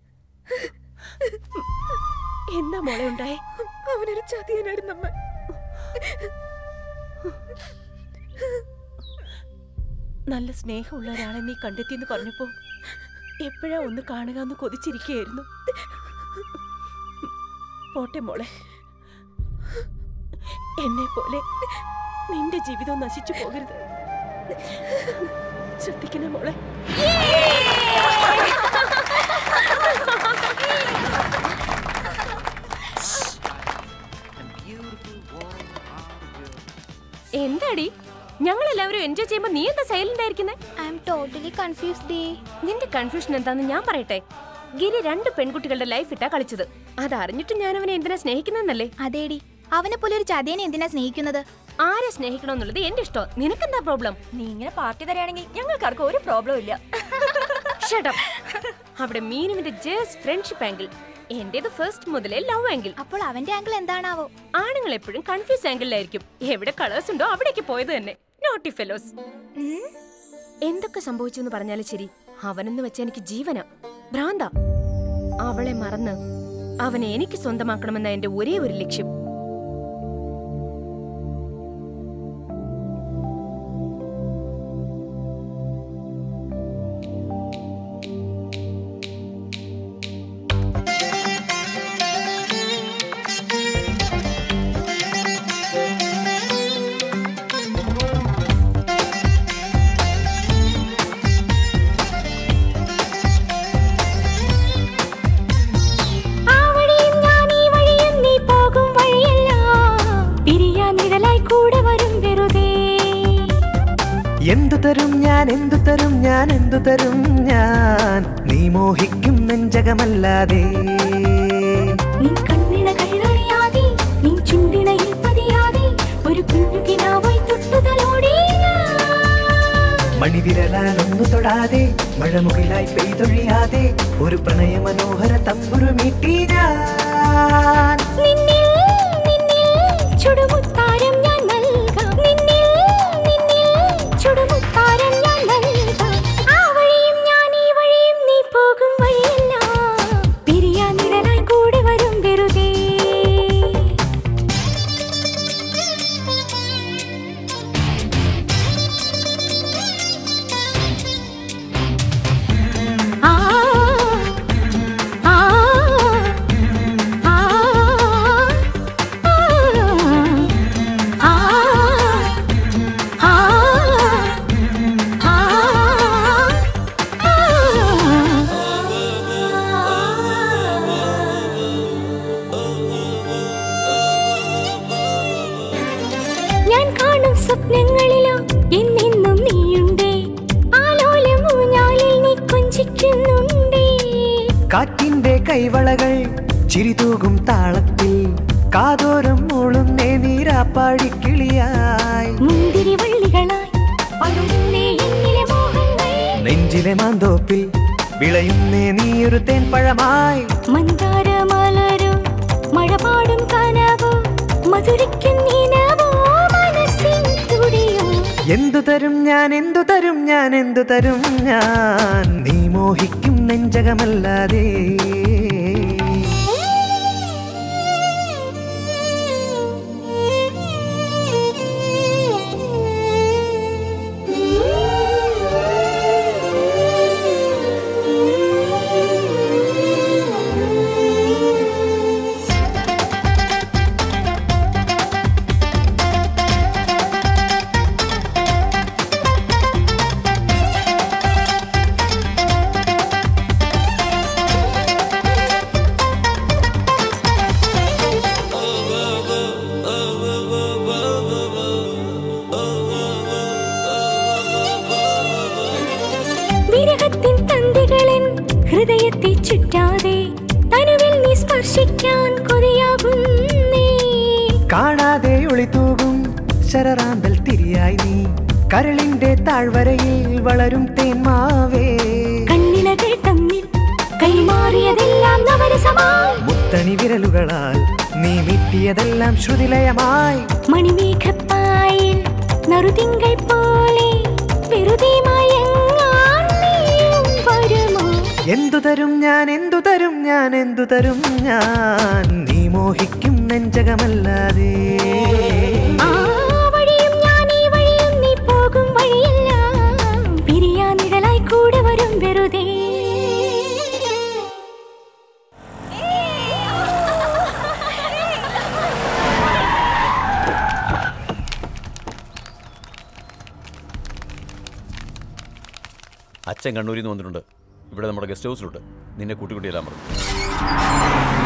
എന്താ മോളെ ഉണ്ടായേ അവനൊരു ചതിയനായിരുന്നു അമ്മ നല്ല സ്നേഹമുള്ള ഒരാളെ നീ കണ്ടെത്തിയെന്ന് പറഞ്ഞപ്പോ എപ്പോഴാ ഒന്ന് കാണുക എന്ന് കൊതിച്ചിരിക്കുകയായിരുന്നു പോട്ടെ മോളെ എന്നെ പോലെ നിന്റെ ജീവിതം നശിച്ചു പോകരുത് ശ്രദ്ധിക്കണേ മോളെ എന്താടി ഞങ്ങൾ എല്ലാവരും എൻജോയ് ചെയ്യുമ്പോ നീ എന്താ സൈലന്റ് ആയിരിക്കുന്നേ ഐ എം ടോട്ടലി കൺഫ്യൂസ്ഡ് നിന്റെ കൺഫ്യൂഷൻ എന്താന്ന് ഞാൻ പറയട്ടെ ഗിരി രണ്ട് പെൺകുട്ടികളുടെ ലൈഫ് ഇട്ടാ കളിച്ചത് അതറിഞ്ഞിട്ട് ഞാൻ അവനെ എന്തിനാ സ്നേഹിക്കുന്നല്ലേ അതേടി അവനെ പോലെ ഒരു ചതിയനെ എന്തിനാ സ്നേഹിക്കുന്നത് ആരെ സ്നേഹിക്കണമെന്നുള്ളത് എന്റെ ഇഷ്ടം നിനക്കെന്താ പ്രോബ്ലം നീ ഇങ്ങനെ പാർട്ടി തരാണെങ്കിൽ ഞങ്ങൾക്കാർക്കും ഒരു പ്രോബ്ലം ഇല്ല Shut up. അവിടെ മീനുവിന്റെ ജേഴ്സ് ഫ്രണ്ട്ഷിപ്പ് ആംഗിൾ എന്റേത് ഫസ്റ്റ് മുതലേ ലവ് ആംഗിൾ അപ്പോൾ അവന്റെ ആംഗിൾ എന്താണാവോ ആണുങ്ങൾ എപ്പോഴും കൺഫ്യൂസ് ആംഗിളിലായിരിക്കും എവിടെ കളേഴ്സ് ഉണ്ടോ അവിടേക്ക് പോയത് തന്നെ നോട്ടി ഫെലോസ് എന്തൊക്കെ സംഭവിച്ചു എന്ന് പറഞ്ഞാലും ശരി അവനെന്ന് വെച്ച എനിക്ക് ജീവന ഭ്രാന്ത അവളെ മറന്ന് അവനെ എനിക്ക് സ്വന്തമാക്കണമെന്ന എന്റെ ഒരേ ഒരു ലക്ഷ്യം ആ വഴിയും ഞാൻ ഈ വഴിയും നീ പോകും വഴിയെല്ലാം പിരിയാൻ നിഴലായി കൂടെ വരും വെറുതെ എന്തു തരും ഞാൻ എന്തു തരും ഞാൻ എന്തു തരും ഞാൻ നീ മോഹിക്കും നെഞ്ചകമല്ലാതെ നിൻ കണ്ണിണ കൈററിയാതെ നിൻ ചുണ്ടിണയിൽ പതിയാതെ ഒരു കുഞ്ഞുകിനാവായി തൊട്ടുതലോടി മണിവിരലാലൊന്നു തൊടാതെ മഴമുകിലായി പെയ്തൊഴിയാതെ ഒരു പ്രണയ മനോഹര തമ്പുരു മീട്ടി ഞാൻ നിന്നിൽ നിന്നിൽ ചുടുമുത്താരം ഞാൻ നൽകാം നിന്നിൽ നിന്നിൽ ചുടുമുത്താരം ഞാൻ നൽകാം ആ വഴിയും ഞാൻ ഈ വഴിയും നീ പോകും വഴിയെല്ലാം പിരിയാൻ നിഴലായി കൂടെ വരും വെറുതെ ആ ആ ആ ഞാൻ കാണും സ്വപ്നങ്ങളിലോ എന്നെന്നും നീയുണ്ടേ ആലോലം ഊഞ്ഞാലിൽ നീ കൊഞ്ചിക്കുന്നുണ്ടേ കാറ്റിന്റെ കൈവളകൾ ചിരിതൂകും താളത്തിൽ കാതോരം മൂളുന്നേ നീരാപ്പാടി കിളിയായി മുന്തിരി വള്ളികളായി പടരുന്നേ എന്നിലെ മോഹങ്ങൾ നെഞ്ചിലെ മാന്തോപ്പിൽ വിളയുന്നേ നീയൊരു തേൻപഴമായി മന്ദാരമലരോ മഴ പാടും കനവോ മധുരിക്കും നീനവോ മനസ്സിൻ തുടിയോ എന്തു തരും ഞാൻ എന്തു തരും ഞാൻ എന്തു തരും ഞാൻ നീ മോഹിക്കും നെഞ്ചകമല്ലാതെ വിരഹത്തിൻ തന്തികളൻ ഹൃദയത്തെ ചുറ്റാതെ തനുവിൽ നീ സ്പർശിക്കാൻ കൊതിയാകുന്നേ കാണാതെ ഒളിത്തൂകും ശരറാമ്പൽ തിരിയായി നീ കരളിന്റെ താഴ്വരയിൽ വളരും തേന്മാവേ കണ്ണിനകൾ തമ്മിൽ കൈമാറിയതെല്ലാം നവരസമായി മുത്തണി വിരലുകളാൽ നീ മിട്ടിയതെല്ലാം ശ്രുതിലയമായി മണിമേഘപ്പായിൽ നറുതിങ്കൾ പോലെ വെറുതെ മയങ്ങാൻ നീയും വരുമോ എന്തു തരും ഞാൻ എന്തു തരും ഞാൻ എന്തു തരും ഞാൻ നീ മോഹിക്കും നെഞ്ചകമല്ലാതെ ആ വഴിയും ഞാൻ ഈ വഴിയും നീ പോകും വഴിയെല്ലാം പിരിയാ നിഴലായി കൂടെ വരും വെറുതെ അച്ഛൻ കണ്ണൂരിൽ നിന്ന് വന്നിട്ടുണ്ട് ഇവിടെ നമ്മുടെ ഗസ്റ്റ് ഹൗസിലുണ്ട് നിന്നെ കൂട്ടിക്കൊണ്ടിരാൻ പറഞ്ഞു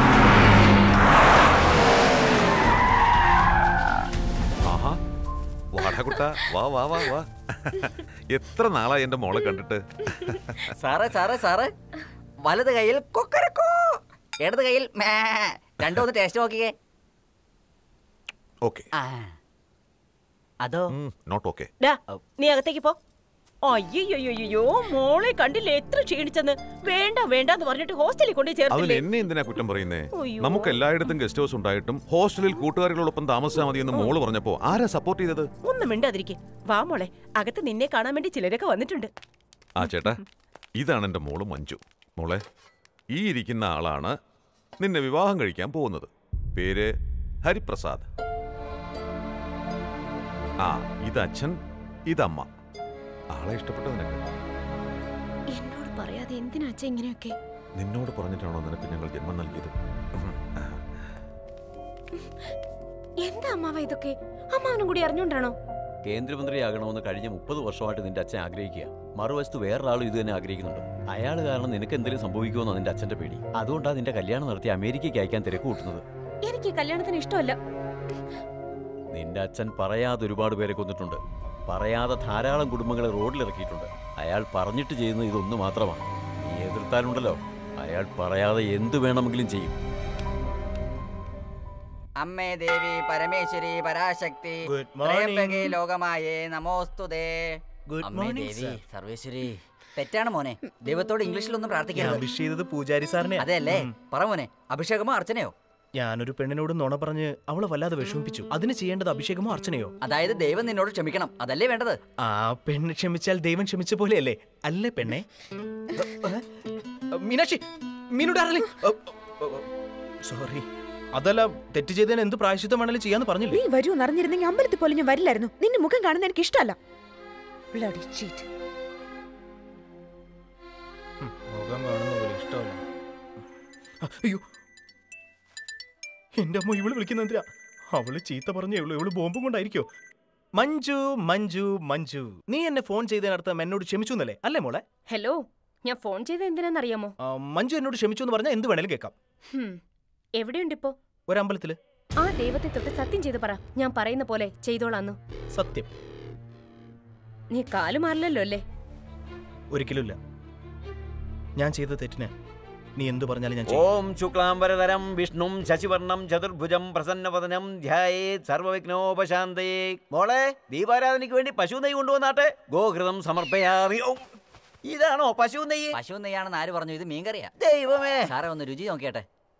ആഹാ വാടാ കുട്ടാ വാ വാ വാ വാ എത്ര നാളായി എന്റെ മോളെ കണ്ടിട്ട് സാറേ സാറേ സാറേ വലത് കയ്യിൽ കൊക്കരക്കോ ഇടത് കയ്യിൽ മേ രണ്ടും ഒന്ന് ടേസ്റ്റ് നോക്കിക്കേ ഓക്കെ ആ. അതോ നോട്ട് ഓക്കെ ഡാ നീ അകത്തേക്ക് പോ അയ്യോ മോളെ കണ്ടില്ലേ എത്ര ക്ഷീണിച്ചെന്ന് വേണ്ട വേണ്ടെന്ന് പറഞ്ഞിട്ട് ഹോസ്റ്റലിൽ കൊണ്ടു അതിൽ ചേർത്തില്ലേ എന്നെ എന്തിനാ കുറ്റം പറയുന്നേ അയ്യോ. നമുക്ക് എല്ലായിടത്തും ഗസ്റ്റ് ഹൗസ് ഉണ്ടായിട്ടും ഹോസ്റ്റലിൽ കൂട്ടുകാരികളോടൊപ്പം താമസിച്ചാൽ മതി എന്ന് മോള് പറഞ്ഞപ്പോ ആരാ സപ്പോർട്ട് ചെയ്തത് ഒന്നും മിണ്ടാതിരിക്കെ വാ മോളെ അകത്ത് നിന്നെ കാണാൻ വേണ്ടി ചിലരൊക്കെ വന്നിട്ടുണ്ട് ആ ചേട്ടാ ഇതാണ് എൻ്റെ മോള് മഞ്ജു മോളെ ഈ ഇരിക്കുന്ന ആളാണ് നിന്നെ വിവാഹം കഴിക്കാൻ പോകുന്നത് പേര് ഹരിപ്രസാദ് ആ ഇത് അച്ഛൻ ഇതമ്മ ആളെ ഇഷ്ടപ്പെട്ടു നിനക്ക് എന്നോട് പറയാതെ എന്തിനാ അച്ഛ ഇങ്ങനെയൊക്കെ നിന്നോട് പറഞ്ഞിട്ടാണോ നിനക്ക് ഞങ്ങൾ ജന്മം നൽകിയത് ഉം. എന്താ അമ്മാവ ഇതൊക്കെ അമ്മാവനും കൂടി അറിഞ്ഞോണ്ടാണോ കേന്ദ്രമന്ത്രിയാകണമെന്ന് കഴിഞ്ഞ മുപ്പത് വർഷമായിട്ട് നിന്റെ അച്ഛൻ ആഗ്രഹിക്കുക മറുവശത്ത് വേറൊരാളും ഇത് തന്നെ ആഗ്രഹിക്കുന്നുണ്ട് അയാൾ കാരണം നിനക്ക് എന്തെങ്കിലും സംഭവിക്കുമെന്നോ നിന്റെ അച്ഛന്റെ പേടി അതുകൊണ്ടാണ് നിന്റെ കല്യാണം നടത്തി അമേരിക്കയ്ക്ക് അയക്കാൻ തിരക്ക് കൂട്ടുന്നത് എനിക്ക് ഈ കല്യാണത്തിന് ഇഷ്ടമല്ല നിന്റെ അച്ഛൻ പറയാതെ ഒരുപാട് പേരെ കൊന്നിട്ടുണ്ട് പറയാതെ ധാരാളം കുടുംബങ്ങളെ റോഡിലിറക്കിയിട്ടുണ്ട് അയാൾ പറഞ്ഞിട്ട് ചെയ്യുന്നത് ഇതൊന്നു മാത്രമാണ് നീ എതിർത്താലുണ്ടല്ലോ അയാൾ പറയാതെ എന്തു വേണമെങ്കിലും ചെയ്യും അമ്മേ ദേവി പരമേശ്വരി പരാശക്തി Good morning. ത്രയംബകേ ലോകമായേ നമോസ്തുതേ Good അമ്മേ morning, ദേവി sir. സർവേശ്വരി തെറ്റാണ് മോനെ ദൈവത്തോട് ഇംഗ്ലീഷിലൊന്നും ഞാൻ പ്രാർത്ഥിക്കരുത് വിഷ് ചെയ്തത് പൂജാരി സാറിനെ അതെയല്ലേ പറ മോനെ അഭിഷേകമോ അർച്ചനയോ ഞാനൊരു പെണ്ണിനോട് നുണ പറഞ്ഞ് അവളെ വല്ലാതെ വിഷമിപ്പിച്ചു അതിന് ചെയ്യേണ്ടത് അഭിഷേകമോ അർച്ചനയോ അതായത് ദൈവം നിന്നോട് ക്ഷമിക്കണം അതല്ലേ വേണ്ടത് ആ പെണ്ണ് ക്ഷമിച്ചാൽ ദൈവം ക്ഷമിച്ച പോലെയല്ലേ അല്ലേ പെണ്ണെ മീനാക്ഷി മീനു ഡാർലിംഗ് സോറി അതല്ല തെറ്റ് ചെയ്തതിന് എന്ത് പ്രായശ്ചിത്തം വേണേലും ചെയ്യാന്ന് പറഞ്ഞില്ലേ നീ വരൂ എന്നറിഞ്ഞിരുന്നെങ്കിൽ അമ്പലത്തിൽ പോലും ഞാൻ വരില്ലായിരുന്നു നിന്റെ മുഖം കാണുന്ന എനിക്ക് ഇഷ്ടമല്ല Bloody cheat. മുഖം കാണുന്ന പോലെ ഇഷ്ടമല്ല അയ്യോ എന്റെ അമ്മ ഇവള് വിളിക്കുന്ന എന്തിനാ അവള് ചീത്ത പറഞ്ഞേ ഉള്ളൂ ഇവള് ബോംബും കൊണ്ടായിരിക്കോ മഞ്ജു മഞ്ജു മഞ്ജു നീ എന്നെ ഫോൺ ചെയ്തതിനർത്ഥം എന്നോട് ക്ഷമിച്ചു എന്നല്ലേ അല്ലേ മോളെ ഹലോ ഞാൻ ഫോൺ ചെയ്ത എന്തിനാന്നറിയാമോ ആ, മഞ്ജു എന്നോട് ക്ഷമിച്ചു എന്ന് പറഞ്ഞാൽ എന്ത് വേണേലും കേൾക്കാം ഹും. എവിടെയുണ്ടിപ്പോ ഒരമ്പലത്തില് ആ ദൈവത്തെ തൊട്ട് സത്യം ചെയ്ത് പറ ഞാൻ പറയുന്ന പോലെ ചെയ്തോളാന്നു സത്യം നീ കാലു മാറില്ലല്ലോ അല്ലേ ഒരിക്കലുമില്ല ഞാൻ ചെയ്ത തെറ്റിന് നീ എന്തു പറഞ്ഞാലും ഞാൻ ചെയ്യും ഓം ശുക്ലാംബരധരം വിഷ്ണും ശശിവർണം ചതുർഭുജം പ്രസന്നവദനം ധ്യായേ സർവവിഘ്നോപശാന്തയേ മോളെ ദീപാരാധനയ്ക്ക് വേണ്ടി പശു നെയ്യ് കൊണ്ടുവന്നാട്ടെ ഗോഘൃതം സമർപ്പയാമി ഓം. ഇതാണോ പശു നെയ്യ് പശു നെയ്യാണെന്ന് ആര് പറഞ്ഞു ഇത് മീൻകറിയാ ദൈവമേ സാറേ ഒന്ന് രുചി നോക്കിയാട്ടെ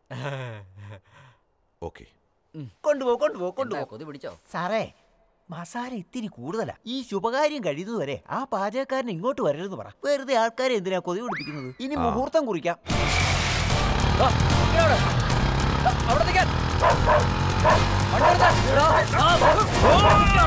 ഓക്കെ കൊണ്ടുപോ കൊണ്ടുപോ കൊണ്ടുപോ കൊതി പിടിച്ചോ സാറേ മസാല ഇത്തിരി കൂടുതലാ ഈ ശുഭകാര്യം കഴിയുന്നതുവരെ ആ പാചകക്കാരൻ ഇങ്ങോട്ട് വരരുത് പറ വെറുതെ ആൾക്കാരെ എന്തിനാ കൊതി പിടിപ്പിക്കുന്നത് ഇനി ആ. മുഹൂർത്തം കുറിക്കാം ദാ, ഇങ്ങോട്ട്. ദാ, അവിടെ നിൽക്കാൻ. വണ്ടി നിർത്താൻ. ദാ, ആ.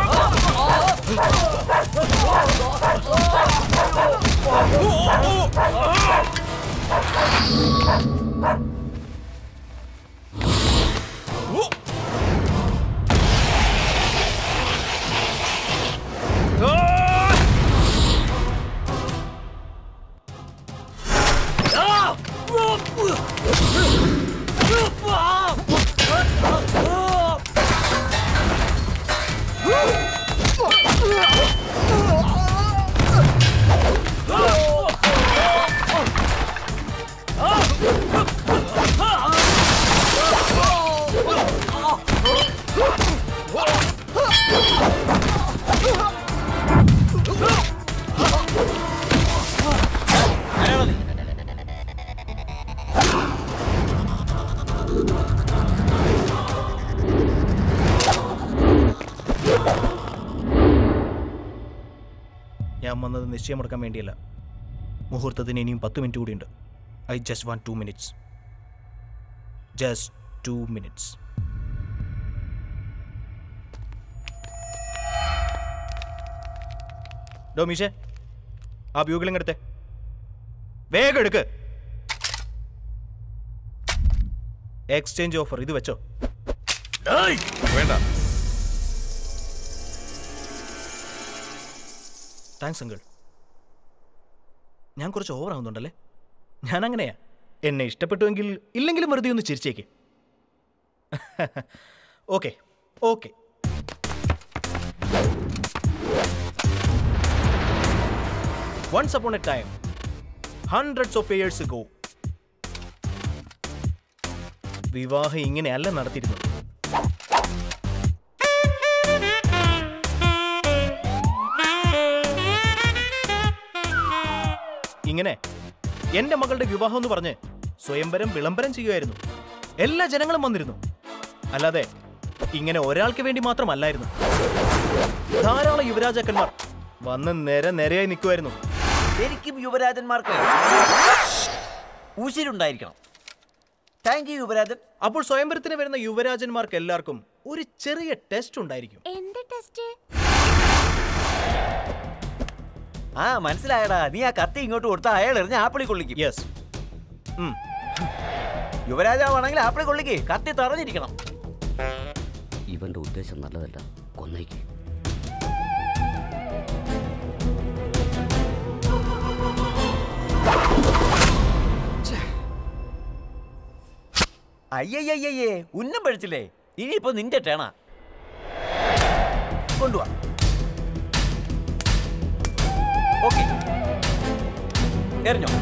Oh! ഞാൻ വന്നത് നിശ്ചയം മുടക്കാൻ വേണ്ടിയല്ല മുഹൂർത്തത്തിന് ഇനിയും പത്ത് മിനിറ്റ് കൂടിയുണ്ട് I just want two minutes just two minutes ഡോമീഷേ ആ ബ്യൂഗിളിങ് എടുത്തേ വേഗം എടുക്ക് എക്സ്ചേഞ്ച് ഓഫർ ഇത് വെച്ചോ വേണ്ട താങ്ക്സ് അങ്കിൾ ഞാൻ കുറച്ച് ഓവർ ആവുന്നുണ്ടല്ലേ ഞാൻ അങ്ങനെയാ എന്നെ ഇഷ്ടപ്പെട്ടുവെങ്കിൽ ഇല്ലെങ്കിലും വെറുതെ ഒന്ന് ചിരിച്ചേക്ക് okay okay once upon a time hundreds of years go വിവാഹം ഇങ്ങനെയല്ല നടത്തിയിരുന്നത് ഇങ്ങനെ എന്റെ മകളുടെ വിവാഹം എന്ന് പറഞ്ഞ് സ്വയംവരം വിളംബരം ചെയ്യുമായിരുന്നു എല്ലാ ജനങ്ങളും വന്നിരുന്നു അല്ലാതെ ഇങ്ങനെ ഒരാൾക്ക് വേണ്ടി മാത്രമല്ലായിരുന്നു ധാരാളം യുവരാജാക്കന്മാർ വന്ന് നിര നിരയായി നിൽക്കുമായിരുന്നു ശരിക്കും യുവരാജന്മാർക്ക് ഉശിരുണ്ടായിരിക്കണം താങ്ക് യു യുവരാജൻ അപ്പോൾ സ്വയംവരത്തിന് വരുന്ന യുവരാജന്മാർക്ക് എല്ലാവർക്കും ഒരു ചെറിയ ടെസ്റ്റ് ഉണ്ടായിരിക്കും എന്ത് ടെസ്റ്റ് ആ മനസ്സിലായടാ നീ ആ കത്തി ഇങ്ങോട്ട് കൊടുത്താൽ അയാൾ എറിഞ്ഞ ആപ്പിളി കൊള്ളിക്കും യെസ് യുവരാജാവാണെങ്കിൽ ആപ്പിളി കൊള്ളിക്ക് കത്തി തറഞ്ഞിരിക്കണം ഇവന്റെ ഉദ്ദേശം നല്ലതല്ല കൊന്നേക്ക് അയ്യയ്യയ്യേ ഉന്നം പഴിച്ചില്ലേ ഇനിയിപ്പോ നിന്റെ ടേണ കൊണ്ടുവാ ഓക്കെ എറിഞ്ഞോ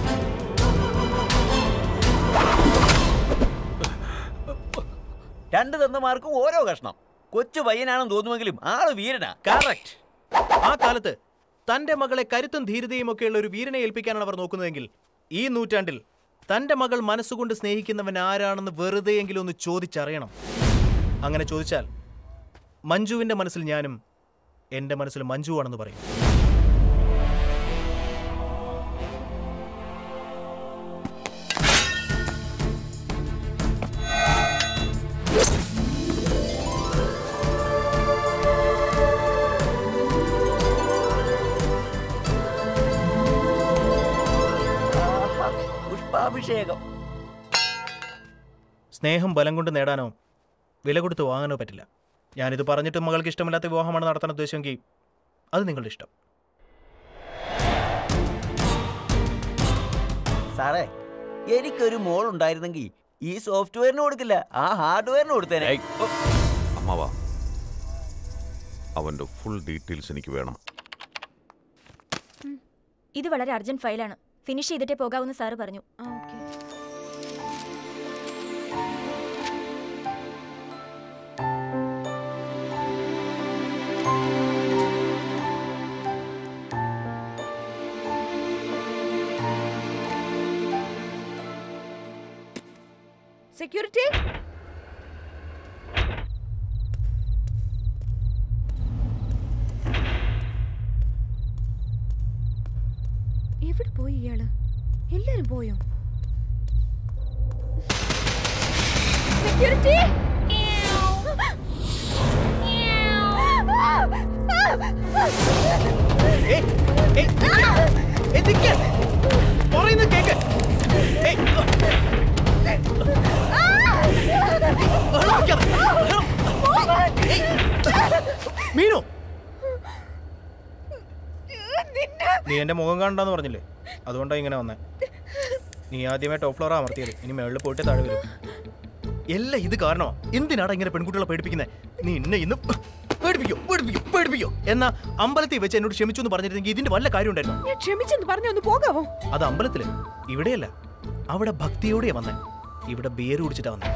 രണ്ട് തന്നമാർക്കും ഓരോ കഷ്ണം കൊച്ചു പയ്യനാണെന്ന് തോന്നുമെങ്കിലും ആള് വീരനാ കറക്റ്റ് ആ കാലത്ത് തന്റെ മകളെ കരുത്തും ധീരതയും ഒക്കെയുള്ള ഒരു വീരനെ ഏൽപ്പിക്കാനാണ് അവർ നോക്കുന്നതെങ്കിൽ ഈ നൂറ്റാണ്ടിൽ തന്റെ മകൾ മനസ്സുകൊണ്ട് സ്നേഹിക്കുന്നവൻ ആരാണെന്ന് വെറുതെയെങ്കിലും ഒന്ന് ചോദിച്ചറിയണം അങ്ങനെ ചോദിച്ചാൽ മഞ്ജുവിന്റെ മനസ്സിൽ ഞാനും എന്റെ മനസ്സിൽ മഞ്ജുവാണെന്ന് പറയും ആഹാ, പുഷ്പാഭിഷേകം സ്നേഹം ബലം കൊണ്ട് നേടാനോ വില കൊടുത്ത് വാങ്ങാനോ പറ്റില്ല ഞാനിത് പറഞ്ഞിട്ട് മകൾക്ക് ഇഷ്ടമില്ലാത്ത വിവാഹമാണ് നടത്താൻ ഉദ്ദേശമെങ്കിൽ അത് നിങ്ങളുടെ ഇഷ്ടം സാറേ എനിക്കൊരു മോൾ ഉണ്ടായിരുന്നെങ്കിൽ ഈ സോഫ്റ്റ്വെയറിന് കൊടുക്കില്ല ആ ഹാർഡ്വെയറിന് കൊടുത്തേനെ ഓ, അമ്മാവാ അവന്റെ ഫുൾ ഡീറ്റെയിൽസ് എനിക്ക് വേണം ഇത് വളരെ അർജന്റ് ഫയലാണ് ഫിനിഷ് ചെയ്തിട്ടേ പോകാവൂന്ന് സാറ് പറഞ്ഞു സെക്യൂരിറ്റി എവിടെ പോയി ഇയാള് എല്ലാരും പോയോ സെക്യൂരിറ്റി പറയുന്നത് കേക്ക് ഏയ്, ബഹളം വെക്കാതെ, ബഹളം. ഏയ്, മീനു നീ എന്റെ മുഖം കാണണ്ടെന്ന് പറഞ്ഞില്ലേ അതുകൊണ്ടാണ് ഇങ്ങനെ വന്നേ നീ ആദ്യമേ ടോപ്പ് ഫ്ലോർ അമർത്തിയത് ഇനി മേളിൽ പോയിട്ട് താഴെ വരും എല്ലാം ഇത് കാരണോ എന്തിനാടാ ഇങ്ങനെ പെൺകുട്ടികളെ പേടിപ്പിക്കുന്നത് നീ എന്നെ ഇന്ന് പേടിപ്പിക്കോ പേടിപ്പിക്കോ പേടിപ്പിക്കോ എന്നാ അമ്പലത്തിൽ വെച്ച് എന്നോട് ക്ഷമിച്ചു എന്ന് പറഞ്ഞിരുന്നെങ്കിൽ ഇതിന്റെ വല്ല കാര്യം ഉണ്ടായിരുന്നു ഞാൻ ക്ഷമിച്ചെന്ന് പറഞ്ഞു ഒന്ന് പോകാവോ അത് അമ്പലത്തില് ഇവിടെയല്ല അവിടെ ഭക്തിയോടെയാ വന്നേ ഇവിടെ ബിയർ കുടിച്ചിട്ടാ വന്നേ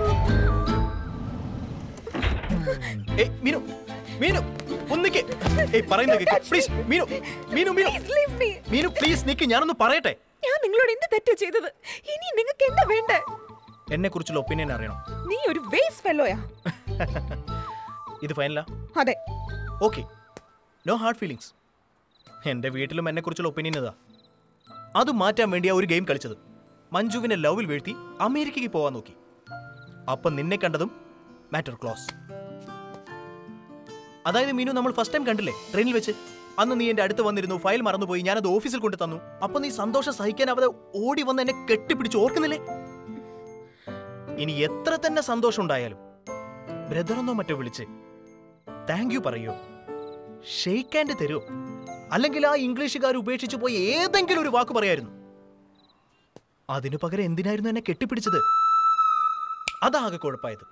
ഏയ് മീനു മീനു ഒന്നിക്ക് ഏയ് പറയുന്നത് കേക്ക് പ്ലീസ് മീനു മീനു മീനു മീനു പ്ലീസ് നിക്ക് ഞാനൊന്ന് പറയട്ടെ ഞാൻ നിങ്ങളോട് എന്ത് തെറ്റാ ചെയ്തത് ഇനി നിങ്ങൾക്ക് എന്താ വേണ്ടേ എന്നെ കുറിച്ചുള്ള ഒപ്പീനിയൻ അറിയണം നീ ഒരു വേസ്റ്റ് ഫെല്ലോയാ ഇത് ഫൈനലാ അതെ ഓക്കെ നോ ഹാർഡ് ഫീലിങ്സ് എന്റെ വീട്ടിലും എന്നെ കുറിച്ചുള്ള ഒപ്പീനിയൻ ഇതാ അത് മാറ്റാൻ വേണ്ടിയാ ഒരു ഗെയിം കളിച്ചത് മഞ്ജുവിനെ ലവിൽ വീഴ്ത്തി അമേരിക്കയ്ക്ക് പോവാൻ നോക്കി അപ്പം നിന്നെ കണ്ടതും മാറ്റർ ക്ലോസ് അതായത് മീനു നമ്മൾ ഫസ്റ്റ് ടൈം കണ്ടില്ലേ ട്രെയിനിൽ വെച്ച് അന്ന് നീ എന്റെ അടുത്ത് വന്നിരുന്നു ഫയൽ മറന്നുപോയി ഞാനത് ഓഫീസിൽ കൊണ്ട് തന്നു അപ്പൊ നീ സന്തോഷം സഹിക്കാൻ അവതെ ഓടി വന്ന് എന്നെ കെട്ടിപ്പിടിച്ച് ഓർക്കുന്നില്ലേ ഇനി എത്ര തന്നെ സന്തോഷം ഉണ്ടായാലും ബ്രദറെന്നോ മറ്റോ വിളിച്ച് താങ്ക് യു പറയോ ഷെയ്ക്ക് ഹാൻഡ് തരുമോ അല്ലെങ്കിൽ ആ ഇംഗ്ലീഷുകാർ ഉപേക്ഷിച്ചു പോയി ഏതെങ്കിലും ഒരു വാക്ക് പറയായിരുന്നു അതിനു പകരം എന്തിനായിരുന്നു എന്നെ കെട്ടിപ്പിടിച്ചത് അതാകെ കുഴപ്പമായത്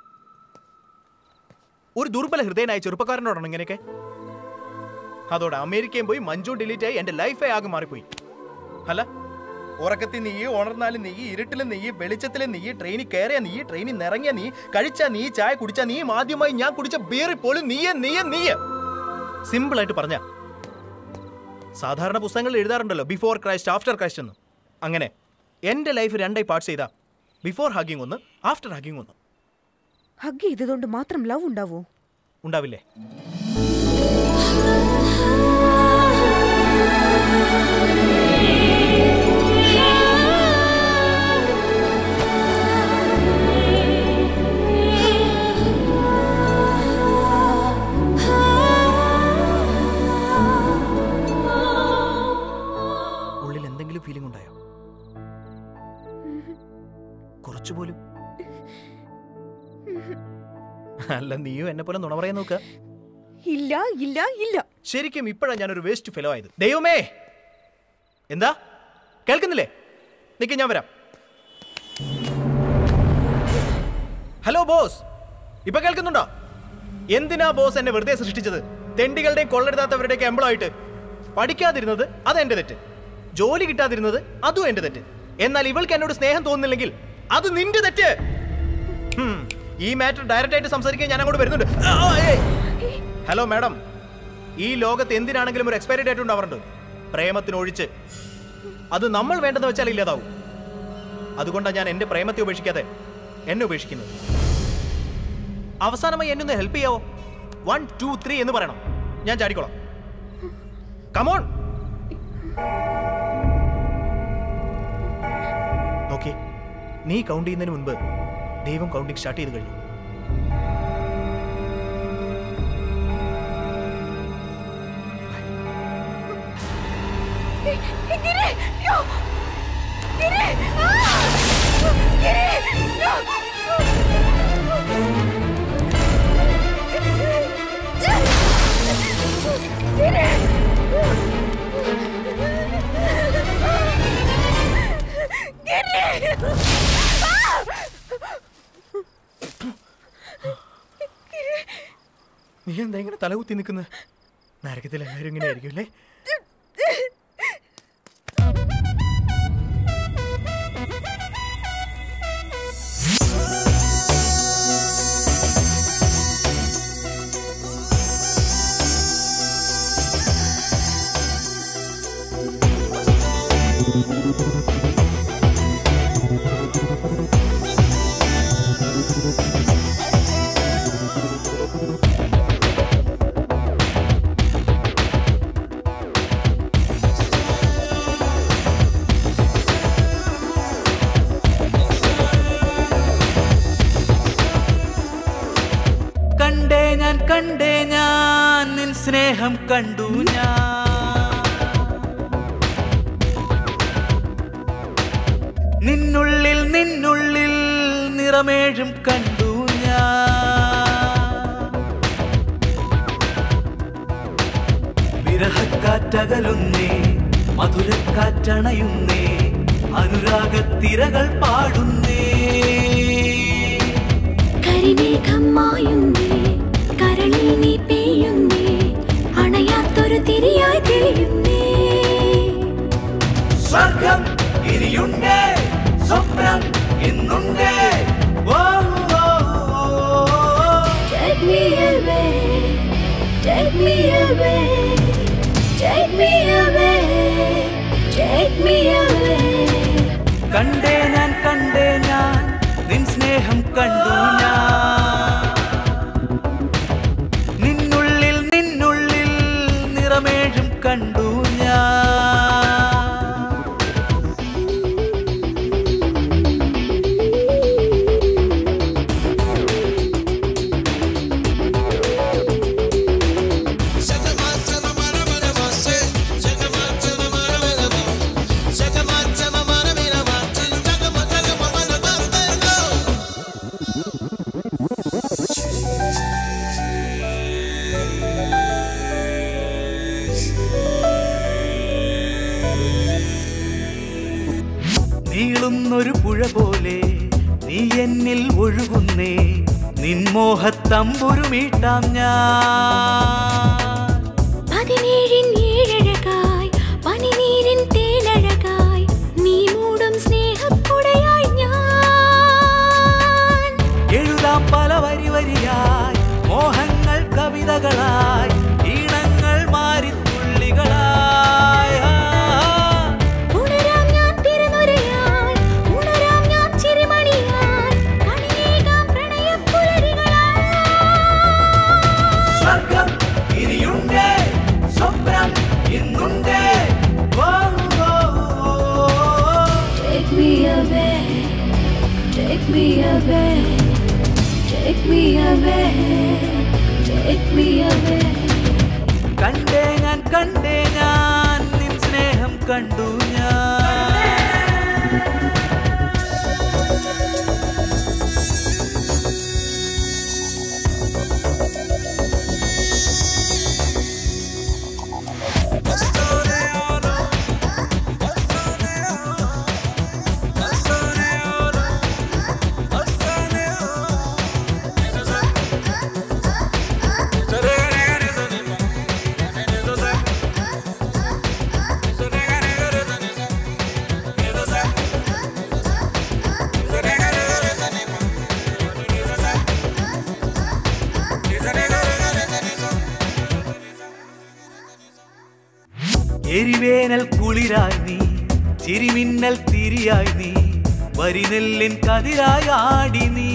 ഒരു ദുർബല ഹൃദയനായ ചെറുപ്പക്കാരനോടാണ് ഇങ്ങനെയൊക്കെ അതോടെ അമേരിക്കയും പോയി മഞ്ജു ഡിലീറ്റ് ആയി എന്റെ ലൈഫേ ആകെ മാറിപ്പോയി അല്ല ഉറക്കത്തിൽ നീ ഉണർന്നാലും നീ ഇരുട്ടിലും നീ വെളിച്ചത്തിലും നീ ട്രെയിനിൽ കയറിയ നീ ട്രെയിനിൽ നിറങ്ങിയ നീ കഴിച്ച നീ ചായ കുടിച്ച നീ ആദ്യമായി ഞാൻ കുടിച്ച ബീറിൽ പോലും നീയെ നീയെ നീയെ സിമ്പിൾ ആയിട്ട് പറഞ്ഞ സാധാരണ പുസ്തകങ്ങളിൽ എഴുതാറുണ്ടല്ലോ ബിഫോർ ക്രൈസ്റ്റ് ആഫ്റ്റർ ക്രൈസ്റ്റ് എന്ന് അങ്ങനെ എന്റെ ലൈഫ് രണ്ടായി പാർട്സ് ചെയ്താ ബിഫോർ ഹഗിങ് ഒന്ന് ആഫ്റ്റർ ഹഗിങ് ഒന്ന് ഹഗ് ചെയ്തതുകൊണ്ട് മാത്രം ലവ് ഉണ്ടാവോ ഉണ്ടാവില്ലേ ഉള്ളിൽ എന്തെങ്കിലും ഫീലിംഗ് ഉണ്ടായോ കുറച്ചുപോലും അല്ല നീയും എന്നെ പോലെ നുണ പറയാൻ നോക്കുക ഇല്ല ഇല്ല ഇല്ല ശരിക്കും ഇപ്പോഴാ ഞാനൊരു വേസ്റ്റ് ഫെലോ ആയത് ദൈവമേ എന്താ കേൾക്കുന്നില്ലേ നിക്ക് ഞാൻ വരാം ഹലോ ബോസ് ഇപ്പൊ കേൾക്കുന്നുണ്ടോ എന്തിനാ ബോസ് എന്നെ വെറുതെ സൃഷ്ടിച്ചത് തെണ്ടികളുടെയും കൊള്ളരുതാത്തവരുടെയൊക്കെ എംപ്ലോയിട്ട് പഠിക്കാതിരുന്നത് അത് എന്റെ തെറ്റ് ജോലി കിട്ടാതിരുന്നത് അതും എന്റെ തെറ്റ് എന്നാൽ ഇവൾക്ക് എന്നോട് സ്നേഹം തോന്നുന്നില്ലെങ്കിൽ അത് നിന്റെ തെറ്റ് ഹും, ഈ മാറ്റർ ഡയറക്റ്റ് ആയിട്ട് സംസാരിക്കാൻ ഞാൻ അങ്ങോട്ട് വരുന്നുണ്ട് ആ, ആ, ഏയ്. ഹലോ മാഡം ഈ ലോകത്ത് എന്തിനാണെങ്കിലും ഒരു എക്സ്പയറി ഡേറ്റ് ഉണ്ടാവാറുണ്ട് പ്രേമത്തിനൊഴിച്ച് അത് നമ്മൾ വേണ്ടെന്ന് വെച്ചാൽ ഇല്ലാതാവും അതുകൊണ്ടാണ് ഞാൻ എന്റെ പ്രേമത്തെ ഉപേക്ഷിക്കാതെ എന്നെ ഉപേക്ഷിക്കുന്നത് അവസാനമായി എന്നെ ഒന്ന് ഹെൽപ്പ് ചെയ്യാവോ വൺ ടു ത്രീ എന്ന് പറയണം ഞാൻ ചാടിക്കോളാം കമോൺ നോക്കി നീ കൗണ്ട് ചെയ്യുന്നതിന് മുൻപ് ദൈവം കൗണ്ടിങ് സ്റ്റാർട്ട് ചെയ്ത് കഴിഞ്ഞു ഗിരി യോ ഗിരി ആ ഗിരി യോ ഗിരി ഗിരി നീ എന്താ ഇങ്ങനെ തലകുത്തി നിൽക്കുന്നത് നരകത്തിൽ എല്ലാവരും ഇങ്ങനെ ആയിരിക്കും അല്ലേ കണ്ടേ ഞാൻ കണ്ടേ ഞാൻ നിൻ സ്നേഹം കണ്ടു ഞാൻ നിന്നുള്ളിൽ നിന്നുള്ളിൽ നിറമേഴും കണ്ടു ഞാൻ വിരഹക്കാറ്റകലുന്നേ മധുരക്കാറ്റണയുന്നേ അനുരാഗത്തിരകൾ പാടുന്നേ കരിമേഘം മായുന്നേ കരളിൽ നീ പെയ്യുന്നേ അണയാത്തൊരു തിരിയായി തെളിയുന്നേ സ്വർഗം ഇനിയുണ്ടേ സ്വപ്നം ഇന്നുണ്ടേ ഓ, ഓ, ഓ, ഓ. Take me away, take me away, take me away, take me away. കണ്ടേ ഞാൻ കണ്ടേ ഞാൻ നിൻ സ്നേഹം കണ്ടു ഞാൻ നിന്നുള്ളിൽ നിന്നുള്ളിൽ നിറമേഴും കണ്ടു ഞാൻ നീളുന്നൊരു പുഴ പോലെ നീ എന്നിൽ ഒഴുകുന്നേ നിൻമോഹത്തമ്പുരു മീട്ടാം ഞാൻ പതിനേഴിൻ ഏഴഴകായി പനിനീരിൻ തേനഴകായി നീ മൂടും സ്നേഹക്കുടയായി ഞാൻ എഴുതാം പല വരി വരിയായി മോഹങ്ങൾ കവിതകളായി ഈണങ്ങൾ മാറിത്തുള്ളികളായി ഉണരാം ഞാൻ തിരുനുരയായി ഉണരാം ഞാൻ ചിരിമണിയായി കണിയേകാം പ്രണയപ്പുലരികളായി സ്വർഗം ഇനിയുണ്ട് സ്വപ്നം ഇന്നുണ്ട് ഓ, ഓ, ഓ. Take me away, take me away, take me away, take me away. കണ്ടേ ഞാൻ കണ്ടേ ഞാൻ നിൻ സ്നേഹം കണ്ടു ഞാൻ എരിവേനൽ കുളിരായി നീ ചിരിമിന്നൽ തിരിയായി നീ വരിനെല്ലിൻ കതിരായി ആടി നീ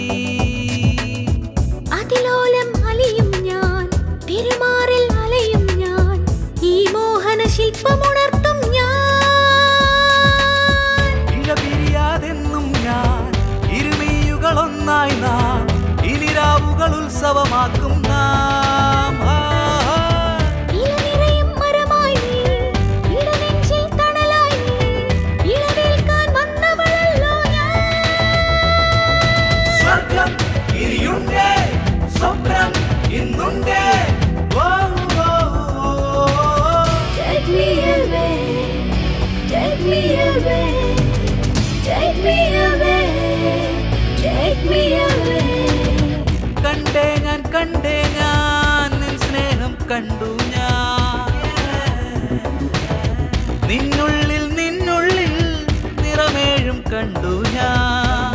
അതിലോലം അലിയും ഞാൻ തിരുമാറിൽ അലയും ഞാൻ ഈ മോഹന ശില്പമുണർത്തും ഞാൻ ഇഴപിരിയാതെന്നും ഞാൻ ഇരുമീയുകളൊന്നായി നാം ഇനിരാവുകൾ ഉത്സവമാക്കും നാം ആ, ആ. ഇലനിറയും മരമായി നീ ഇടനെഞ്ചിൽ തണലായി നീ ഇളവേൽക്കാൻ വന്നവളല്ലോ ഞാൻ സ്വർഗം ഇനിയുണ്ട് സ്വപ്നം ഇന്നുണ്ട് ഓ, ഓ, ഓ. Take me away, take me away, take me away, take me away. കണ്ടേ ഞാൻ കണ്ടേ ഞാൻ നിൻ സ്നേഹം കണ്ടു ഞാൻ നിന്നുള്ളിൽ നിന്നുള്ളിൽ നിറമേഴും കണ്ടു ഞാൻ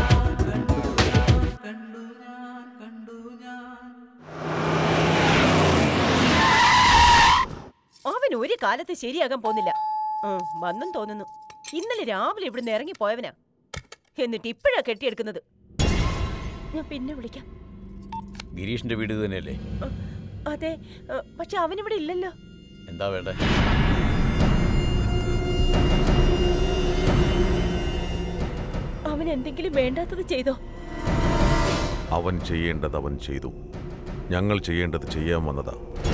അവൻ ഒരു കാലത്ത് ശരിയാകാൻ പോകുന്നില്ല ഉം, വന്നും തോന്നുന്നു ഇന്നലെ രാവിലെ ഇവിടുന്ന് ഇറങ്ങി പോയവനാ എന്നിട്ട് ഇപ്പോഴാ കെട്ടിയെടുക്കുന്നത് ഞാൻ പിന്നെ വിളിക്കാം ഗിരീഷിന്റെ വീട് ഇത് തന്നെയല്ലേ അതെ ഏ, പക്ഷെ അവനിവിടെ ഇല്ലല്ലോ എന്താ വേണ്ടേ അവൻ എന്തെങ്കിലും വേണ്ടാത്തത് ചെയ്തോ അവൻ ചെയ്യേണ്ടത് അവൻ ചെയ്തു ഞങ്ങൾ ചെയ്യേണ്ടത് ചെയ്യാൻ വന്നതാ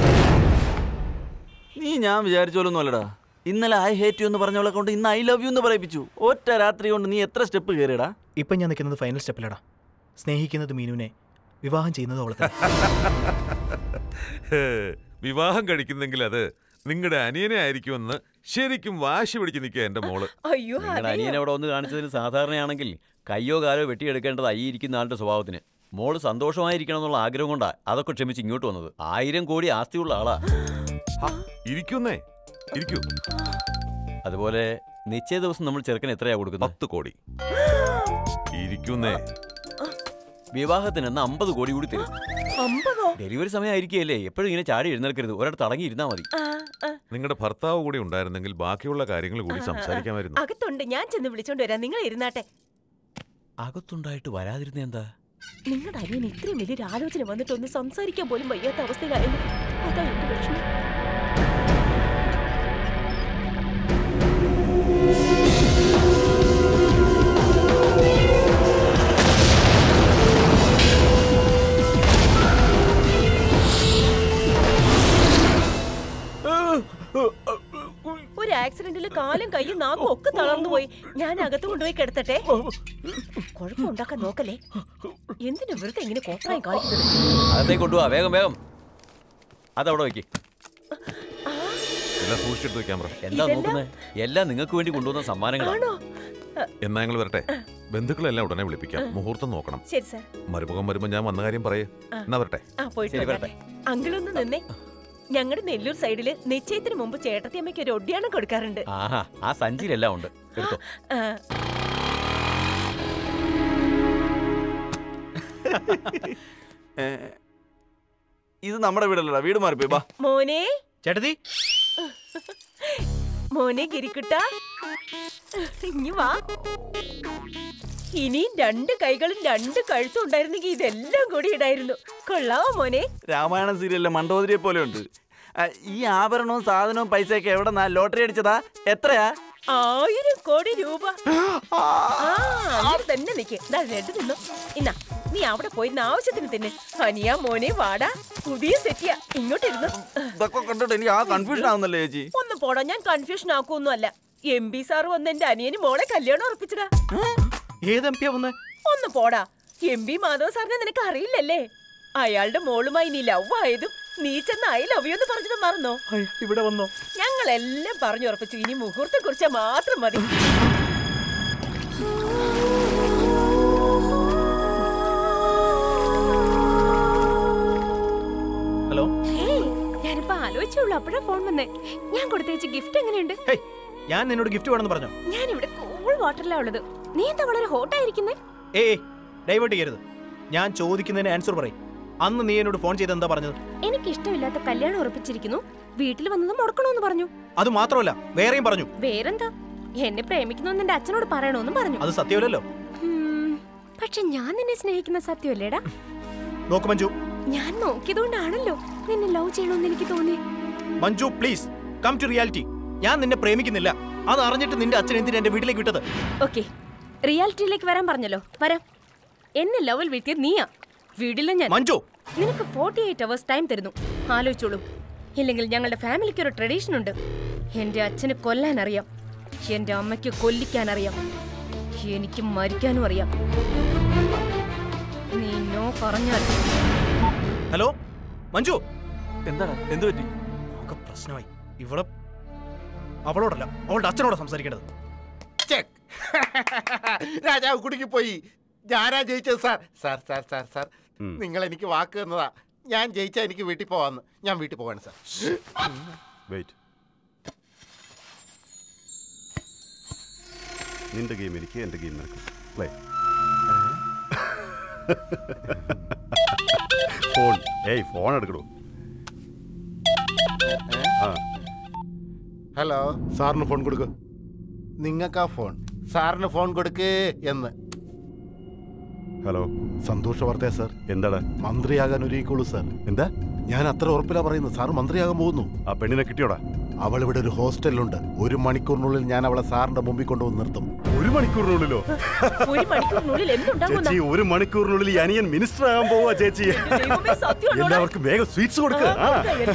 നീ ഞാൻ വിചാരിച്ചോലൊന്നും അല്ലടാ ഇന്നലെ ഐ ഹേറ്റ് യു എന്ന് പറഞ്ഞവളെ കൊണ്ട് ഇന്ന് ഐ ലവ് യു എന്ന് പറയിപ്പിച്ചു ഒറ്റ രാത്രി കൊണ്ട് നീ എത്ര സ്റ്റെപ്പ് കയറിയടാ ഇപ്പം ഞാൻ നിൽക്കുന്നത് ഫൈനൽ സ്റ്റെപ്പിലടാ സ്നേഹിക്കുന്നത് മീനുവിനെ വിവാഹം ചെയ്യുന്നത് അവളെ തന്നെ. ഹേ, വിവാഹം കഴിക്കുന്നെങ്കിൽ അത് നിങ്ങളുടെ അനിയനെ ആയിരിക്കുമെന്ന് ശരിക്കും വാശി പിടിച്ച് നിൽക്കുക എന്റെ മോള് അയ്യോ നിങ്ങളുടെ അനിയൻ അവിടെ ഒന്ന് കാണിച്ചതിന് സാധാരണയാണെങ്കിൽ കയ്യോ കാലോ വെട്ടിയെടുക്കേണ്ടത് ഈ ഇരിക്കുന്ന ആളുടെ സ്വഭാവത്തിന് മോള് സന്തോഷമായിരിക്കണം എന്നുള്ള ആഗ്രഹം കൊണ്ടാ അതൊക്കെ ക്ഷമിച്ച് ഇങ്ങോട്ട് വന്നത് ആയിരം കോടി ആസ്തിയുള്ള ആളാ ഇരിക്കുന്നേ ഇരിക്കൂ അതുപോലെ നിശ്ചയ ദിവസം നമ്മൾ ചെറുക്കന് എത്രയാ കൊടുക്കുന്നത് പത്ത് കോടി ഇരിക്കുന്നേ വിവാഹത്തിന് അന്ന് അമ്പത് കോടി കൂടി തരും അമ്പതോ ഡെലിവറി സമയമായിരിക്കുകയല്ലേ എപ്പോഴും ഇങ്ങനെ ചാടി എഴുന്നേൽക്കരുത് ഒരിടത്ത് അടങ്ങി ഇരുന്നാ മതി ആ, ആ, നിങ്ങളുടെ ഭർത്താവ് കൂടി ഉണ്ടായിരുന്നെങ്കിൽ ബാക്കിയുള്ള കാര്യങ്ങൾ കൂടി സംസാരിക്കാമായിരുന്നു അകത്തുണ്ട് ഞാൻ ചെന്ന് വിളിച്ചോണ്ട് വരാം നിങ്ങൾ ഇരുന്നാട്ടെ അകത്തുണ്ടായിട്ട് വരാതിരുന്ന എന്താ നിങ്ങളുടെ അനിയൻ ഇത്രയും വലിയൊരു ആലോചന വന്നിട്ട് ഒന്ന് സംസാരിക്കാൻ പോലും വയ്യാത്ത അവസ്ഥയിലായിരുന്നു അതാ എന്റെ വിഷമം ഒരു ആക്സിഡന്റിൽ കാലും കൈയും നാക്കും ഒക്കെ തളർന്നു പോയി ഞാൻ അകത്ത് കൊണ്ടുപോയി കിടത്തട്ടെ കുഴപ്പമുണ്ടാക്കാൻ നോക്കല്ലേ എന്തിനു വെറുതെ ഇങ്ങനെ കോപ്രായം കാണിക്കുന്നത് അകത്തേക്ക് കൊണ്ടുപോവാ വേഗം വേഗം അതവിടെ വയ്ക്ക് എല്ലാം സൂക്ഷിച്ചെടുത്ത് വെക്കാൻ പറ എന്താ ഇതെല്ലാം- നോക്കുന്നത് എല്ലാം നിങ്ങൾക്ക് വേണ്ടി കൊണ്ടുവന്ന സമ്മാനങ്ങളാണ് ആണോ എന്നാ ഞങ്ങൾ വരട്ടെ ബന്ധുക്കളെല്ലാം ഉടനെ വിളിപ്പിക്കാം മുഹൂർത്തം നോക്കണം ശരി സാർ മരുമുഖം വരുമ്പോ ഞാൻ വന്ന കാര്യം പറയേ ആ. എന്നാ വരട്ടെ ആ പോയിട്ട് ശരി, വരാട്ടെ. അങ്കിളൊന്ന് നിന്നേ ഞങ്ങളുടെ നെല്ലൂർ സൈഡില് നിശ്ചയത്തിന് മുമ്പ് ചേട്ടത്തി അമ്മയ്ക്ക് ഒരു ഒഡിയാണം കൊടുക്കാറുണ്ട് ആഹാ ആ സഞ്ചിയിലെല്ലാം ഉണ്ട് എടുത്തോ ആ, ഏ, ഇത് നമ്മുടെ വീടല്ലടാ വീട് മാറിപ്പോയി ബാ മോനെ ചേട്ടത്തി മോനെ ഗിരിക്കുട്ട ഇനി വാ ഇനിയും രണ്ട് കൈകളും രണ്ട് കഴുത്തും ഉണ്ടായിരുന്നെങ്കിൽ ഇതെല്ലാം കൂടി ഇടായിരുന്നു കൊള്ളാവോ മോനെ രാമായണ സീരിയലിലെ മണ്ടോദരിയെ പോലെ ഉണ്ട് ആ, ഈ ആഭരണവും സാധനവും പൈസയൊക്കെ എവിടെ ലോട്ടറി അടിച്ചതാ എത്രയാ ആയിരം കോടി രൂപ ആ അങ്ങനെ തന്നെ നിക്ക് ദാ ലഡു തിന്നു ഇന്നാ നീ അവിടെ പോയി ഇന്ന് ആവശ്യത്തിന് തിന്നെ അനിയാ മോനെ വാടാ പുതിയ സെറ്റിയാ ഇങ്ങോട്ടിരുന്നു ഇതൊക്കെ കണ്ടിട്ട് എനിക്ക് ആ കൺഫ്യൂഷൻ ആവുന്നല്ലേ ചേച്ചി ഒന്ന് പോടാ ഞാൻ കൺഫ്യൂഷൻ ആക്കൊന്നും അല്ല എം പി സാർ വന്ന് എന്റെ അനിയന് മോളെ കല്യാണം ഉറപ്പിച്ചടാ ഏത് എം പിയാ വന്നേ ഒന്ന് പോടാ എം പി മാധവ സാറിനെ നിനക്ക് അറിയില്ലല്ലേ അയാളുടെ മോളുമായി നീ ലവ് ആയതും നീ ചെന്ന് ഐ ലവ് യു എന്ന് പറഞ്ഞത് മറന്നോ ഇവിടെ വന്നോ ഞങ്ങളെല്ലാം പറഞ്ഞു ഉറപ്പിച്ചു ഇനി മുഹൂർത്തം കുറിച്ചാൽ മാത്രം മതി ഹലോ ഹേയ്, ഞാനിപ്പോ ആലോചിച്ചുള്ളൂ അപ്പോഴാ ഫോൺ വന്നേ ഞാൻ കൊടുത്തേച്ച ഗിഫ്റ്റ് എങ്ങനെയുണ്ട് ഹേയ് ഞാൻ നിന്നോട് ഗിഫ്റ്റ് വേണമെന്ന് പറഞ്ഞോ ഞാൻ ഇവിടെ കൂൾ വാട്ടറിലാ ഉള്ളത് നീ എന്താ വളരെ ഹോട്ടായിരിക്കുന്നേ ഏയ് ഡൈവേർട്ട് ചെയ്യരുത് ഞാൻ ചോദിക്കുന്നതിന് ആൻസർ പറയും അന്ന് നീ എന്നോട് ഫോൺ ചെയ്ത് എന്താ പറഞ്ഞത് എനിക്ക് ഇഷ്ടമില്ലാത്ത കല്യാണം ഉറപ്പിച്ചിരിക്കുന്നു വീട്ടിൽ വന്നത് മുടക്കണമെന്ന് പറഞ്ഞു അത് മാത്രമല്ല വേറെയും പറഞ്ഞു വേറെന്താ എന്നെ പ്രേമിക്കുന്നു എന്റെ അച്ഛനോട് പറയണമെന്നും പറഞ്ഞു അത് സത്യമല്ലല്ലോ ഉം, പക്ഷെ ഞാൻ നിന്നെ സ്നേഹിക്കുന്ന സത്യമല്ലേടാ നോക്ക് മഞ്ജു ഞാൻ നോക്കിയതുകൊണ്ടാണല്ലോ നിന്നെ ലവ് ചെയ്യണമെന്ന് എനിക്ക് തോന്നി Manju please come to reality ഞാൻ നിന്നെ പ്രേമിക്കുന്നില്ല അത് അറിഞ്ഞിട്ട് നിന്റെ അച്ഛൻ എന്തിനാ എന്റെ വീട്ടിലേക്ക് വിട്ടത് ഓക്കെ റിയാലിറ്റിയിലേക്ക് വരാൻ പറഞ്ഞല്ലോ വരാം എന്നെ ലവിൽ വീഴ്ത്തിയത് നീയാ വീടില്ല ഞാൻ മഞ്ജു നിനക്ക് ഫോർട്ടി എയ്റ്റ് അവേഴ്സ് ടൈം തരുന്നു ആലോചിച്ചോളൂ ഇല്ലെങ്കിൽ ഞങ്ങളുടെ ഫാമിലിക്ക് ഒരു ട്രഡീഷൻ ഉണ്ട് എന്റെ അച്ഛന് കൊല്ലാൻ അറിയാം എന്റെ അമ്മയ്ക്ക് കൊല്ലിക്കാൻ അറിയാം എനിക്ക് മരിക്കാനും അറിയാം നീ നോ പറഞ്ഞാൽ ഹലോ മഞ്ജു എന്താണ് എന്ത് പറ്റി ഒക്കെ പ്രശ്നമായി ഇവിടെ അവളോടല്ല അവളുടെ അച്ഛനോടാ സംസാരിക്കേണ്ടത് ചെക്ക് രാജാവ് കുടുങ്ങി പോയി ഞാനാ ജയിച്ചത് sir sir sir sir sir നിങ്ങൾ എനിക്ക് വാക്ക് തന്നതാ ഞാൻ ജയിച്ചാ എനിക്ക് വീട്ടിൽ പോവാന്ന് ഞാൻ വീട്ടിൽ പോവാണ് സാർ വെയിറ്റ് നിന്റെ ഗെയിം എനിക്ക് എന്റെ ഗെയിം നിനക്ക് പ്ലേ ഫോൺ ഏയ് ഫോൺ എടുക്കണോ ആ ഹലോ സാറിന് ഫോൺ കൊടുക്ക് നിങ്ങൾക്കാ ഫോൺ സാറിന് ഫോൺ കൊടുക്ക് എന്ന് ഹലോ സന്തോഷ വാർത്തയാ സാർ എന്താണ് മന്ത്രിയാകാൻ ഒരുങ്ങിക്കോളൂ സാർ എന്താ ഞാൻ അത്ര ഉറപ്പിലാ പറയുന്നത് സാർ മന്ത്രിയാകാൻ പോകുന്നു ആ പെണ്ണിനെ കിട്ടിയോടാ അവൾ ഇവിടെ ഒരു ഹോസ്റ്റലിലുണ്ട് ഒരു മണിക്കൂറിനുള്ളിൽ ഞാൻ അവളെ സാറിന്റെ മുമ്പിൽ കൊണ്ടുവന്ന് നിർത്തും ഒരു മണിക്കൂറിനുള്ളിലോ ഒരു മണിക്കൂറിനുള്ളിൽ എന്തുണ്ടാകുന്ന ചേച്ചി ഒരു മണിക്കൂറിനുള്ളിൽ ഈ അനിയൻ മിനിസ്റ്റർ ആകാൻ പോവാ ചേച്ചി എല്ലാവർക്കും വേഗം സ്വീറ്റ്സ് കൊടുക്കുക ആ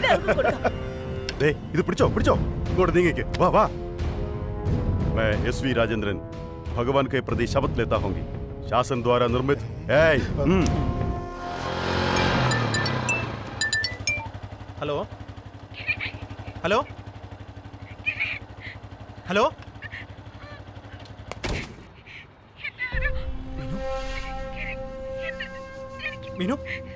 ദേ ഇത് പിടിച്ചോ പിടിച്ചോ ഇങ്ങോട്ട് നീങ്ങിക്ക് വാ വാ मैं एस वी राजेंद्रन भगवान के प्रति शपथ लेता होंगी शासन द्वारा निर्मित है ഹലോ ഹലോ ഹലോ മീനു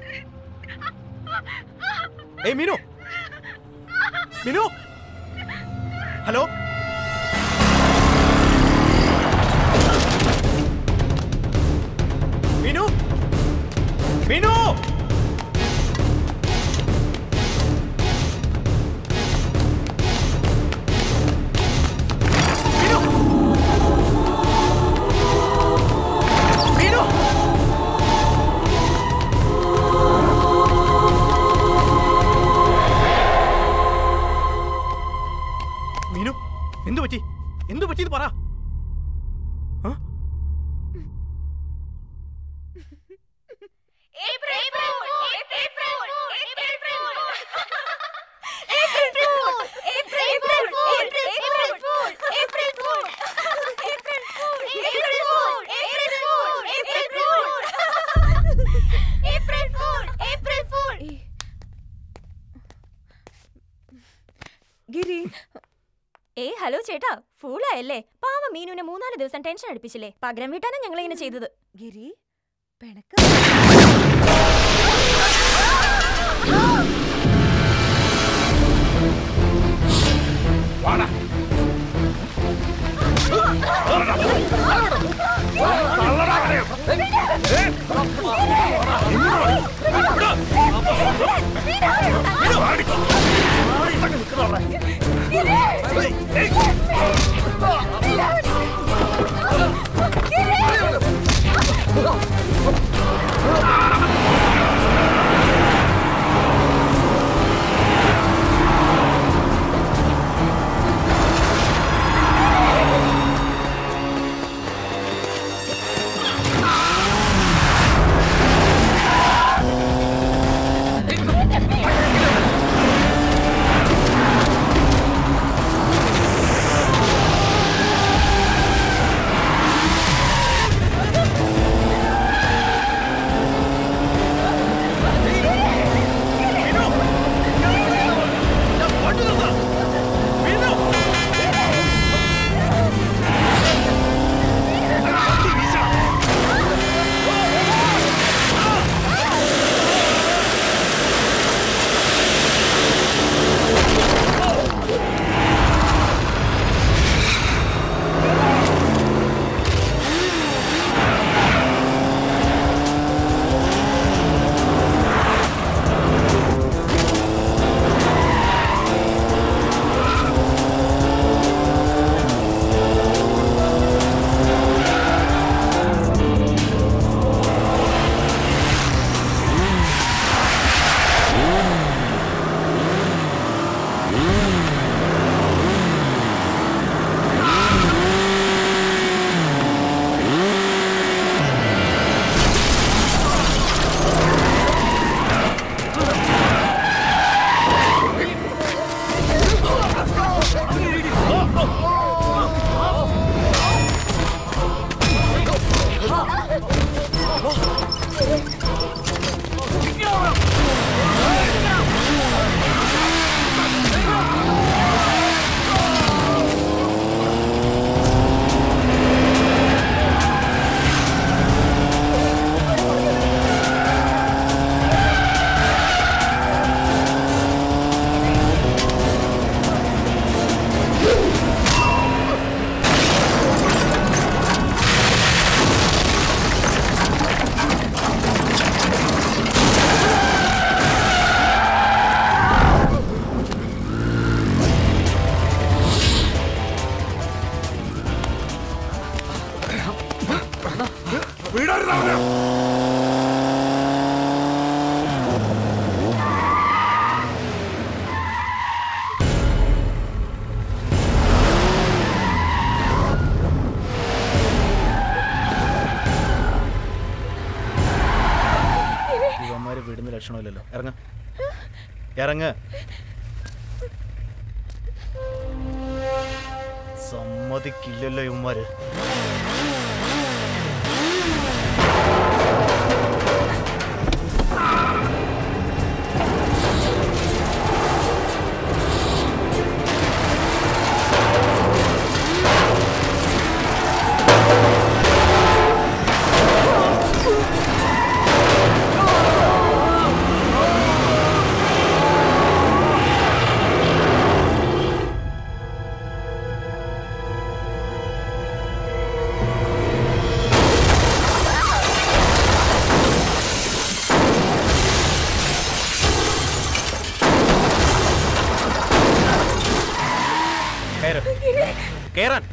ഏയ് മീനു മീനു ഹലോ മീനു മീനു മീനു മീനു എന്തു പറ്റി എന്തു പറ്റിയെന്ന് പറ ആ? ഗിരി ഏ ഹലോ ചേട്ടാ ഫൂളായല്ലേ പാവ മീനുവിനെ മൂന്നാല് ദിവസം ടെൻഷൻ അടുപ്പിച്ചില്ലേ പകരം വീട്ടാണ് ഞങ്ങൾ ഇങ്ങനെ ചെയ്തത് ഗിരി പിണക്ക ഇവന്മാര് വിടുന്ന ലക്ഷണമില്ലല്ലോ ഇറങ്ങ ഇറങ്ങ സമ്മതിക്കില്ലല്ലോ ഇവന്മാര് കയറ് കേറാൻ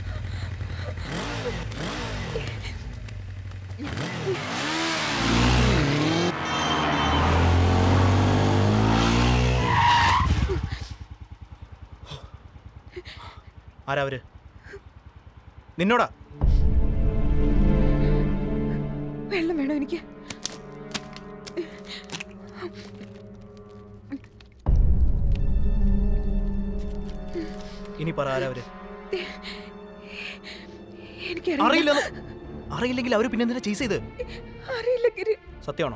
ആരാ അവര് നിന്നോടാ വെള്ളം വേണോ എനിക്ക് ഇനി പറ ആരാ അവര് എനിക്കറിയില്ല അറിയില്ല അറിയില്ലെങ്കിൽ അവര് പിന്നെ എന്തിനാ ചെയ്സ് ചെയ്ത് അറിയില്ല ഗിരി സത്യമാണോ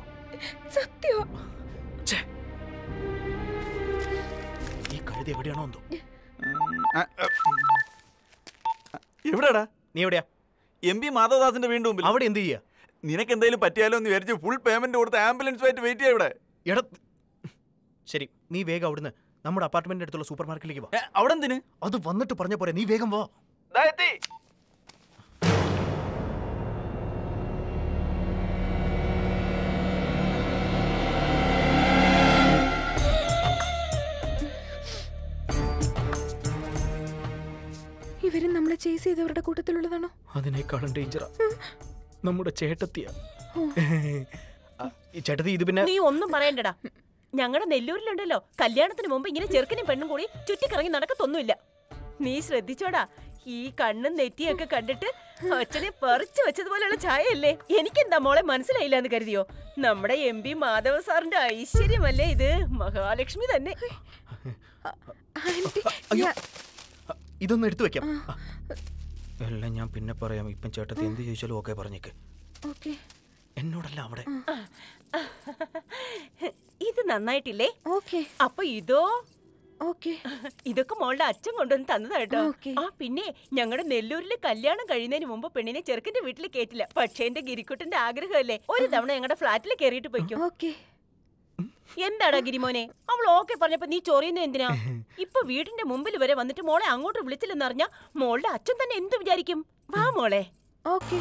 സത്യം ഈ കഴുതി എവിടെയാണോ എന്തോ എവിടെടാ നീ എവിടെയാ എം പി മാധവദാസിന്റെ വീണ്ടും മുമ്പിൽ അവിടെ എന്ത് ചെയ്യാ നിനക്ക് എന്തെങ്കിലും പറ്റിയാലോ എന്ന് വിചാരിച്ച് ഫുൾ പേയ്മെന്റ് കൊടുത്ത് ആംബുലൻസ് ആയിട്ട് വെയിറ്റ് ചെയ്യാം ഇവിടെ എടാ ശരി നീ വേഗം അവിടുന്ന് നമ്മുടെ അപ്പാർട്ട്മെന്റിന്റെ അടുത്തുള്ള സൂപ്പർ മാർക്കറ്റിലേക്ക് വാ അവിടെ എന്തിന് അത് വന്നിട്ട് പറഞ്ഞ പോരെ നീ വേഗം വാ ദാ എത്തി ഇവരും നമ്മളെ ചേസ് ചെയ്തവരുടെ കൂട്ടത്തിലുള്ളതാണോ അതിനേക്കാളും ഡേഞ്ചറാ നമ്മുടെ ചേട്ടത്തിയ ഈ ചേട്ടത്തി ഇത് പിന്നെ നീ ഒന്നും പറയണ്ടടാ ഞങ്ങളുടെ നെല്ലൂരിലുണ്ടല്ലോ കല്യാണത്തിന് മുമ്പ് ഇങ്ങനെ ചെറുക്കനും പെണ്ണും കൂടി ചുറ്റിക്കറങ്ങി നടക്കത്തൊന്നുമില്ല നീ ശ്രദ്ധിച്ചോടാ ഈ കണ്ണും നെറ്റിയൊക്കെ കണ്ടിട്ട് അച്ഛനെ പറിച്ചു വെച്ചതുപോലെയുള്ള ചായയല്ലേ എനിക്കെന്താ മോളെ മനസ്സിലായില്ല എന്ന് കരുതിയോ നമ്മുടെ എം പി മാധവ സാറിന്റെ ഐശ്വര്യമല്ലേ ഇത് മഹാലക്ഷ്മി തന്നെ അയ്യോ ഇതൊന്നും എടുത്തു വെക്കാം എല്ലാം ഞാൻ പിന്നെ പറയാം ഇപ്പം ചേട്ടത്തി എന്ത് ചോദിച്ചാലും ഓക്കെ പറഞ്ഞേക്ക് ഓക്കെ എന്നോടല്ല അവിടെ ഇത് നന്നായിട്ടില്ലേ ഓക്കെ അപ്പൊ ഇതോ ഓക്കെ ഇതൊക്കെ മോളുടെ അച്ഛൻ കൊണ്ടുവന്ന് തന്നതാ കേട്ടോ ഓക്കേ. ആ പിന്നെ ഞങ്ങളുടെ നെല്ലൂരിൽ കല്യാണം കഴിയുന്നതിന് മുമ്പ് പെണ്ണിനെ ചെറുക്കന്റെ വീട്ടിൽ കേറ്റില്ല പക്ഷേ എന്റെ ഗിരിക്കുട്ടന്റെ ആഗ്രഹമല്ലേ ഒരു തവണ ഞങ്ങളുടെ ഫ്ലാറ്റിൽ കയറിയിട്ട് പോയിക്കോ ഓക്കെ എന്താടാ ഗിരിമോനെ അവൾ ഓക്കെ പറഞ്ഞപ്പോ നീ ചൊറിയുന്ന എന്തിനാ ഇപ്പൊ വീടിന്റെ മുമ്പിൽ വരെ വന്നിട്ട് മോളെ അങ്ങോട്ട് വിളിച്ചില്ലെന്നറിഞ്ഞാ മോളുടെ അച്ഛൻ തന്നെ എന്ത് വിചാരിക്കും വാ മോളെ ഓക്കെ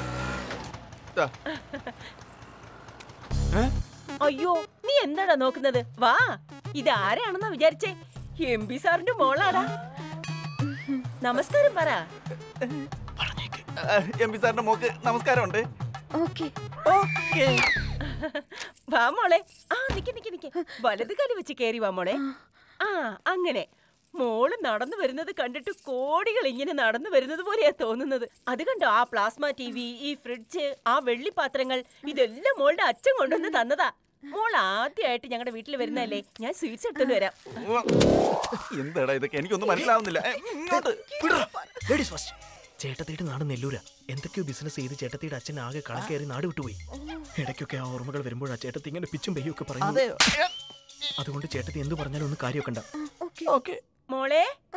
അയ്യോ നീ എന്താടാ നോക്കുന്നത് വാ ഇത് ആരാണെന്നാ വിചാരിച്ചേ എം പി സാറിന്റെ മോളാടാ നമസ്കാരം പറ എം പി സാറിന്റെ മോക്ക് നമസ്കാരമുണ്ട് ഓക്കെ ഓക്കേ വാ മോളെ ആ നിക്ക് നിക്ക് നിക്ക് വലത് കാലി വെച്ച് കേറി വാ മോളെ ആ അങ്ങനെ മോള് നടന്നു വരുന്നത് കണ്ടിട്ട് കോടികൾ ഇങ്ങനെ നടന്നു വരുന്നത് പോലെയാ തോന്നുന്നത് അത് കണ്ടോ ആ പ്ലാസ്മ ടി വി ഈ ഫ്രിഡ്ജ് ആ വെള്ളിപ്പാത്രങ്ങൾ ഇതെല്ലാം മോളുടെ അച്ഛൻ കൊണ്ടുവന്ന് തന്നതാ മോൾ ആദ്യമായിട്ട് ഞങ്ങളുടെ വീട്ടിൽ വരുന്നതല്ലേ ഞാൻ സ്വീറ്റ്സ് എടുത്തോണ്ട് വരാം എന്താടാ ഇതൊക്കെ എനിക്കൊന്നും മനസ്സിലാവുന്നില്ല ഏ, ഇങ്ങോട്ട് ലേഡീസ് ഫസ്റ്റ് ചേട്ടത്തിയുടെ നാട് നെല്ലൂരാ എന്തൊക്കെയോ ബിസിനസ് ചെയ്ത് ചേട്ടത്തിയുടെ അച്ഛൻ ആകെ കണക്കേറി നാട് വിട്ടുപോയി ഇടയ്ക്കൊക്കെ ആ ഓർമ്മകൾ വരുമ്പോഴാ ചേട്ടത്തി ഇങ്ങനെ പിച്ചും പെയ്യൊക്കെ പറയുന്നത് അതെയോ? അതുകൊണ്ട് ചേട്ടത്തി എന്ത് പറഞ്ഞാലും ഒന്ന് കാര്യമൊക്കെ ഉണ്ടാ ഓക്കെ മോളെ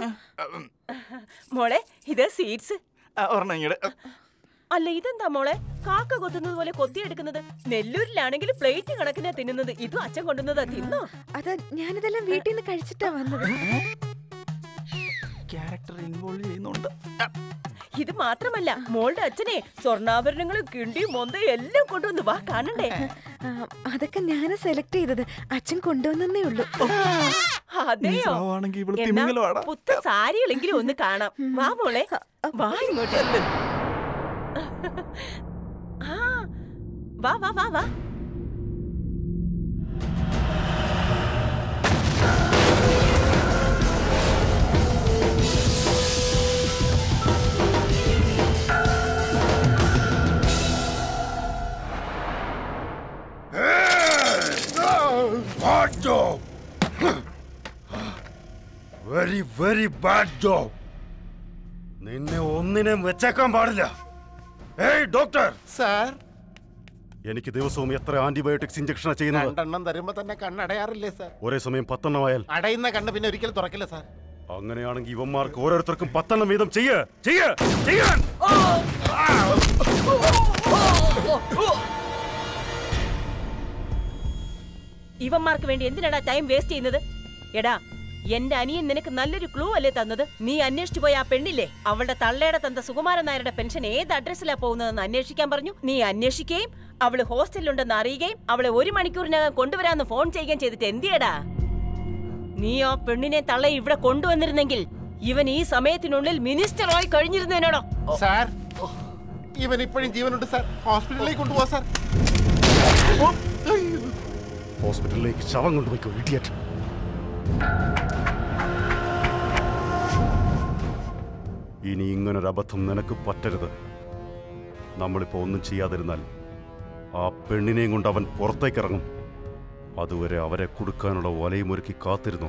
മോളെ ഇത് സ്വീറ്റ്സ് ഒരെണ്ണം ഇങ്ങോട്ട് അല്ല ഇതെന്താ മോളെ കാക്ക കൊത്തുന്നത് പോലെ കൊത്തിയെടുക്കുന്നത് നെല്ലൂരിലാണെങ്കിൽ പ്ലേറ്റ് കണക്കിനാ തിന്നുന്നത് ഇതും അച്ഛൻ കൊണ്ടുവന്നതാ തിന്നോ അത് ഞാനിതെല്ലാം വീട്ടിൽ നിന്ന് കഴിച്ചിട്ടാ വന്നത് ക്യാരക്ടർ ഇൻവോൾവ് ചെയ്യുന്നുണ്ട് ഇത് മാത്രമല്ല മോളുടെ അച്ഛനെ സ്വർണ്ണാഭരണങ്ങളും കിണ്ടിയും മൊന്തയും എല്ലാം കൊണ്ടുവന്ന് വാ കാണണ്ടേ ആ, അതൊക്കെ ഞാനാ സെലക്ട് ചെയ്തത് അച്ഛൻ കൊണ്ടുവന്നേ ഉള്ളൂ അതെയോ സ്രാവാണെങ്കി ഇവള് എന്നാ തിമിംഗലമാടാ. പുത്ത സാരികളെങ്കിലും ഒന്ന് കാണാം വാ മോളെ വാ ഇങ്ങോട്ട് ആ വാ വാ വാ വാ Bad job. Very very bad job നിന്നെ ഒന്നിനെയും വെച്ചേക്കാൻ പാടില്ല ഏയ് ഡോക്ടർ സാർ എനിക്ക് ദിവസവും എത്ര ആന്റിബയോട്ടിക്സ് ഇഞ്ചക്ഷനാ ചെയ്യുന്നത് രണ്ടെണ്ണം തരുമ്പോ തന്നെ കണ്ണടയാറില്ലേ സാർ ഒരേ സമയം പത്തെണ്ണം ആയാൽ അടയുന്ന കണ്ണ് പിന്നെ ഒരിക്കലും തുറക്കില്ല സാർ അങ്ങനെയാണെങ്കിൽ ഇവന്മാർക്ക് ഓരോരുത്തർക്കും പത്തെണ്ണം വീതം ചെയ്യ് ചെയ്യ് ചെയ്യാൻ ഇവന്മാർക്ക് വേണ്ടി എന്തിനാടാ ടൈം വേസ്റ്റ് ചെയ്യുന്നത് എടാ എന്റെ അനിയൻ നിനക്ക് നല്ലൊരു ക്ലൂ അല്ലേ തന്നത് നീ അന്വേഷിച്ചു പോയ ആ പെണ്ണില്ലേ അവളുടെ തള്ളയുടെ തந்த സുകുമാരൻ നായരുടെ പെൻഷൻ ഏത് അഡ്രസ്സിലാ പോകുന്നതെന്ന് അന്വേഷിക്കാൻ പറഞ്ഞു നീ അന്വേഷിക്കുകയും അവള് ഹോസ്റ്റലിലുണ്ടെന്ന് അറിയുകയും അവളെ ഒരു മണിക്കൂറിനകം കൊണ്ടുവരാന്ന് ഫോൺ ചെയ്യുകയും ചെയ്തിട്ട് എന്തിയടാ നീ ആ പെണ്ണിനെ തള്ള ഇവിടെ കൊണ്ടുവന്നിരുന്നെങ്കിൽ ഇവൻ ഈ സമയത്തിനുള്ളിൽ മിനിസ്റ്ററായി കഴിഞ്ഞിരുന്നേനോടോ സാർ ഇവൻ ഇപ്പോഴും ജീവനുണ്ട് സാർ ഹോസ്പിറ്റലിലേക്ക് കൊണ്ടുപോവാ സാർ ഹോസ്പിറ്റലിലേക്ക് ശവം കൊണ്ടുപോയിക്കോ ഇഡിയറ്റ് ഇനി ഇങ്ങനൊരു അബദ്ധം നിനക്ക് പറ്റരുത് നമ്മളിപ്പോ ഒന്നും ചെയ്യാതിരുന്നാൽ ആ പെണ്ണിനെയും കൊണ്ട് അവൻ പുറത്തേക്ക് ഇറങ്ങും അതുവരെ അവരെ കൊടുക്കാനുള്ള വലയും ഒരുക്കി കാത്തിരുന്നു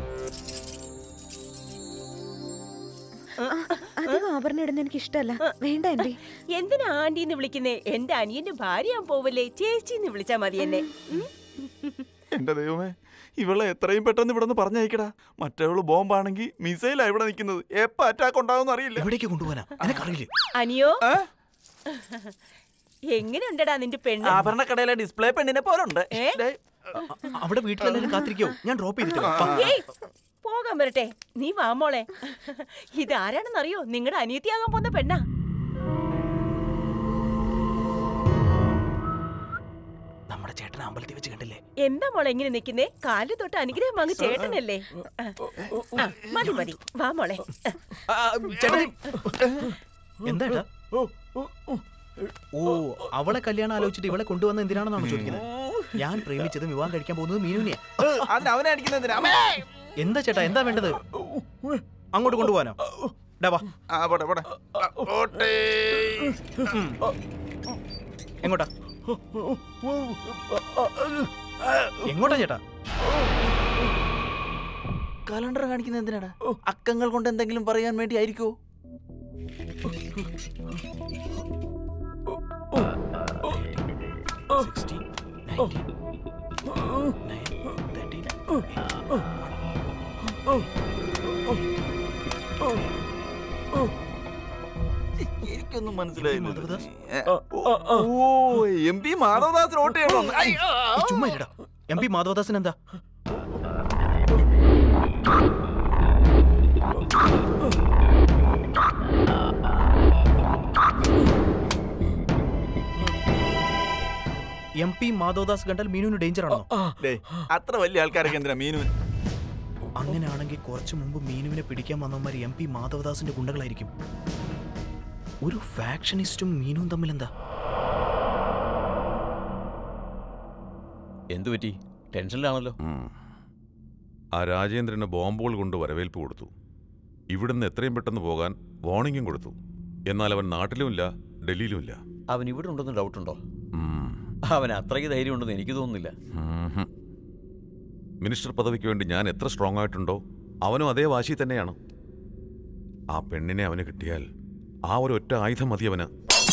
അധികം ആഭരണം ഇടുന്ന എനിക്ക് ഇഷ്ടമല്ല വേണ്ട ആന്റി എന്തിനാ ആന്റിന്ന് വിളിക്കുന്നേ എന്റെ അനിയന്റെ ഭാര്യ പോവല്ലേ ചേച്ചിന്ന് വിളിച്ചാ മതി എന്നെ ഉം? എന്റെ ദൈവമേ ഇവളെ എത്രയും പെട്ടെന്ന് ഇവിടെ നിന്ന് പറഞ്ഞയക്കടാ മറ്റവള് ബോംബാണെങ്കിൽ മിസൈലാ ഇവിടെ നിൽക്കുന്നത് എപ്പ അറ്റാക്ക് ഉണ്ടാവും അറിയില്ല എവിടേക്ക് കൊണ്ടുപോകാനാ എനക്കറിയില്ലേ അനിയോ എങ്ങനെയുണ്ടടാ നിന്റെ പെണ്ണ് ആഭരണക്കടയിലെ ഡിസ്പ്ലേ പെണ്ണിനെ പോലുണ്ട് ഏ? അവിടെ വീട്ടിലെല്ലാരും കാത്തിരിക്കോ ഞാൻ ഡ്രോപ്പ് ചെയ്തിട്ട് വരാം. ഏയ്, പോകാൻ വരട്ടെ നീ വാ മോളെ ഇത് ആരാണെന്നറിയോ നിങ്ങളുടെ അനിയത്തിയാകാൻ പോകുന്ന പെണ്ണാ നമ്മുടെ ചേട്ടൻ അമ്പലത്തിൽ വെച്ച് കണ്ടില്ലേ എന്താ മോളെ ഇങ്ങനെ നിക്കുന്നേ കാല് തൊട്ട് അനുഗ്രഹം വാങ്ങി ചേട്ടനല്ലേ ആ, ആ, മതി മതി വാ മോളെ എന്താ ഏട്ടാ? ഓ അവളെ കല്യാണം ആലോചിച്ചിട്ട് ഇവളെ കൊണ്ടുവന്ന എന്തിനാണെന്നാണ് ചോദിക്കുന്നത് ഞാൻ പ്രേമിച്ചത് വിവാഹം കഴിക്കാൻ പോകുന്നത് മീനുവിനെയാ അതിന് അവനെ അടിക്കുന്നതിനാ അമ്മേ! എന്താ ചേട്ടാ എന്താ വേണ്ടത് അങ്ങോട്ട് കൊണ്ടുപോകാനോ ഡാ വാ ആ പോട്ടെ പോട്ടെ ആ, പോട്ടെ ഉം. എങ്ങോട്ടാ എങ്ങോട്ടാ ചേട്ടാ കലണ്ടർ കാണിക്കുന്നത് എന്തിനാടാ അക്കങ്ങൾ കൊണ്ട് എന്തെങ്കിലും പറയാൻ വേണ്ടി ആയിരിക്കോ എനിക്കൊന്നും മനസ്സിലായില്ല ഓ എം പി മാധവദാസ് വോട്ട് ചെയ്യണം ചുമ്മാ ഇരടാ എം പി മാധവദാസൻ എന്താ എം പി മാധവദാസ് കണ്ടാൽ മീനുവിന് ഡേഞ്ചർ ആണോ അത്ര വലിയ ആൾക്കാരൊക്കെ എന്തിനാ മീനു അങ്ങനെയാണെങ്കിൽ കുറച്ചു മുമ്പ് മീനുവിനെ പിടിക്കാൻ വന്നവന്മാർ എം പി മാധവദാസിന്റെ ഗുണ്ടകളായിരിക്കും ഒരു ഫാക്ഷനിസ്റ്റും മീനുവും തമ്മിൽ എന്താ എന്തു പറ്റി ടെൻഷനിലാണല്ലോ ആ രാജേന്ദ്രന് ബോംബുകൾ കൊണ്ട് വരവേൽപ്പ് കൊടുത്തു ഇവിടുന്ന് എത്രയും പെട്ടെന്ന് പോകാൻ വാർണിംഗും കൊടുത്തു എന്നാൽ അവൻ നാട്ടിലുമില്ല ഡൽഹിയിലുമില്ല അവൻ ഇവിടെ ഉണ്ടെന്ന് ഡൗട്ടുണ്ടോ അവൻ അത്രയ്ക്ക് ധൈര്യം ഉണ്ടെന്ന് എനിക്ക് തോന്നുന്നില്ല ഉംഹും. മിനിസ്റ്റർ പദവിക്ക് വേണ്ടി ഞാൻ എത്ര സ്ട്രോങ് ആയിട്ടുണ്ടോ അവനും അതേ വാശി തന്നെയാണ് ആ പെണ്ണിനെ അവന് കിട്ടിയാൽ ആ ഒരു ഒറ്റ ആയുധം മതി അവന്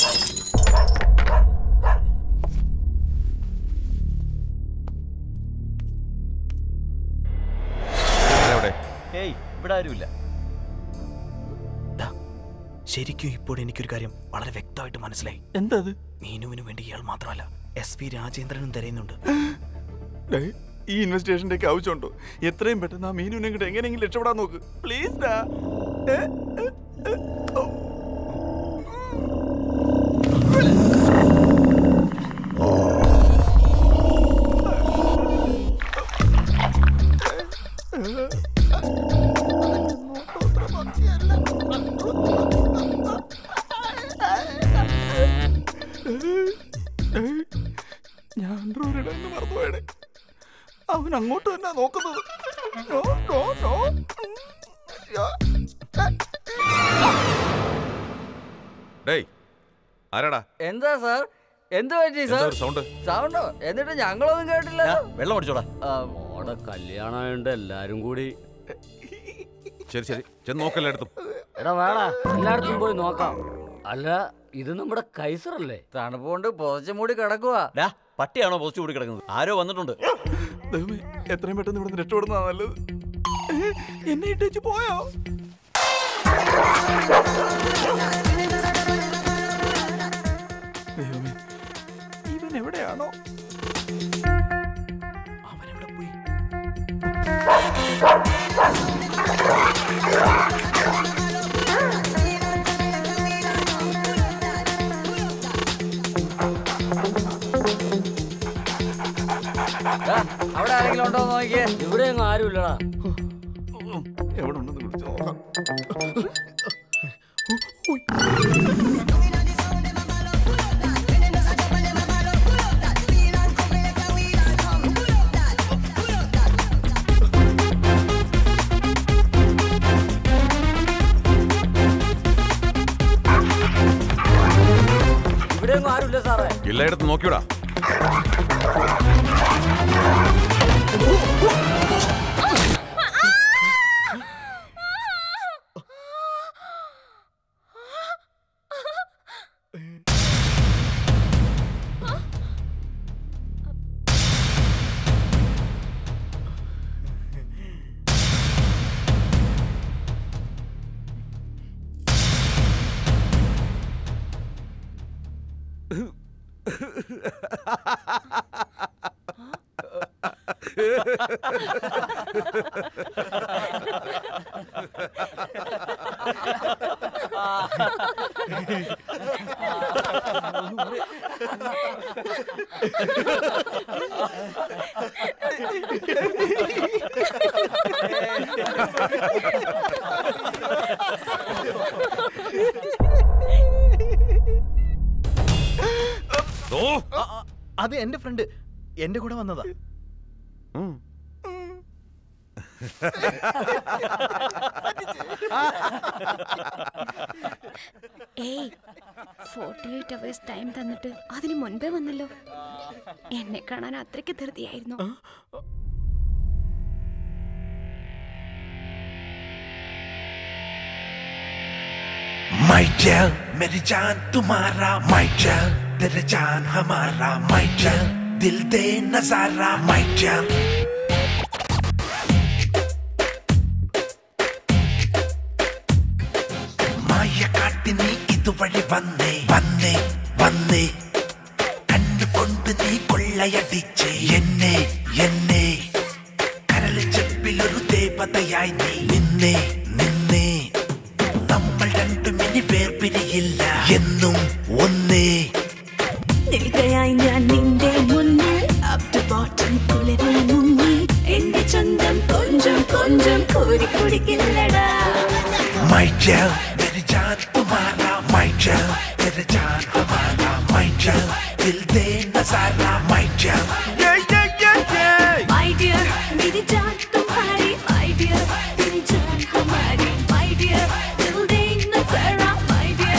ആരെവിടെ? ഏയ് ഇവിടെ ആരുമില്ല ശരിക്കും ഇപ്പോൾ എനിക്കൊരു കാര്യം വളരെ വ്യക്തമായിട്ട് മനസ്സിലായി എന്താ മീനുവിന് വേണ്ടി ഇയാൾ മാത്രമല്ല എസ് പി രാജേന്ദ്രനും തിരയുന്നുണ്ട് ഡേയ്, ഈ ഇൻവെസ്റ്റിഗേഷന്റെ ഒക്കെ ആവശ്യമുണ്ടോ എത്രയും പെട്ടെന്ന് ആ മീനുവിനെ ഇങ്ങോട്ട് എങ്ങനെയെങ്കിലും രക്ഷപ്പെടാൻ നോക്ക് പ്ലീസ് ഡാ ഏ, ഏ, ഏ, ഓ. ഞാൻ ഡ്രോയിഡെന്ന് മറന്നുപോയടെ അവൻ അങ്ങോട്ട് തന്നെ നോക്കുന്നത് നോ, നോ, നോ. യാ. ഡേയ് ആരാടാ എന്താ സാർ എന്ത് പറ്റി എന്താ സാർ ഒരു സൗണ്ട് സൗണ്ടോ എന്നിട്ട് ഞങ്ങളൊന്നും കേട്ടില്ല വെള്ളം അടിച്ചോടാ മോടെ കല്യാണമായോണ്ട് എല്ലാരും കൂടി ശരി ശരി ചെന്ന് നോക്കല്ല എടുത്തു എടാ വേടാ എല്ലായിടത്തും പോയി നോക്കാം അല്ല ഇത് നമ്മുടെ കൈസറല്ലേ തണുപ്പ് കൊണ്ട് പുതച്ചു മൂടി കിടക്കുവാ ഡാ പട്ടിയാണോ പോസ്റ്റ് കൂടി കിടക്കുന്നത് ആരോ വന്നിട്ടുണ്ട് ദൈവമേ എത്രയും പെട്ടെന്ന് ഇവിടെ രക്ഷപ്പെടുന്നതാ നല്ലത് ഏ, എന്നെ ഇട്ടേച്ച് പോയോ ദൈവമേ ഇവൻ എവിടെയാണോ ദാ, അവിടെ ആരെങ്കിലും ഉണ്ടോ നോക്കിയേ ഇവിടെ ഒന്നും ആരുമില്ലടാ എവിടെ ഉണ്ടെന്ന് വിളിച്ചു നോക്കാം ഇവിടെ ഒന്നും ആരുമില്ല സാറേ എല്ലായിടത്തും നോക്കിയോടാ അത് എന്റെ ഫ്രണ്ട് എന്റെ കൂടെ വന്നതാ ഏയ് ഫോർട്ടി എയ്റ്റ് അവേഴ്സ് ടൈം തന്നിട്ട് അതിന് മുൻപേ വന്നല്ലോ എന്നെ കാണാൻ അത്രയ്ക്ക് ധൃതിയായിരുന്നു My gel, मेरी जान तुम्हारा My gel, तेरे जान हमारा My gel, दिल दे नजारा My gel മായ കാട്ടി നീ ഇതുവഴി വന്നേ വന്നേ വന്നേ കണ്ടുകൊണ്ട് നീ കൊള്ളയടിച്ച് എന്നെ എന്നെ കരളിൽ ചെപ്പിലൊരു ദേവതയായി നീ നിന്നേ നിന്നേ നമ്മൾ രണ്ടും ഇനി വേർപിരിയില്ല എന്നും ഒന്നേ നിൽക്കയായി ഞാൻ നിന്റെ മുന്നിൽ അപ് ടു ബോട്ടം കുളിരിൽ മുങ്ങി എന്റെ ചന്തം കൊഞ്ചം കൊഞ്ചം കോരി കുടിക്കില്ലടാ My gel, मेरी जान तुम्हारा My gel, तेरे जान हमारा My gel, दिल दे नजारा My gel Yeah, yeah, yeah, yeah My dear, मेरी जान तुम्हारी My dear, तेरी जान हमारी My dear, दिल दे नजारा My dear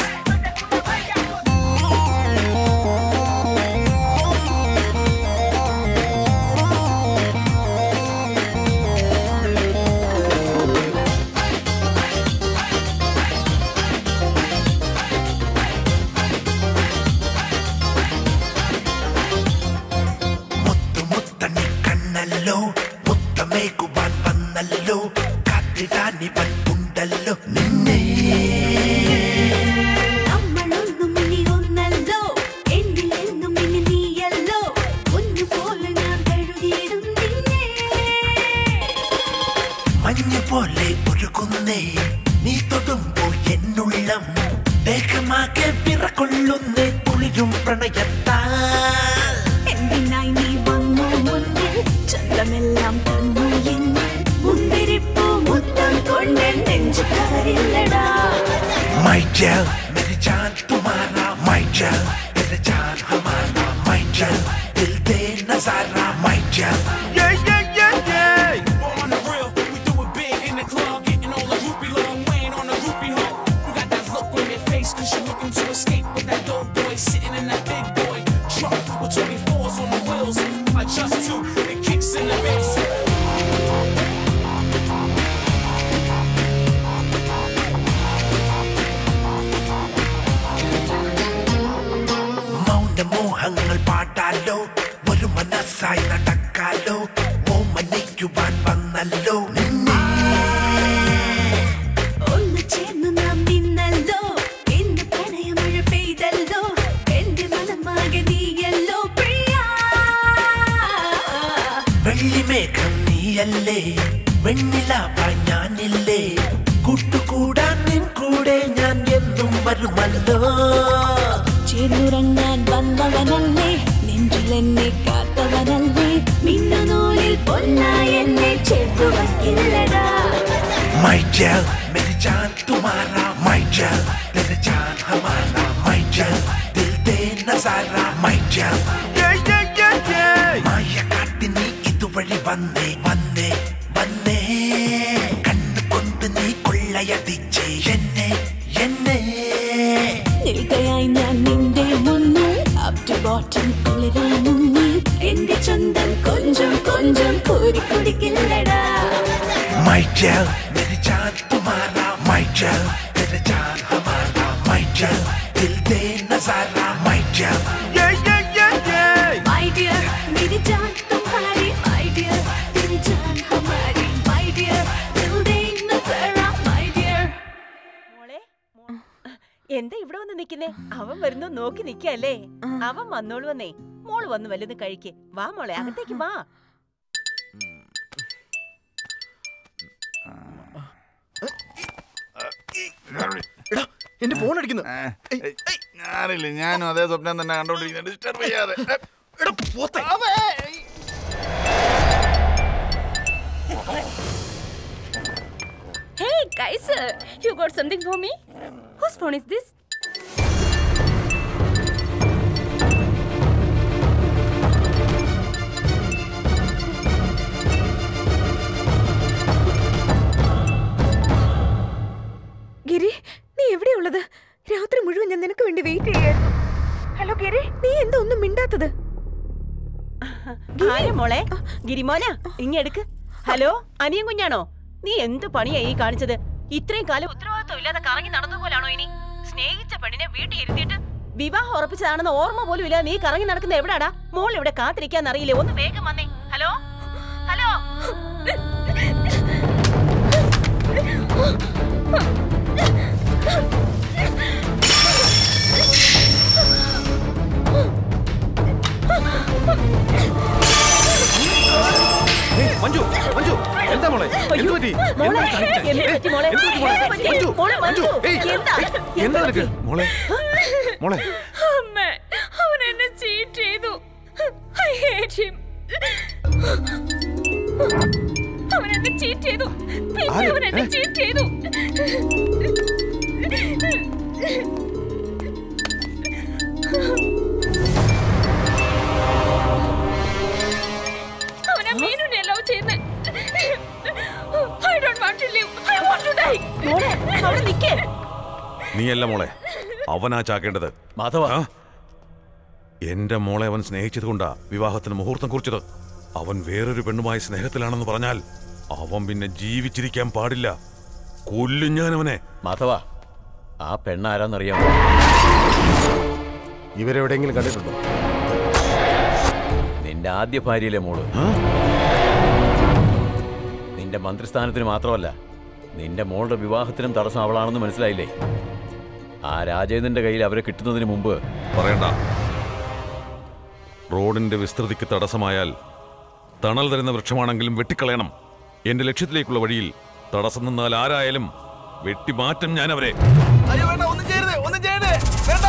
മുത്തുമുത്തണി കണ്ണല്ലോ മുത്തമേകുവാൻ വന്നല്ലോ കാത്തിടാനിവൻ ഉണ്ടല്ലോ നിന്നെ നമ്മളൊന്നും ഇനി ഒന്നല്ലോ എന്നിൽ എന്നും ഇനി നീയല്ലോ ഒന്നുപോലെ ഞാൻ കഴുകിയിടും നിന്നെ മഞ്ഞ് പോലെ ഒഴുകുന്നേ നീ തൊടുമ്പോൾ എന്നുള്ളം ദേഹമാകെ വിറകൊള്ളുന്നേ കുളിരും പ്രണയത്താൽ എന്തിനായി നീ വന്നു മുന്നിൽ ചന്തമെല്ലാം തന്നു എന്നിൽ മുന്തിരിപ്പൂ മുത്തം കൊണ്ട് നെഞ്ചു കവരില്ലടാ My gel, मेरी जान तुम्हारा My gel, तेरे जान हमारा My gel, दिल दे नजारा My gel Yeah, yeah, yeah, yeah On the real, we do it big in the club, getting all the groupie love, weighing on the groupie hoe. You got that look on your face, cause you're looking to escape with that dope boy sitting in that big boy truck with 24s on the wheels. Adjust to the kicks in the bass. മൗനമോഹങ്ങൾ പാട്ടാലോ ഒരു മനസ്സായി നടക്കാലോ ഓമനിക്കുവാൻ വന്നല്ലോ നിന്നെ ഒന്ന് ചേർന്ന് നാം നിന്നല്ലോ എന്റെ പ്രണയമഴ പെയ്തല്ലോ എന്റെ മനമാകെ നീയല്ലോ പ്രിയ വെള്ളിമേഘം നീയല്ലേ വെണ്ണിലാവാൻ ഞാനില്ലേ കൂട്ടുകൂടാൻ നിൻ കൂടെ ഞാൻ എന്നും വരുമല്ലോ ചേർന്നുറങ്ങാൻ വന്നവനല്ലേ നെഞ്ചിൽ എന്നെ കാത്തവനല്ലേ മിന്നുനൂലിൽ പൊന്നായി എന്നെ ചേർത്തു വയ്ക്കില്ലടാ My gel, मेरी जान तुम्हारा My gel, तेरे जान हमारा My gel, दिल दे नजारा My gel Yeah, yeah, yeah, yeah മായ കാട്ടി നീ ഇതുവഴി വന്നേ വന്നേ വന്നേ കണ്ണുകൊണ്ട് നീ കൊള്ളയടിച്ച് എന്നെ എന്നെ നിൽക്കയായി ഞാൻ നിന്റെ മുന്നിൽ അപ് ടു ബോട്ടം കുളിരിൽ മുങ്ങി എന്റെ ചന്തം കൊഞ്ചം കൊഞ്ചം കോരി കുടിക്കില്ലടാ My gel, मेरी जान तुम्हारा My gel, तेरे जान हमारा My gel, दिल दे नजारा My gel Yeah, yeah, yeah, yeah My dear, मेरी जान तुम्हारी My dear, तेरी जान हमारी My dear, दिल दे नजारा My dear എന്താ ഇവിടെ വന്ന് നിക്കുന്നേ അവൻ വരുന്നു നോക്കി നിക്കല്ലേ അവൻ വന്നോളൂ വന്നേ മോള് വന്ന് വല്ലതും കഴിക്ക് വാ മോളെ അകത്തേക്ക് വാ എന്റെ ഫോൺ അടിക്കുന്നു ഞാനില്ല ഞാനും അതേ സ്വപ്നം തന്നെ കണ്ടോണ്ടിരിക്കുന്നത് ഡിസ്റ്റർബ് ചെയ്യാതെ Hey, guys, uh, you got something for me? Whose phone is this? Giri നീ എവിടെയുള്ളത് രാത്രി മുഴുവൻ ഞാൻ നിനക്ക് വേണ്ടി വെയിറ്റ് ചെയ്യായിരുന്നു ഹലോ ഗിരി നീ എന്താ ഒന്നും മിണ്ടാത്തത് ആരാ മോളെ ഗിരിമോന ഇങ്ങെടുക്ക് ഹലോ അനിയൻ കുഞ്ഞാണോ നീ എന്ത് പണിയാ ഈ കാണിച്ചത് ഇത്രയും കാലം ഉത്തരവാദിത്വം ഇല്ലാതെ കറങ്ങി നടന്ന പോലാണോ ഇനി സ്നേഹിച്ച പെണ്ണിനെ വീട്ടിൽ ഇരുത്തിയിട്ട് വിവാഹം ഉറപ്പിച്ചതാണെന്ന് ഓർമ്മ പോലും ഇല്ലാതെ നീ കറങ്ങി നടക്കുന്ന എവിടാടാ മോൾ ഇവിടെ കാത്തിരിക്കാൻ അറിയില്ലേ ഒന്ന് വേഗം വന്നേ ഹലോ ഹലോ മഞ്ജു മഞ്ജു എന്താ മോളെ എന്ത് പറ്റി മോളെ, എന്താ കാണിക്കുന്നെ? എന്ത് പറ്റി മോളെ? എന്ത് പറ്റി മോളെ? എന്ത് പറ്റി? മഞ്ജു, മോളെ, മഞ്ജു, മഞ്ജു, ഏയ്, എന്താ? ഏയ്, എന്താ നിനക്ക് മോളെ മോളെ അമ്മ അവൻ എന്നെ ചീറ്റ് ചെയ്തു ഐ ഹേറ്റ് ഹിം അവൻ എന്നെ ചീറ്റ് ചെയ്തു പിന്നെ ആര്? അവൻ എന്നെ ഏ? ചീറ്റ് ചെയ്തു അവനെ മീനുനെ ലവ് ചെയ്യുന്നത് I don't want to live I want to die മോളെ അവിടെ നിക്കേ നീയല്ല മോളെ അവനാ ചാക്കേണ്ടത് മാധവ എന്റെ മോളെ അവൻ സ്നേഹിച്ചത് കൊണ്ടാ വിവാഹത്തിന് മുഹൂർത്തം കുറിച്ചത് അവൻ വേറൊരു പെണ്ണുമായി സ്നേഹത്തിലാണെന്ന് പറഞ്ഞാൽ അവൻ പിന്നെ ജീവിച്ചിരിക്കാൻ പാടില്ല കൊല്ലും ഞാൻ അവനെ മാധവ ആ പെണ്ണാരാന്നറിയാമോ ഇവരെവിടെയെങ്കിലും കണ്ടിട്ടുണ്ടോ നിന്റെ ആദ്യ ഭാര്യയിലെ മോള് നിന്റെ മന്ത്രിസ്ഥാനത്തിന് മാത്രമല്ല നിന്റെ മോളുടെ വിവാഹത്തിനും തടസ്സം അവളാണെന്ന് മനസ്സിലായില്ലേ ആ രാജേന്ദ്രന്റെ കയ്യിൽ അവരെ കിട്ടുന്നതിന് മുമ്പ് പറയണ്ട റോഡിന്റെ വിസ്തൃതിക്ക് തടസ്സമായാൽ തണൽ തരുന്ന വൃക്ഷമാണെങ്കിലും വെട്ടിക്കളയണം എന്റെ ലക്ഷ്യത്തിലേക്കുള്ള വഴിയിൽ തടസ്സം നിന്നാൽ ആരായാലും വെട്ടിമാറ്റം ഞാൻ അവരെ അയ്യോ വേണ്ട ഒന്നും ചെയ്യരുത് ഒന്നും ചെയ്യരുത് വേണ്ട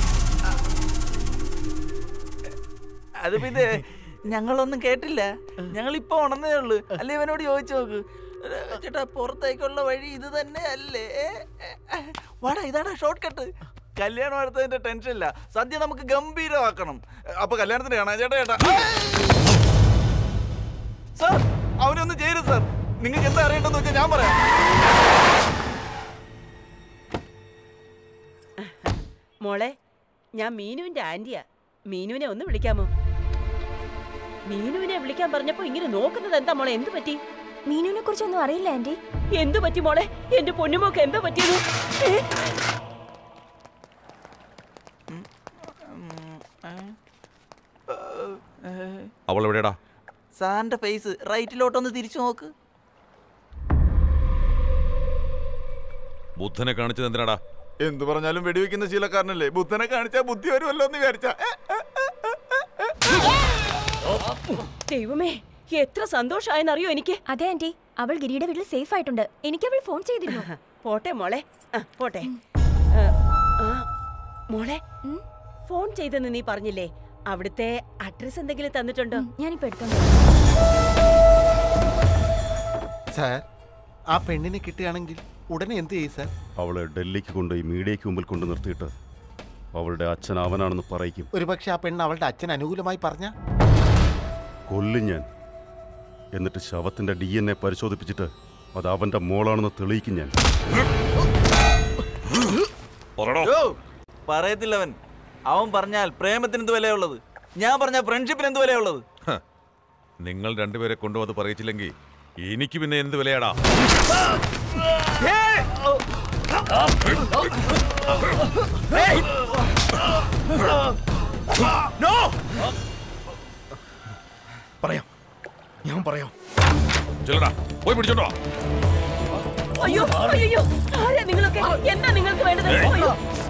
അത് പിന്നെ ഞങ്ങളൊന്നും കേട്ടില്ല ഞങ്ങൾ ഇപ്പൊ ഉണർന്നേ ഉള്ളു അല്ലെ ഇവനോട് ചോദിച്ചു നോക്ക് ചേട്ടാ പുറത്തേക്കുള്ള വഴി ഇത് തന്നെ അല്ലേ വാടാ ഇതാടാ ഷോർട്ട് കട്ട് കല്യാണം എടുത്തതിന്റെ ടെൻഷൻ ഇല്ല സദ്യ നമുക്ക് ഗംഭീരമാക്കണം അപ്പൊ കല്യാണത്തിന് കാണാം ചേട്ടാ ചേട്ടാ സാർ അവനൊന്നും ചെയ്യരുത് സാർ നിങ്ങൾക്ക് എന്താ അറിയേണ്ടതെന്ന് വെച്ചാൽ ഞാൻ പറയാം മോളെ ഞാൻ മീനുവിന്റെ ആന്റിയാ മീനുവിനെ ഒന്ന് വിളിക്കാമോ മീനുവിനെ വിളിക്കാൻ പറഞ്ഞപ്പോ ഇങ്ങനെ നോക്കുന്നത് എന്താ മോളെ എന്ത് പറ്റി മീനുവിനെ കുറിച്ചൊന്നും അറിയില്ല ആന്റി എന്ത് പറ്റി മോളെ എന്റെ പൊന്നുമോക്ക് എന്താ പറ്റിയത് ഏ? അവൾ എവിടെടാ സാറിന്റെ ഫേസ് റൈറ്റിലോട്ടൊന്ന് തിരിച്ചു നോക്ക് ബുദ്ധനെ കാണിച്ചത് എന്തിനാടാ എന്തു പറഞ്ഞാലും വെടിവെക്കുന്ന ശീലക്കാരനല്ലേ ബുദ്ധനെ കാണിച്ചാ ബുദ്ധി വരുമല്ലോ എന്ന് വിചാരിച്ച ദൈവമേ എത്ര സന്തോഷമായെന്നറിയോ എനിക്ക് അതെ ആന്റി അവൾ ഗിരിയുടെ വീട്ടിൽ സേഫ് ആയിട്ടുണ്ട് എനിക്ക് അവൾ ഫോൺ ചെയ്തിരുന്നു പോട്ടെ മോളെ ആ, പോട്ടെ ആ, ആ, മോളെ ഫോൺ ചെയ്തെന്ന് നീ പറഞ്ഞില്ലേ അവിടുത്തെ അഡ്രസ് എന്തെങ്കിലും തന്നിട്ടുണ്ടോ ഞാനിപ്പോ എടുത്തോണ്ട് സാർ ആ പെണ്ണിനെ കിട്ടുകയാണെങ്കിൽ ഉടനെ എന്ത് ചെയ്യും സാർ അവളെ ഡൽഹിക്ക് കൊണ്ടുപോയി മീഡിയയ്ക്ക് മുമ്പിൽ കൊണ്ട് നിർത്തിയിട്ട് അവളുടെ അച്ഛൻ അവനാണെന്ന് പറയിക്കും ഒരുപക്ഷെ ആ പെണ്ണ് അവളുടെ അച്ഛൻ അനുകൂലമായി പറഞ്ഞ കൊല്ലും ഞാൻ എന്നിട്ട് ശവത്തിന്റെ ഡി എൻ എ പരിശോധിപ്പിച്ചിട്ട് അത് അവന്റെ മോളാണെന്ന് തെളിയിക്കും ഞാൻ യോ, പറയത്തില്ലവൻ അവൻ പറഞ്ഞാൽ പ്രേമത്തിന് എന്ത് വിലയുള്ളത് ഞാൻ പറഞ്ഞ ഫ്രണ്ട്ഷിപ്പിന് എന്ത് വിലയുള്ളത് ഹ, നിങ്ങൾ രണ്ടുപേരെ കൊണ്ടും അത് പറയിച്ചില്ലെങ്കിൽ എനിക്ക് പിന്നെ എന്ത് വിലയാടാ നോ പറയാം ഞാൻ പറയാം ചെല്ലടാ പോയി പിടിച്ചോണ്ടോ അയ്യോ അയ്യോ ആരാ നിങ്ങളൊക്കെ എന്താ നിങ്ങൾക്ക് വേണ്ടത് അയ്യോ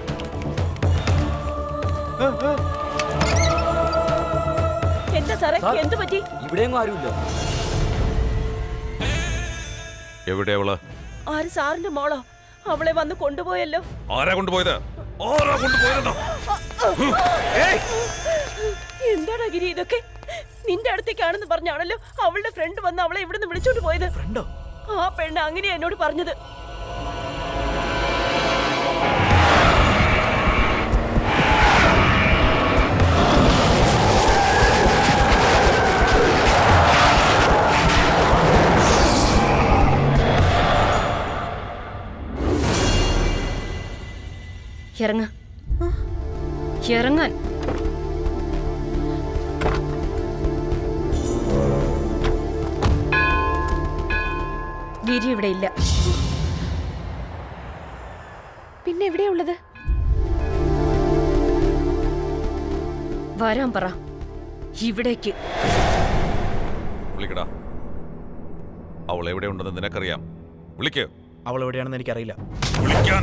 എന്താ സാറേ എന്ത് പറ്റി ഇവിടെയെങ്ങും ആരുമില്ല എവിടെ അവള് ആര് സാറിന്റെ മോളോ അവളെ വന്ന് കൊണ്ടുപോയല്ലോ ആരാ കൊണ്ടുപോയത് ആരാ കൊണ്ടുപോയതെന്നോ എന്താടാ ഗിരി ഇതൊക്കെ നിന്റെ അടുത്തേക്കാണെന്ന് പറഞ്ഞാണല്ലോ അവളുടെ ഫ്രണ്ട് വന്ന് അവളെ ഇവിടുന്ന് വിളിച്ചോണ്ട് പോയത് ഫ്രണ്ടോ ആ പെണ്ണ് അങ്ങനെയാ എന്നോട് പറഞ്ഞത് ഇറങ്ങ ഇറങ്ങാൻ ഗിരി ഇവിടെ ഇല്ല പിന്നെ എവിടെയുള്ളത് വരാൻ പറ ഇവിടേക്ക് വിളിക്കടാ അവൾ എവിടെയുണ്ടെന്ന് നിനക്കറിയാം വിളിക്ക് അവൾ എവിടെയാണെന്ന് എനിക്കറിയില്ല വിളിക്കാൻ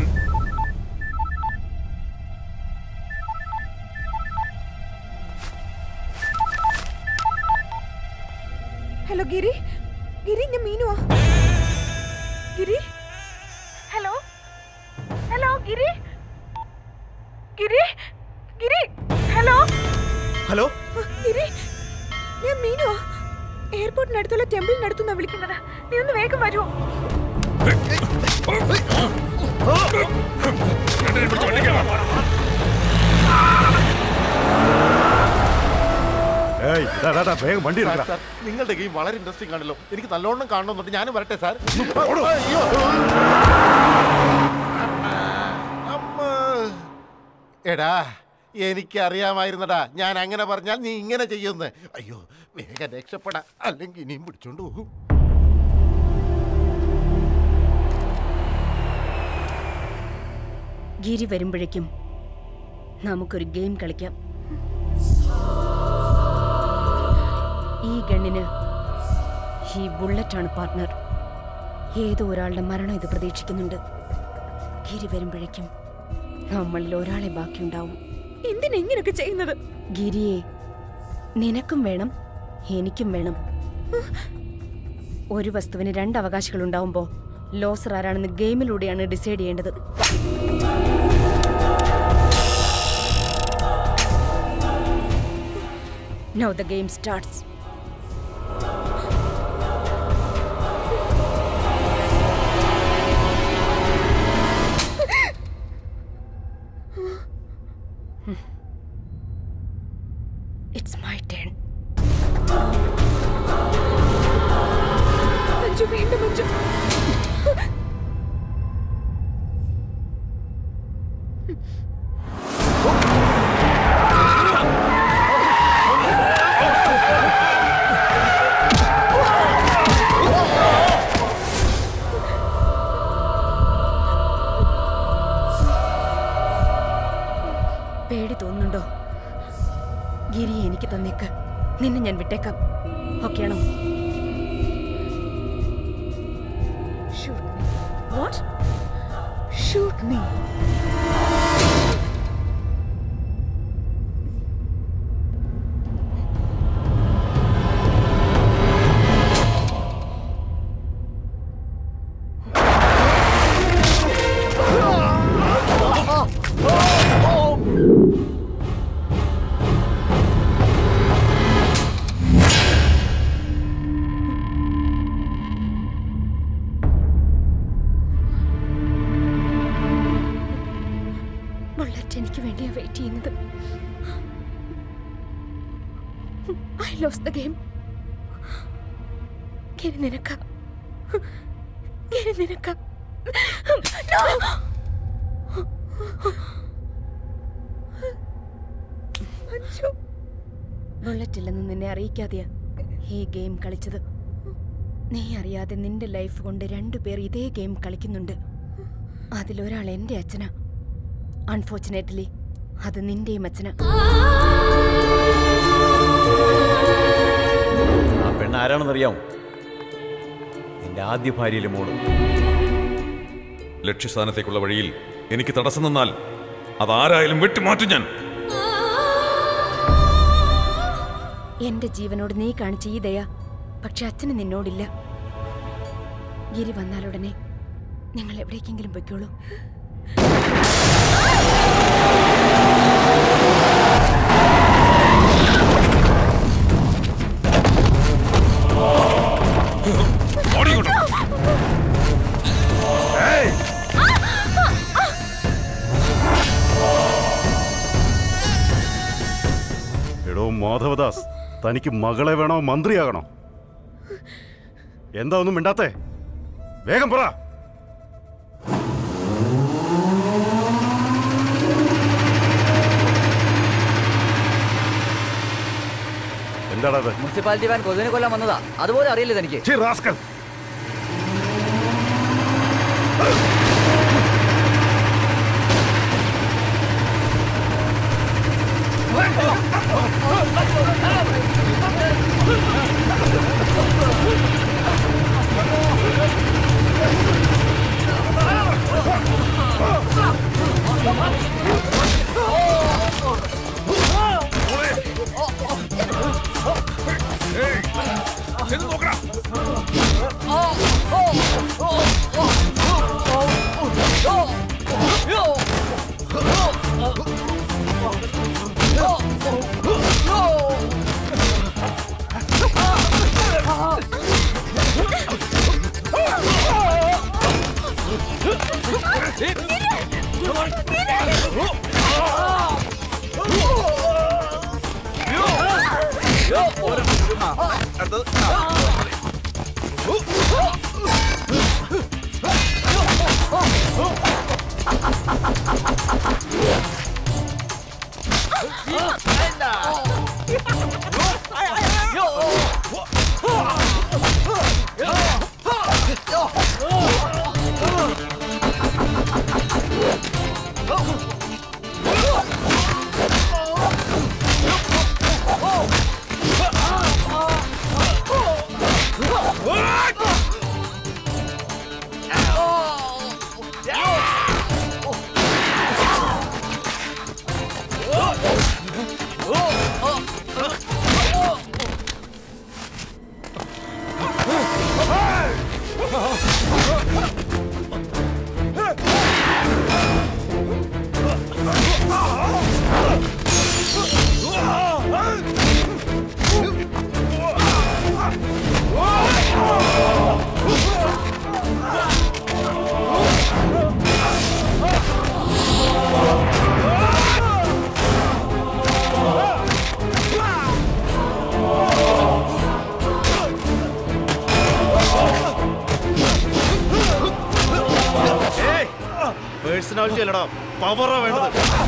ഹലോ ഗിരി ഗിരി ഞാൻ മീനുവാ Giri hello hello Giri Giri Giri hello hello Giri ഞാൻ മീനുവാ എയർപോർട്ടിനടുത്തുള്ള ടെമ്പിളിനടുത്തുനിന്നാ വിളിക്കുന്നത് നീ ഒന്ന് വേഗം വരുമോ ഏയ് ദാ, ദാ, ദാ, വേഗം വണ്ടി സാർ, എടുക്കടാ സാർ, നിങ്ങളുടെ ഗെയിം വളരെ ഇൻട്രസ്റ്റിംഗ് ആണല്ലോ എനിക്ക് നല്ലോണം കാണണമെന്നുണ്ട് ഞാനും വരട്ടെ സാർ അയ്യോ. അമ്മ. എടാ എനിക്കറിയാമായിരുന്നടാ ഞാൻ അങ്ങനെ പറഞ്ഞാൽ നീ ഇങ്ങനെ ചെയ്യുമെന്ന് അയ്യോ വേഗം രക്ഷപ്പെടാ അല്ലെങ്കിൽ ഇനിയും പിടിച്ചോണ്ട് പോകും ഗിരി വരുമ്പോഴേക്കും നമുക്കൊരു ഗെയിം കളിക്കാം ഈ ഗണ്ണിന് ഈ ബുള്ളറ്റാണ് പാർട്ട്ണർ ഏതോ ഒരാളുടെ മരണം ഇത് പ്രതീക്ഷിക്കുന്നുണ്ട് ഗിരി വരുമ്പോഴേക്കും നമ്മളിൽ ഒരാളെ ബാക്കിയുണ്ടാവും എന്തിനാ ഇങ്ങനെയൊക്കെ ചെയ്യുന്നത് ഗിരിയെ നിനക്കും വേണം എനിക്കും വേണം ഒരു വസ്തുവിന് രണ്ട് അവകാശികൾ ഉണ്ടാവുമ്പോൾ ലോസർ ആരാണെന്ന് ഗെയിമിലൂടെയാണ് ഡിസൈഡ് ചെയ്യേണ്ടത് Now the game starts. It's my turn. Manju വേണ്ട മഞ്ജു പേടി തോന്നുന്നുണ്ടോ ഗിരി എനിക്ക് തന്നേക്ക് നിന്നെ ഞാൻ വിട്ടേക്കാം ഓക്കെയാണോ Shoot me. What? Shoot me. Bullet എനിക്ക് വേണ്ടിയാ വെയിറ്റ് ചെയ്യുന്നത് I lose the game Giri നിനക്ക ഗിരി നിനക്ക മഞ്ജു ബുള്ളറ്റ് ഇല്ലെന്ന് നിന്നെ അറിയിക്കാതെയാ ഈ ഗെയിം കളിച്ചത് നീ അറിയാതെ നിന്റെ ലൈഫ് കൊണ്ട് രണ്ടുപേർ ഇതേ ഗെയിം കളിക്കുന്നുണ്ട് അതിലൊരാൾ എൻ്റെ അച്ഛനാ അൺഫോർച്ചുനേറ്റ്ലി അത് നിന്റെയും അച്ഛനാ ആ പെണ്ണ് ആരാണെന്നറിയാമോ എൻ്റെ ആദ്യ ഭാര്യയിലെ മോള് ലക്ഷ്യസ്ഥാനത്തേക്കുള്ള വഴിയിൽ എനിക്ക് തടസ്സം നിന്നാൽ അതാരായാലും വെട്ടിമാറ്റും ഞാൻ എന്റെ ജീവനോട് നീ കാണിച്ച ഈ ദയ പക്ഷെ അച്ഛന് നിന്നോടില്ല ഗിരി വന്നാലുടനെ നിങ്ങൾ എവിടേക്കെങ്കിലും പൊയ്ക്കോളൂ എടോ മാധവദാസ് തനിക്ക് മകളെ വേണോ മന്ത്രിയാകണോ എന്താ ഒന്നും മിണ്ടാത്തേ വേഗം പറ എന്താടാ അത് മുനിസിപ്പാലിറ്റി വാൻ കൊതുകിനെ കൊല്ലാൻ വന്നതാ അതുപോലെ അറിയില്ല തനിക്ക് ഛീ, റാസ്കൽ. പേഴ്സണാലിറ്റി അല്ലടാ പവറാ വേണ്ടത്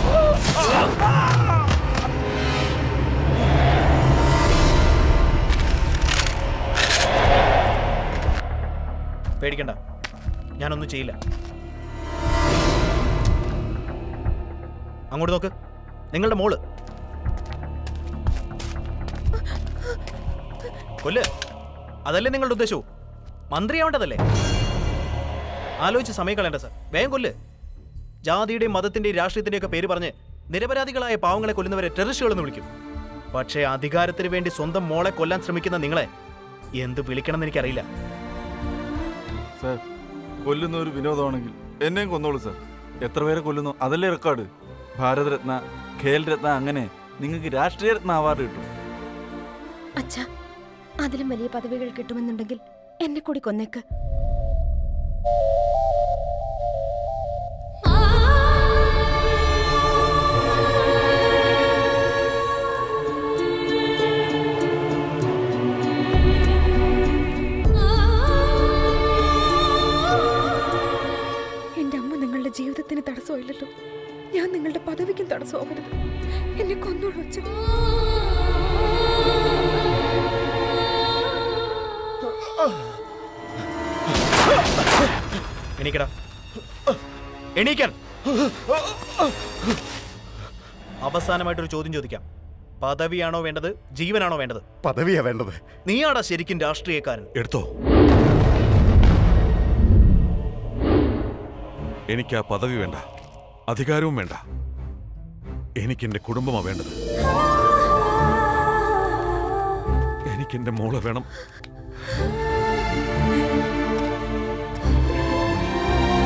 പേടിക്കണ്ട ഞാനൊന്നും ചെയ്യില്ല അങ്ങോട്ട് നോക്ക് നിങ്ങളുടെ മോള് കൊല്ല് അതല്ലേ നിങ്ങളുടെ ഉദ്ദേശവും മന്ത്രിയാവേണ്ടതല്ലേ ആലോചിച്ച് സമയം കളയണ്ട സാർ വേഗം കൊല്ല് ജാതിയുടെയും മതത്തിന്റെയും രാഷ്ട്രീയത്തിന്റെയും ഒക്കെ പേര് പറഞ്ഞ് നിരപരാധികളായ പാവങ്ങളെ കൊല്ലുന്നവരെ ടെററിസ്റ്റുകളെന്ന് വിളിക്കും പക്ഷേ അധികാരത്തിന് വേണ്ടി സ്വന്തം മോളെ കൊല്ലാൻ ശ്രമിക്കുന്ന നിങ്ങളെ എന്ത് വിളിക്കണമെന്ന് എനിക്കറിയില്ല സാർ കൊല്ലുന്ന ഒരു വിനോദമാണെങ്കിൽ എന്നെയും കൊന്നോളൂ സാർ എത്ര പേരെ കൊല്ലുന്നു അതല്ലേ റെക്കോർഡ് ഭാരതരത്ന ഖേൽ രത്ന അങ്ങനെ നിങ്ങൾക്ക് രാഷ്ട്രീയ രത്ന അവാർഡ് കിട്ടും അച്ഛാ അതിലും വലിയ പദവികൾ കിട്ടുമെന്നുണ്ടെങ്കിൽ എന്നെ കൂടി കൊന്നേക്ക് എന്റെ അമ്മ നിങ്ങളുടെ ജീവിതത്തിന് തടസ്സമില്ലല്ലോ ഞാൻ നിങ്ങളുടെ പദവിക്കും തടസ്സമാവരുത് എന്നെ കൊന്നോളൂ അച്ഛ എണീക്കടാ എണീക്കാൻ അവസാനമായിട്ടൊരു ചോദ്യം ചോദിക്കാം പദവിയാണോ വേണ്ടത് ജീവനാണോ വേണ്ടത് പദവിയാ വേണ്ടത് നീയാടാ ശരിക്കും രാഷ്ട്രീയക്കാരൻ എടുത്തോ എനിക്ക് ആ പദവി വേണ്ട അധികാരവും വേണ്ട എനിക്ക് എന്റെ കുടുംബമാ വേണ്ടത് എനിക്ക് എന്റെ മോളെ വേണം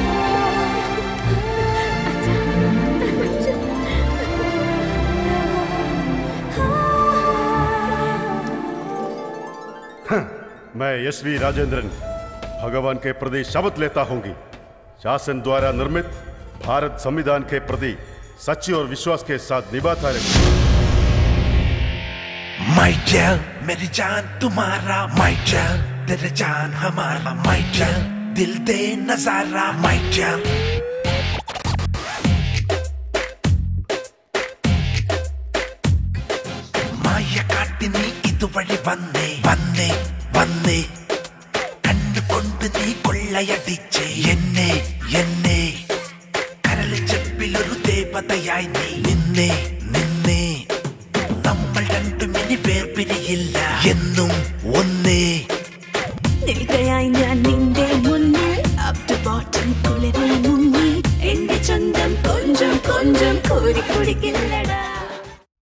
मैं यशवी राजेंद्रन भगवान के प्रति शपथ लेता हूँ कि शासन द्वारा निर्मित भारत संविधान के प्रति सच्ची और विश्वास के साथ निभाता रहे माई जल मेरी जान तुम्हारा माई जल तेरे जान हमारा माई जल दिल दे नजारा माई जल മായ കാട്ടി നീ ഇതുവഴി വന്നേ വന്നേ വന്നേ കണ്ടുകൊണ്ട് നീ കൊള്ളയടിച്ചേ എന്നെ എന്നെ കരളി ചെപ്പിലൊരു ദേവതയായി നീ നിന്നേ നിന്നേ നമ്മൾ രണ്ടും ഇനി വേർപിരിയില്ല എന്നും ഒന്നേ നിൽക്കയായി ഞാൻ നിന്റെ മുന്നിൽ അപ് ടു ബോട്ടം കുളിരിൽ മുങ്ങി എന്റെ ചന്തം കൊഞ്ചം കൊഞ്ചം കോരി കുടിക്കില്ലടാ